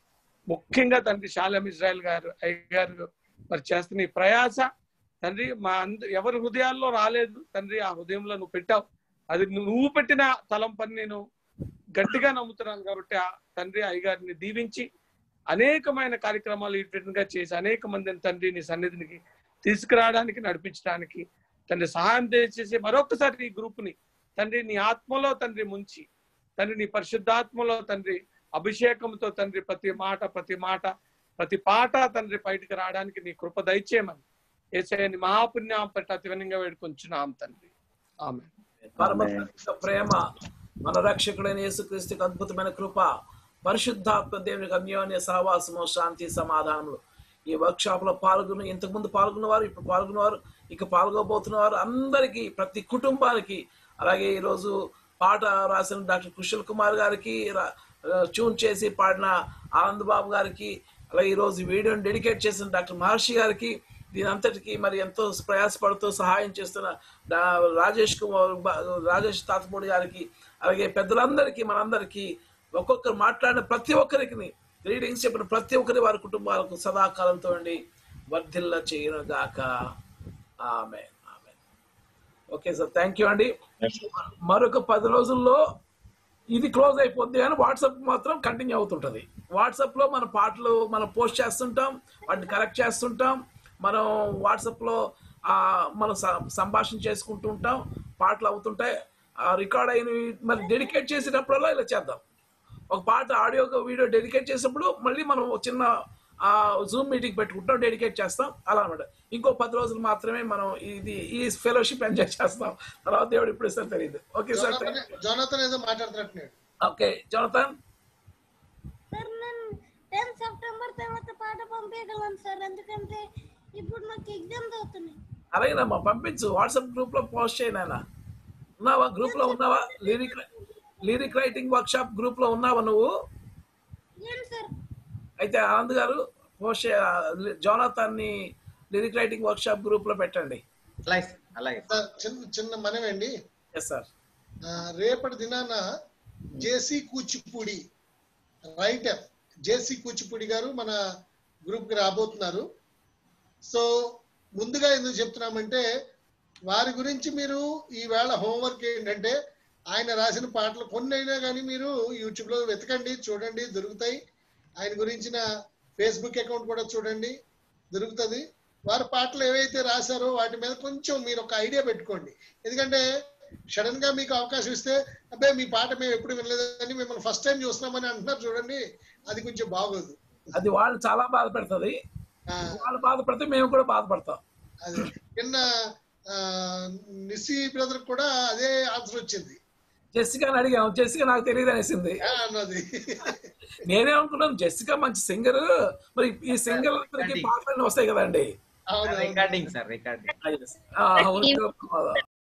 ముఖ్యంగా తండ్రి షాలం ఇజ్రాయల్ గారు అయ్య గారు మరి చేస్తున్న ఈ ప్రయాస తండ్రి మా అంద ఎవరి హృదయాల్లో రాలేదు తండ్రి ఆ హృదయంలో నువ్వు పెట్టావు అది నువ్వు పెట్టిన తలం పని నేను గట్టిగా నమ్ముతున్నాను కాబట్టి ఆ తండ్రి అయ్యగారిని దీవించి అనేకమైన కార్యక్రమాలు ఇటుగా చేసి అనేక మందిని తండ్రి నీ సన్నిధినికి తీసుకురావడానికి నడిపించడానికి తండ్రి సహాయం చేసి మరొకసారి ఈ గ్రూప్ ని తండ్రి నీ ఆత్మలో తండ్రి ముంచి తండ్రి నీ పరిశుద్ధాత్మలో తండ్రి అభిషేకంతో తండ్రి ప్రతి మాట ప్రతి మాట ప్రతి పాట తండ్రి బయటికి రావడానికి నీ కృప దయచేయమని ఏసయ్యని మహాపుణ్యం పట్ల అతి వినంగా వేడుకొంచున్నాం తండ్రి ఆమె పరమ తండ్రి ప్రేమ మన రక్షకుడైన యేసుక్రీస్తుకి అద్భుతమైన కృప పరిశుద్ధాత్మ దేవునికి అన్యోన్య సహవాసము శాంతి సమాధానములు ఈ వర్క్ షాప్ లో పాల్గొని ఇంతకు ముందు పాల్గొన్నవారు ఇప్పుడు పాల్గొన్నవారు ఇక పాల్గొబోతున్నవారు అందరికీ ప్రతి కుటుంబానికి అలాగే ఈరోజు పాట రాసిన డాక్టర్ కుశల్ కుమార్ గారికి రా- ట్యూన్ చేసి పాడిన ఆనంద్ బాబు గారికి అలాగే ఈరోజు ఈ వీడియోని డెడికేట్ చేసిన డాక్టర్ మహర్షి గారికి దీని అంతటికి మరి ఎంతో ప్రయాసపడుతూ సహాయం చేస్తున్న డా- రాజేష్ కుమార్ బా- రాజేష్ తాతపూడి గారికి అలాగే పెద్దలందరికీ మనందరికీ ఒక్కొక్కరు మాట్లాడిన ప్రతి ఒక్కరికి రీడింగ్స్ చెప్పిన ప్రతి ఒక్కరి వారి కుటుంబాలకు సదాకాలంతో ఉండి వర్ధిల్ల చేయను గాక ఆమె ఆమె ఓకే సార్ థ్యాంక్ యూ అండి మరొక పది రోజుల్లో ఇది క్లోజ్ అయిపోద్ది కానీ వాట్సాప్ మాత్రం కంటిన్యూ అవుతుంటది వాట్సాప్ లో మన పాటలు మనం పోస్ట్ చేస్తుంటాం వాటిని కరెక్ట్ చేస్తుంటాం మనం వాట్సాప్ లో ఆ, మనం స- సంభాషణ చేసుకుంటూ ఉంటాం పాటలు అవుతుంటాయి రికార్డ్ అయినవి మరి డెడికేట్ చేసేటప్పుడల్లా ఇలా చేద్దాం ఒక పాట ఆడియో వీడియో డెడికేట్ చేసినప్పుడు మళ్ళీ మనం ఒక చిన్న జూమ్ మీటింగ్ పెట్టుకుంటాం డెడికేట్ చేస్తాం అలా అనమాట ఇంకో పది రోజులు మాత్రమే మనం ఇది ఈ ఫెలోషిప్ ఎంజాయ్ చేస్తాం తర్వాత దేవుడు ఇప్పుడు ఇస్తారు తెలియదు ఓకే సార్ జోనతన్ ఏదో మాట్లాడుతున్నట్టున్నాడు ఓకే జోనతన్ సార్ నేను టెన్ సెప్టెంబర్ తర్వాత పాట పంపించగలను సార్ ఎందుకంటే ఇప్పుడు నాకు ఎగ్జామ్స్ అవుతున్నాయి అలాగేనమ్మా పంపించు వాట్సాప్ గ్రూప్ లో పోస్ట్ చేయి నాయన ఉన్నావా గ్రూప్ లో ఉన్నావా lyric lyric writing workshop group లో ఉన్నావా నువ్వు ఏంటి సార్ అయితే ఆనంద్ గారు పోస్ట్ చే- జోనాథన్ ని lyric writing workshop group లో పెట్టండి అలాగే అలాగే సార్, చిన్న చిన్న మనమండి ఎస్ సార్ ఆ, రేపటి దినాన JC Kuchipudi writer JC Kuchipudi గారు మన గ్రూప్ కి రాబోతున్నారు సో ముందుగా ఎందుకు చెప్తున్నామంటే వారి గురించి మీరు ఈవేళ హోంవర్క్ ఏంటంటే ఆయన రాసిన పాటలు కొన్ని అయినా కానీ మీరు యూట్యూబ్ లో వెతకండి చూడండి దొరుకుతాయి ఆయన గురించిన ఫేస్బుక్ అకౌంట్ కూడా చూడండి దొరుకుతుంది వారి పాటలు ఏవైతే రాశారో వాటి మీద కొంచెం మీరు ఒక ఐడియా పెట్టుకోండి ఎందుకంటే సడన్ గా మీకు అవకాశం ఇస్తే అబ్బాయి మీ పాట మేము ఎప్పుడు వినలేదని మిమ్మల్ని ఫస్ట్ టైం చూస్తున్నామని అంటున్నారు చూడండి అది కొంచెం బాగోదు అది వాళ్ళు చాలా బాధ పెడుతుంది వాళ్ళు బాధపడితే మేము కూడా బాధపడతాం అది నిన్న ఆ, నిస్సి బ్రదర్ కూడా అదే ఆన్సర్ వచ్చింది జెస్సికాని అడిగాం జెస్సికా నాకు తెలియదు అనేసింది ఆ, అన్నది నేనే అనుకున్నాను జెస్సికా మంచి సింగర్ మరి ఈ సింగర్ పాటలు వస్తాయి కదండి రికార్డింగ్ సార్ రికార్డింగ్ ఆ, అవును.